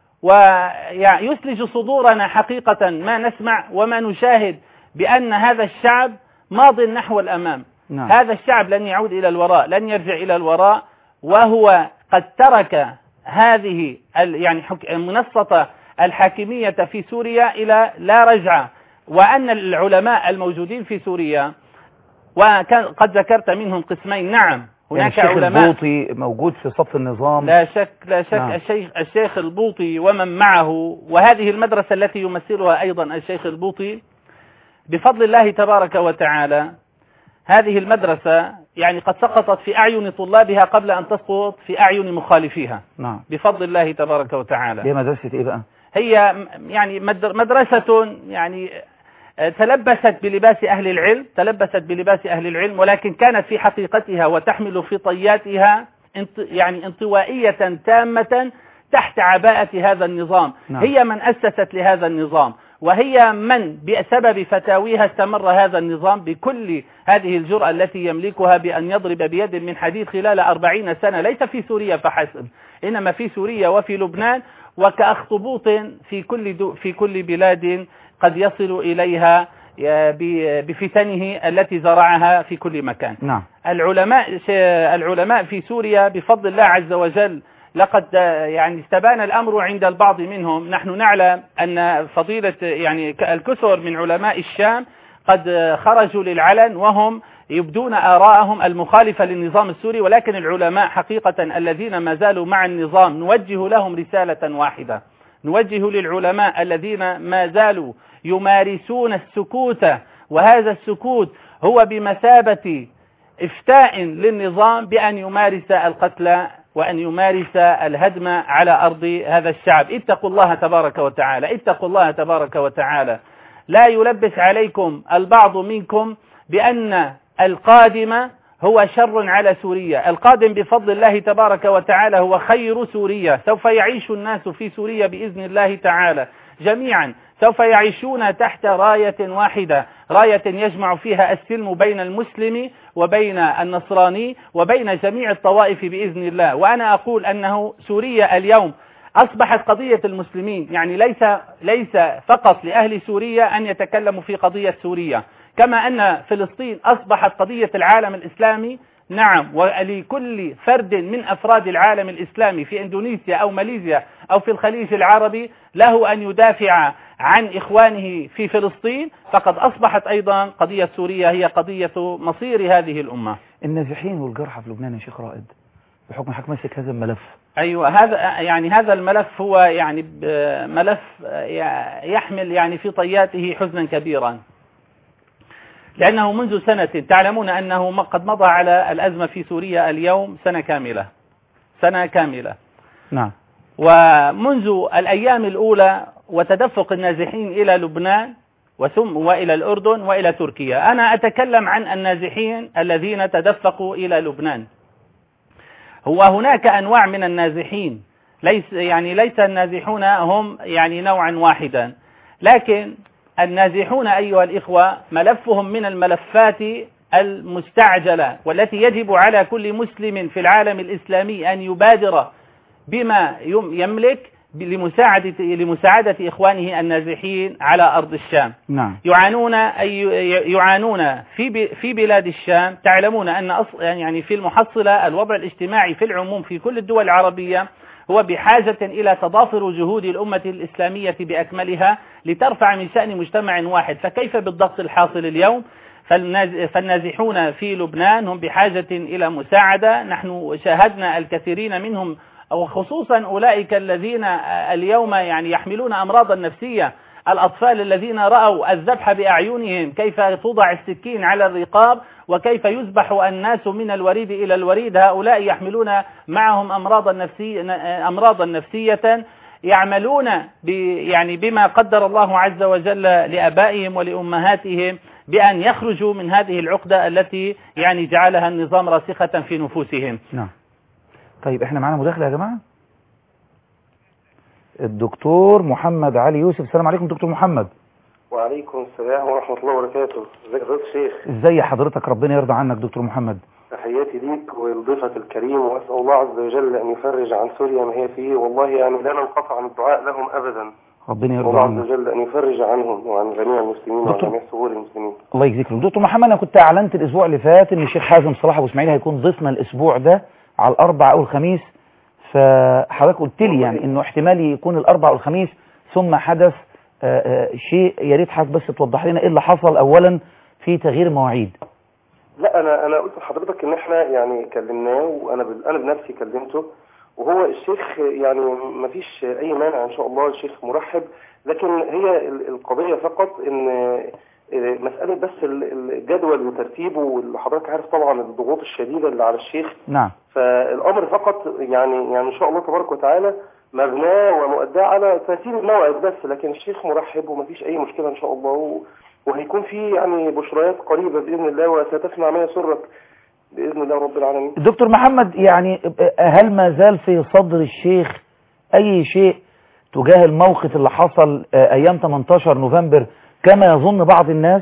ويسلج صدورنا حقيقة ما نسمع وما نشاهد بأن هذا الشعب ماض نحو الأمام نعم. هذا الشعب لن يعود إلى الوراء لن يرجع إلى الوراء وهو قد ترك هذه ال- يعني حك- منصة الحاكمية في سوريا إلى لا رجعة وأن العلماء الموجودين في سوريا وقد ذكرت منهم قسمين نعم يعني هناك الشيخ علماء البوطي موجود في صف النظام لا شك لا شك نعم. الشيخ الشيخ البوطي ومن معه وهذه المدرسة التي يمثلها أيضا الشيخ البوطي بفضل الله تبارك وتعالى هذه المدرسة يعني قد سقطت في أعين طلابها قبل أن تسقط في أعين مخالفيها نعم بفضل الله تبارك وتعالى هي مدرسة ايه بقى هي م- يعني مد- مدرسة يعني آه، تلبست بلباس أهل العلم تلبست بلباس أهل العلم ولكن كانت في حقيقتها وتحمل في طياتها انط يعني انطوائية تامة تحت عباءة هذا النظام نعم. هي من أسست لهذا النظام وهي من بسبب فتاويها استمر هذا النظام بكل هذه الجرأة التي يملكها بأن يضرب بيد من حديد خلال أربعين سنة ليس في سوريا فحسب إنما في سوريا وفي لبنان وكأخطبوط في كل دو في كل بلاد قد يصل إليها آه، ب- بفتنه التي زرعها في كل مكان نعم العلماء ش- العلماء في سوريا بفضل الله عز وجل لقد آه، يعني استبان الأمر عند البعض منهم نحن نعلم أن فضيلة يعني ك- الكثر من علماء الشام قد آه، خرجوا للعلن وهم يبدون آراءهم المخالفة للنظام السوري ولكن العلماء حقيقة الذين ما زالوا مع النظام نوجه لهم رسالة واحدة نوجه للعلماء الذين ما زالوا يمارسون السكوت وهذا السكوت هو بمثابة إفتاء للنظام بأن يمارس القتل وأن يمارس الهدم على أرض هذا الشعب اتقوا الله تبارك وتعالى اتقوا الله تبارك وتعالى لا يلبس عليكم البعض منكم بأن القادم هو شر على سوريا القادم بفضل الله تبارك وتعالى هو خير سوريا سوف يعيش الناس في سوريا بإذن الله تعالى جميعا سوف يعيشون تحت راية واحدة راية يجمع فيها السلم بين المسلم وبين النصراني وبين جميع الطوائف بإذن الله وأنا أقول أنه سوريا اليوم أصبحت قضية المسلمين يعني ليس ليس فقط لأهل سوريا أن يتكلموا في قضية سوريا كما أن فلسطين أصبحت قضية العالم الإسلامي نعم ولكل فرد من أفراد العالم الإسلامي في إندونيسيا أو ماليزيا أو في الخليج العربي له أن يدافع عن إخوانه في فلسطين فقد أصبحت أيضا قضية سوريا هي قضية مصير هذه الأمة النازحين والجرحى في لبنان يا شيخ رائد بحكم حضرتك ماسك هذا الملف أيوة هذا يعني هذا الملف هو يعني ب- ملف يحمل يعني في طياته حزنا كبيرا لأنه منذ سنة تعلمون أنه م- قد مضى على الأزمة في سوريا اليوم سنة كاملة سنة كاملة نعم ومنذ الأيام الأولى وتدفق النازحين إلى لبنان وثم وإلى الأردن وإلى تركيا أنا أتكلم عن النازحين الذين تدفقوا إلى لبنان هو هناك أنواع من النازحين ليس يعني ليس النازحون هم يعني نوعا واحدا لكن النازحون أيها الإخوة ملفهم من الملفات المستعجلة والتي يجب على كل مسلم في العالم الإسلامي أن يبادر بما يم- يملك لمساعدة لمساعدة إخوانه النازحين على أرض الشام نعم يعانون أي يعانون في ب- في بلاد الشام تعلمون أن أص- يعني في المحصلة الوضع الاجتماعي في العموم في كل الدول العربية هو بحاجة إلى تضافر جهود الأمة الإسلامية بأكملها لترفع من شأن مجتمع واحد فكيف بالضغط الحاصل اليوم فالناز- فالنازحون في لبنان هم بحاجة إلى مساعدة نحن شاهدنا الكثيرين منهم وخصوصا أولئك الذين اليوم يعني يحملون أمراضا نفسية الأطفال الذين رأوا الذبح بأعينهم كيف توضع السكين على الرقاب وكيف يذبح الناس من الوريد إلى الوريد هؤلاء يحملون معهم أمراضا نفسية أمراضا نفسية يعملون ب يعني بما قدر الله عز وجل لآبائهم ولأمهاتهم بأن يخرجوا من هذه العقدة التي يعني جعلها النظام راسخة في نفوسهم نعم طيب احنا معانا مداخلة يا جماعة الدكتور محمد علي يوسف السلام عليكم دكتور محمد وعليكم السلام ورحمة الله وبركاته ازيك يا فضيلة الشيخ ازاي حضرتك ربنا يرضى عنك دكتور محمد تحياتي ليك ولضيفك الكريم واسأل الله عز وجل أن يفرج عن سوريا ما هي فيه والله يعني لا ننقطع عن الدعاء لهم أبدا ربنا يرضى الله عز عنك وجل أن يفرج عنهم وعن جميع المسلمين وعن دكتور. جميع ثغور المسلمين الله يجزيك خير دكتور محمد انا كنت اعلنت الاسبوع اللي فات ان الشيخ حازم صلاح ابو اسماعيل هيكون ضيفنا الاسبوع ده على الاربع او الخميس فحضرتك قلت لي يعني انه احتمال يكون الاربع او الخميس ثم حدث آه، آه، شيء يا ريت حضرتك بس توضح لنا ايه اللي حصل اولا في تغيير مواعيد لا أنا أنا قلت لحضرتك إن إحنا يعني كلمناه وأنا بال- أنا بنفسي كلمته وهو الشيخ يعني ما فيش أي مانع إن شاء الله الشيخ مرحب لكن هي ال- القضية فقط إن آه، مسألة بس ال- الجدول وترتيبه واللي حضرتك عارف طبعا الضغوط الشديدة اللي على الشيخ نعم فالامر فقط يعني يعني ان شاء الله تبارك وتعالى مبناه ومؤداه على ترتيب الموعد بس لكن الشيخ مرحب ومفيش اي مشكله ان شاء الله و- وهيكون في يعني بشريات قريبه باذن الله وستسمع ما يسرك باذن الله رب العالمين دكتور محمد يعني هل ما زال في صدر الشيخ اي شيء تجاه الموقف اللي حصل آه، ايام 18 نوفمبر كما يظن بعض الناس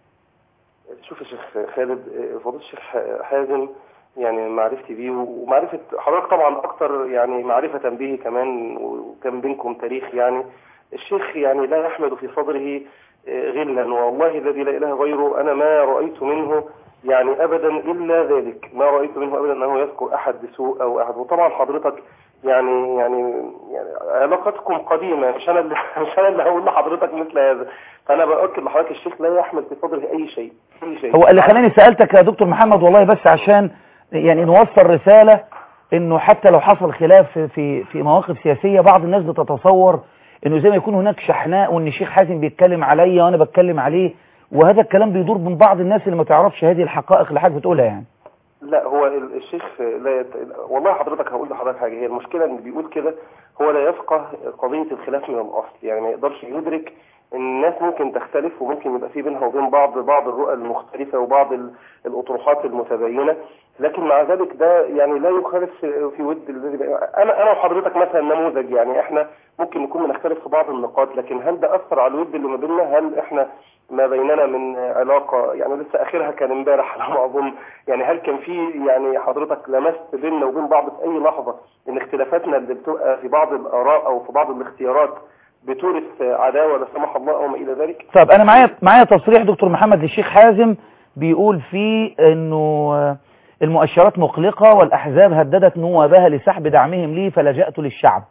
شوف يا شيخ خالد آه، فضيله الشيخ حازم يعني معرفتي بيه ومعرفه حضرتك طبعا اكتر يعني معرفه به كمان وكان بينكم تاريخ يعني الشيخ يعني لا يحمل في صدره آه، غلا والله الذي لا اله غيره انا ما رايت منه يعني ابدا الا ذلك ما رايت منه ابدا انه يذكر احد بسوء او احد وطبعا حضرتك يعني يعني يعني علاقتكم قديمه مش انا اللي مش انا اللي هقول لحضرتك مثل هذا فانا باكد لحضرتك الشيخ لا يحمل في صدره اي شيء اي شيء هو اللي خلاني سألتك يا دكتور محمد والله بس عشان يعني نوصل رسالة انه حتى لو حصل خلاف في- في في مواقف سياسية بعض الناس بتتصور انه زي ما يكون هناك شحناء وان الشيخ حازم بيتكلم عليا وانا بتكلم عليه وهذا الكلام بيدور من بعض الناس اللي ما تعرفش هذه الحقائق اللي حضرتك بتقولها يعني لا هو ال- الشيخ لا يت... والله حضرتك هقول لحضرتك حاجه هي المشكله ان بيقول كده هو لا يفقه قضيه الخلاف من الاصل يعني ما يقدرش يدرك ان الناس ممكن تختلف وممكن يبقى في بينها وبين بعض بعض الرؤى المختلفه وبعض ال- الاطروحات المتباينه لكن مع ذلك ده يعني لا يخالف في في ود الذي بقى- انا انا وحضرتك مثلا نموذج يعني احنا ممكن نكون بنختلف في بعض النقاط لكن هل ده اثر على الود اللي ما بيننا هل احنا ما بيننا من علاقه يعني لسه اخرها كان امبارح على ما اظن يعني هل كان في يعني حضرتك لمست بيننا وبين بعض في اي لحظه ان اختلافاتنا اللي بتبقى في بعض الاراء او في بعض الاختيارات بتورث عداوه لا سمح الله او ما الى ذلك طب انا معايا معايا تصريح دكتور محمد للشيخ حازم بيقول فيه انه آه، المؤشرات مقلقة والاحزاب هددت نوابها لسحب دعمهم لي فلجأت للشعب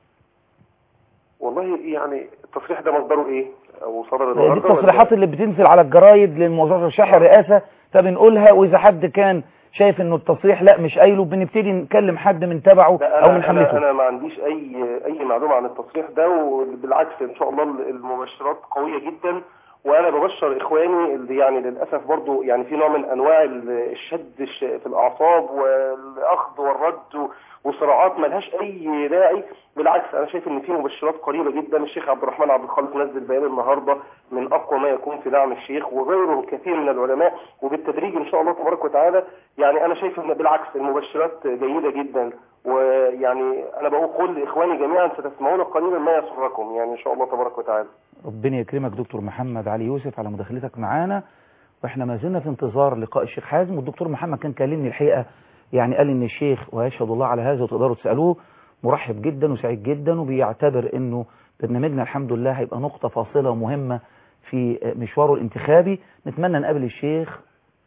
والله يعني التصريح ده مصدره ايه او صدر دي النهارده ولا- التصريحات اللي بتنزل على الجرايد للمرشح الرئاسة فبنقولها واذا حد كان شايف انه التصريح لا مش قايله بنبتدي نكلم حد من تبعه لا او أنا, من أنا, حملته أنا ما عنديش أي أي معلومة عن التصريح ده وبالعكس إن شاء الله المبشرات قوية جدا وأنا ببشر إخواني اللي يعني للأسف برضو يعني في نوع من أنواع الشد الش- في الأعصاب والأخذ والرد و- وصراعات ملهاش أي داعي بالعكس أنا شايف إن في مبشرات قريبة جدا الشيخ عبد الرحمن عبد الخالق نزل بيان النهاردة من أقوى ما يكون في دعم الشيخ وغيره كثير من العلماء وبالتدريج إن شاء الله تبارك وتعالى يعني أنا شايف إن بالعكس المبشرات جيدة جدا ويعني انا بقول قل لاخواني جميعا ستسمعون قليلا ما يسركم يعني ان شاء الله تبارك وتعالى ربنا يكرمك دكتور محمد علي يوسف على مداخلتك معانا واحنا ما زلنا في انتظار لقاء الشيخ حازم والدكتور محمد كان كلمني الحقيقة يعني قال ان الشيخ ويشهد الله على هذا وتقدروا تسألوه مرحب جدا وسعيد جدا وبيعتبر انه برنامجنا الحمد لله هيبقى نقطة فاصلة ومهمة في مشواره الانتخابي نتمنى نقابل الشيخ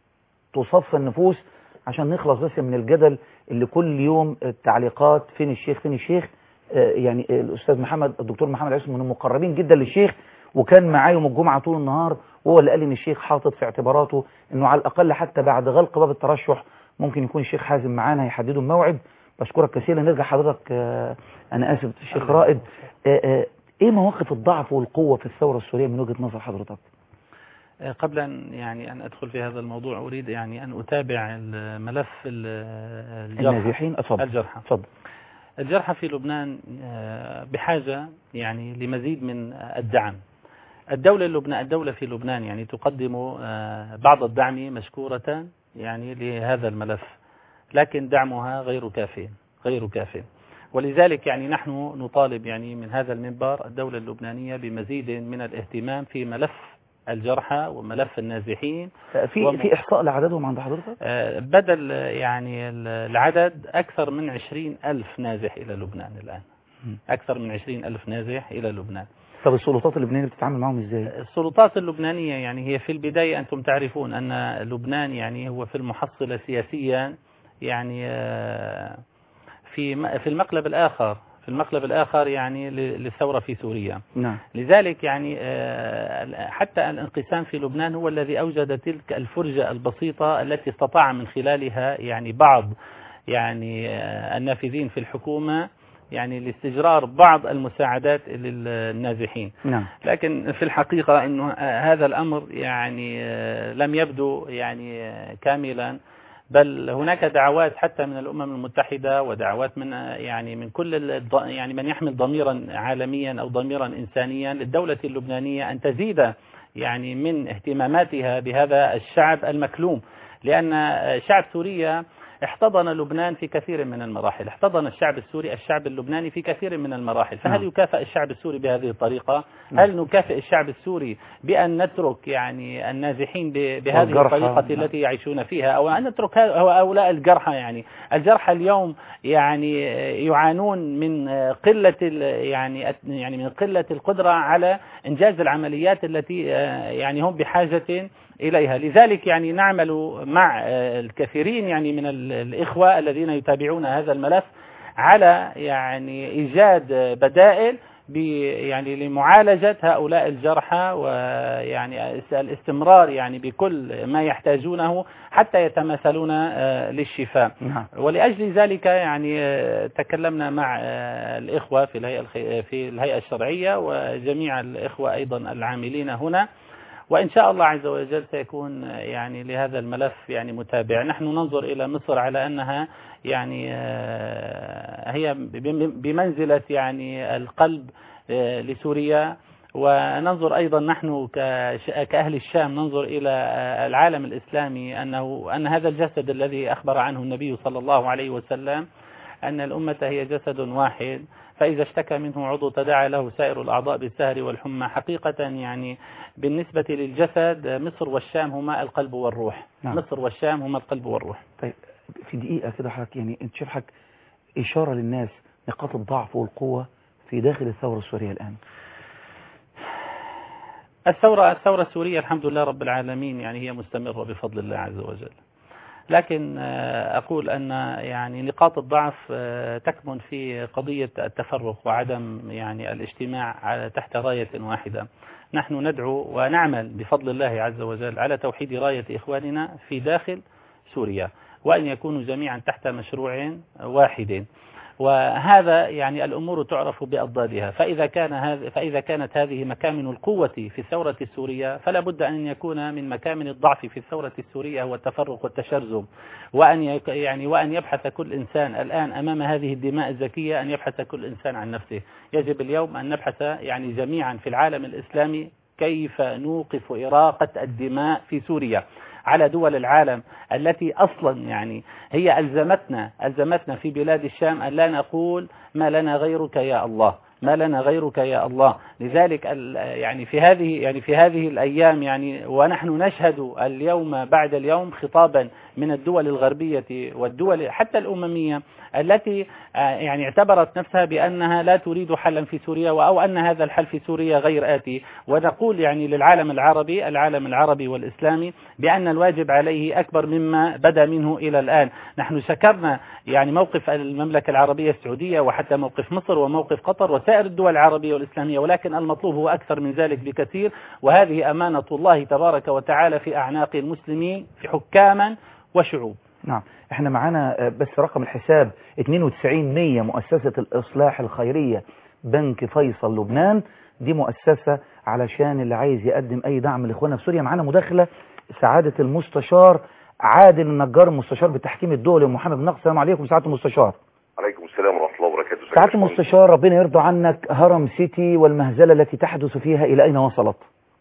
تصفى النفوس عشان نخلص بس من الجدل اللي كل يوم التعليقات فين الشيخ فين الشيخ آه، يعني الاستاذ محمد الدكتور محمد عيسى من المقربين جدا للشيخ وكان معاه يوم الجمعه طول النهار وهو اللي قال ان الشيخ حاطط في اعتباراته انه على الاقل حتى بعد غلق باب الترشح ممكن يكون الشيخ حازم معانا هيحددوا الموعد بشكرك كثيرا نرجع حضرتك آه، انا اسف الشيخ رائد آه، آه، ايه مواقف الضعف والقوه في الثوره السوريه من وجهه نظر حضرتك آه، قبل أن يعني أن أدخل في هذا الموضوع أريد يعني أن أتابع الملف ال- الجرحى النازحين اتفضل الجرحى اتفضل الجرحى في لبنان آه، بحاجة يعني لمزيد من الدعم الدولة اللبنان الدولة في لبنان يعني تقدم آه، بعض الدعم مشكورة يعني لهذا الملف لكن دعمها غير كاف غير كاف ولذلك يعني نحن نطالب يعني من هذا المنبر الدولة اللبنانية بمزيد من الاهتمام في ملف الجرحى وملف النازحين آه، في وم- في احصاء لعددهم عند حضرتك آه، بدل آه، يعني ال- العدد أكثر من عشرين ألف نازح إلى لبنان الآن أكثر من عشرين ألف نازح إلى لبنان طب السلطات اللبنانيه بتتعامل معاهم ازاي السلطات اللبنانية يعني هي في البداية أنتم تعرفون أن لبنان يعني هو في المحصلة سياسيا يعني آه، في م- في المقلب الآخر في المقلب الآخر يعني ل- للثورة في سوريا نعم لذلك يعني آه، حتى الانقسام في لبنان هو الذي أوجد تلك الفرجة البسيطة التي استطاع من خلالها يعني بعض يعني آه، النافذين في الحكومة يعني لاستجرار بعض المساعدات للنازحين نعم لكن في الحقيقة أنه آه، هذا الأمر يعني آه، لم يبدو يعني آه، كاملا بل هناك دعوات حتى من الأمم المتحدة ودعوات من آه، يعني من كل الض- يعني من يحمل ضميرا عالميا أو ضميرا إنسانيا للدولة اللبنانية أن تزيد يعني من اهتماماتها بهذا الشعب المكلوم لأن آه، شعب سوريا احتضن لبنان في كثير من المراحل احتضن الشعب السوري الشعب اللبناني في كثير من المراحل فهل نعم. يكافئ الشعب السوري بهذه الطريقة نعم. هل نكافئ الشعب السوري بأن نترك يعني النازحين ب- بهذه والجرحى. الطريقة نعم. التي يعيشون فيها أو أن نترك هؤلاء هؤلاء الجرحى يعني الجرحى اليوم يعني يعانون من قلة ال- يعني يعني من قلة القدرة على إنجاز العمليات التي يعني هم بحاجة إليها لذلك يعني نعمل مع الكثيرين يعني من ال- الإخوة الذين يتابعون هذا الملف على يعني إيجاد بدائل ب يعني لمعالجة هؤلاء الجرحى ويعني الاستمرار يعني بكل ما يحتاجونه حتى يتماثلون آه، للشفاء نعم ولأجل ذلك يعني آه، تكلمنا مع آه، الإخوة في الهيئة الخ- في الهيئة الشرعية وجميع الإخوة أيضا العاملين هنا وإن شاء الله عز وجل سيكون آه، يعني لهذا الملف يعني متابع نحن ننظر إلى مصر على أنها يعني آه، هي بم- بمنزلة يعني القلب آه، لسوريا وننظر أيضا نحن كش- كأهل الشام ننظر إلى آه، العالم الإسلامي أنه أن هذا الجسد الذي أخبر عنه النبي صلى الله عليه وسلم أن الأمة هي جسد واحد فإذا اشتكى منه عضو تداعى له سائر الأعضاء بالسهر والحمى حقيقة يعني بالنسبة للجسد مصر والشام هما القلب والروح نعم. مصر والشام هما القلب والروح طيب في دقيقة كده حضرتك يعني انت شايف حضرتك إشارة للناس نقاط الضعف والقوة في داخل الثورة السورية الآن الثورة الثورة السورية الحمد لله رب العالمين يعني هي مستمرة بفضل الله عز وجل لكن آه، أقول أن يعني نقاط الضعف آه، تكمن في قضية التفرق وعدم يعني الاجتماع على- تحت راية واحدة نحن ندعو ونعمل بفضل الله عز وجل على توحيد راية إخواننا في داخل سوريا وأن يكونوا جميعا تحت مشروع واحد وهذا يعني الأمور تعرف بأضدادها فإذا كان هذا فإذا كانت هذه مكامن القوة في الثورة السورية فلا بد أن يكون من مكامن الضعف في الثورة السورية هو التفرق والتشرذم وأن يك- يعني وأن يبحث كل إنسان الآن أمام هذه الدماء الزكية أن يبحث كل إنسان عن نفسه يجب اليوم أن نبحث يعني جميعا في العالم الإسلامي كيف نوقف إراقة الدماء في سوريا على دول العالم التي أصلا يعني هي ألزمتنا ألزمتنا في بلاد الشام أن لا نقول ما لنا غيرك يا الله ما لنا غيرك يا الله لذلك ال- يعني في هذه يعني في هذه الأيام يعني ونحن نشهد اليوم بعد اليوم خطابا من الدول الغربية والدول حتى الأممية التي آه، يعني اعتبرت نفسها بأنها لا تريد حلا في سوريا أو أن هذا الحل في سوريا غير آتي ونقول يعني للعالم العربي العالم العربي والإسلامي بأن الواجب عليه أكبر مما بدا منه إلى الآن نحن شكرنا يعني موقف المملكة العربية السعودية وحتى موقف مصر وموقف قطر وسائر الدول العربية والإسلامية ولكن المطلوب هو أكثر من ذلك بكثير وهذه أمانة الله تبارك وتعالى في أعناق المسلمين في حكاما وشعوب نعم احنا معانا آه، بس رقم الحساب 92 100 مؤسسة الإصلاح الخيرية بنك فيصل لبنان دي مؤسسة علشان اللي عايز يقدم أي دعم لإخواننا في سوريا معانا مداخلة سعادة المستشار عادل النجار المستشار بالتحكيم الدولي ومحمد بن نقص السلام عليكم سعادة المستشار عليكم السلام ورحمة الله وبركاته سعادة المستشار ربنا يرضى عنك هرم سيتي والمهزلة التي تحدث فيها إلى أين وصلت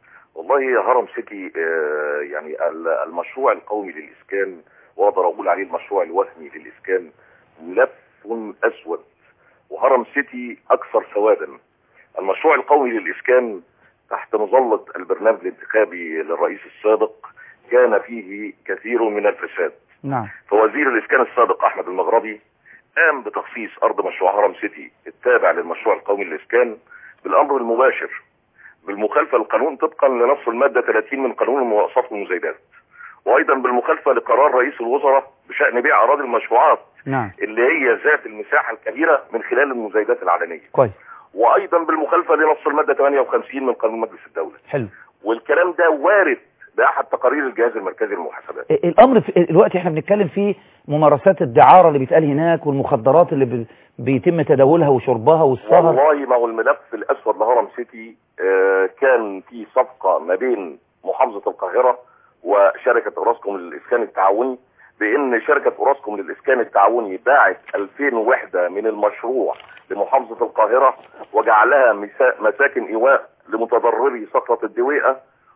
والله هرم سيتي آه، يعني ال- المشروع القومي للإسكان وأقدر أقول عليه المشروع الوهمي للإسكان ملف أسود وهرم سيتي أكثر سوادا المشروع القومي للإسكان تحت مظلة البرنامج الانتخابي للرئيس السابق كان فيه كثير من الفساد نعم فوزير الإسكان السابق أحمد المغربي قام بتخصيص أرض مشروع هرم سيتي التابع للمشروع القومي للإسكان بالأمر المباشر بالمخالفة للقانون طبقا لنص المادة 30 من قانون المواصفات والمزايدات وأيضا بالمخالفة لقرار رئيس الوزراء بشأن بيع أراضي المشروعات نعم اللي هي ذات المساحة الكبيرة من خلال المزايدات العلنية كويس وأيضا بالمخالفة لنص المادة 58 من قانون مجلس الدولة حلو والكلام ده وارد بأحد تقارير الجهاز المركزي للمحاسبات الامر في الوقت احنا بنتكلم فيه ممارسات الدعاره اللي بيتقال هناك والمخدرات اللي بي- بيتم تداولها وشربها والسهر والله ما هو الملف الاسود لهرم سيتي آه، كان في صفقه ما بين محافظه القاهره وشركه اوراسكوم للاسكان التعاوني بان شركه اوراسكوم للاسكان التعاوني باعت 2000 وحده من المشروع لمحافظه القاهره وجعلها مسا- مساكن ايواء لمتضرري صخره الدويقه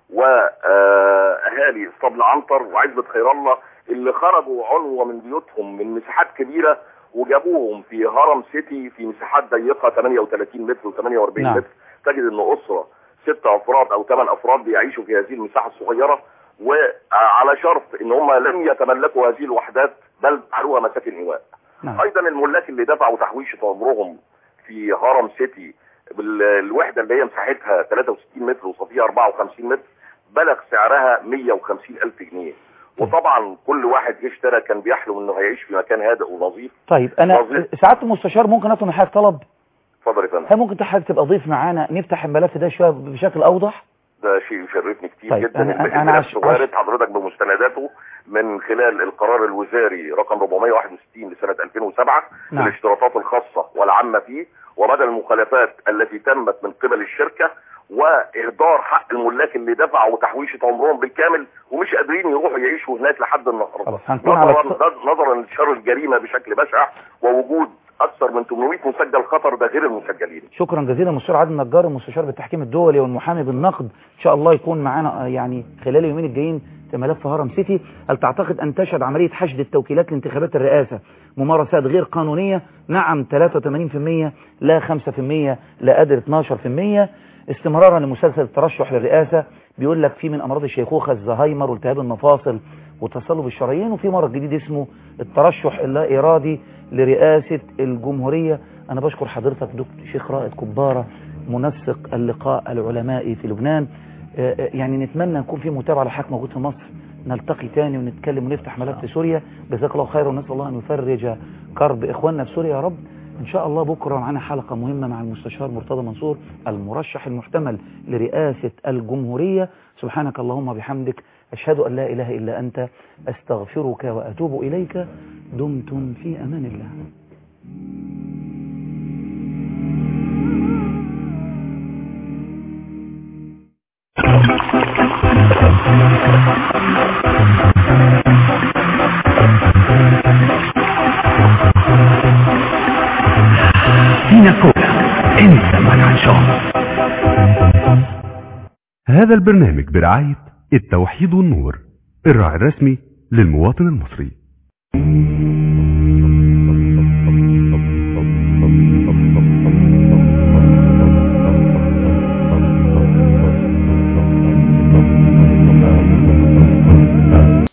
واهالي اسطبل عنتر وعزبه خير الله اللي خرجوا عنوة من بيوتهم من مساحات كبيره وجابوهم في هرم سيتي في مساحات ضيقه 38 متر و48 نعم. متر تجد ان اسره ست افراد او ثمان افراد بيعيشوا في هذه المساحه الصغيره وعلى شرط ان هم لم يتملكوا هذه الوحدات بل جعلوها مساكن ايواء نعم. ايضا الملاك اللي دفعوا تحويشه عمرهم في هرم سيتي بالوحده اللي هي مساحتها 63 متر وصفيها 54 متر بلغ سعرها 150 الف جنيه وطبعا كل واحد جه اشترى كان بيحلم انه هيعيش في مكان هادئ ونظيف طيب انا وظيفة. سعاده المستشار ممكن اطلب من حضرتك طلب اتفضل يا فندم هل ممكن حضرتك تبقى ضيف معانا نفتح الملف ده شويه بشكل اوضح ده شيء يشرفني كتير طيب، جدا أنا- أنا- الملف أنا عش- وارد حضرتك بمستنداته من خلال القرار الوزاري رقم 461 لسنة 2007 نعم. الاشتراطات الخاصة والعامة فيه ومدى المخالفات التي تمت من قبل الشركة واهدار حق الملاك اللي دفعوا تحويشة عمرهم بالكامل ومش قادرين يروحوا يعيشوا هناك لحد النهارده خلاص هنكون على نظرا نظرا لانتشار الجريمة بشكل بشع ووجود اكثر من 800 مسجل خطر ده غير المسجلين شكرا جزيلا مستشار عادل النجار المستشار بالتحكيم الدولي والمحامي بالنقد ان شاء الله يكون معانا آه، يعني خلال اليومين الجايين في ملف هرم سيتي هل تعتقد ان تشهد عمليه حشد التوكيلات لانتخابات الرئاسه ممارسات غير قانونيه نعم 83% لا 5% لا قادر 12% استمرارا لمسلسل الترشح للرئاسه بيقول لك في من امراض الشيخوخه الزهايمر والتهاب المفاصل وتصلب الشرايين وفي مرض جديد اسمه الترشح اللا ارادي لرئاسه الجمهوريه انا بشكر حضرتك دكتور شيخ رائد كباره منسق اللقاء العلمائي في لبنان آه، آه، يعني نتمنى يكون في متابعه لحضرتك موجود في مصر نلتقي تاني ونتكلم ونفتح ملف سوريا جزاك الله خير ونسال الله ان يفرج كرب اخواننا في سوريا يا رب ان شاء الله بكره معانا حلقه مهمه مع المستشار مرتضى منصور المرشح المحتمل لرئاسه الجمهوريه سبحانك اللهم وبحمدك اشهد ان لا اله الا انت استغفرك واتوب اليك دمتم في امان الله سيناكولا انت مكان شغل هذا البرنامج برعاية التوحيد والنور الراعي الرسمي للمواطن المصري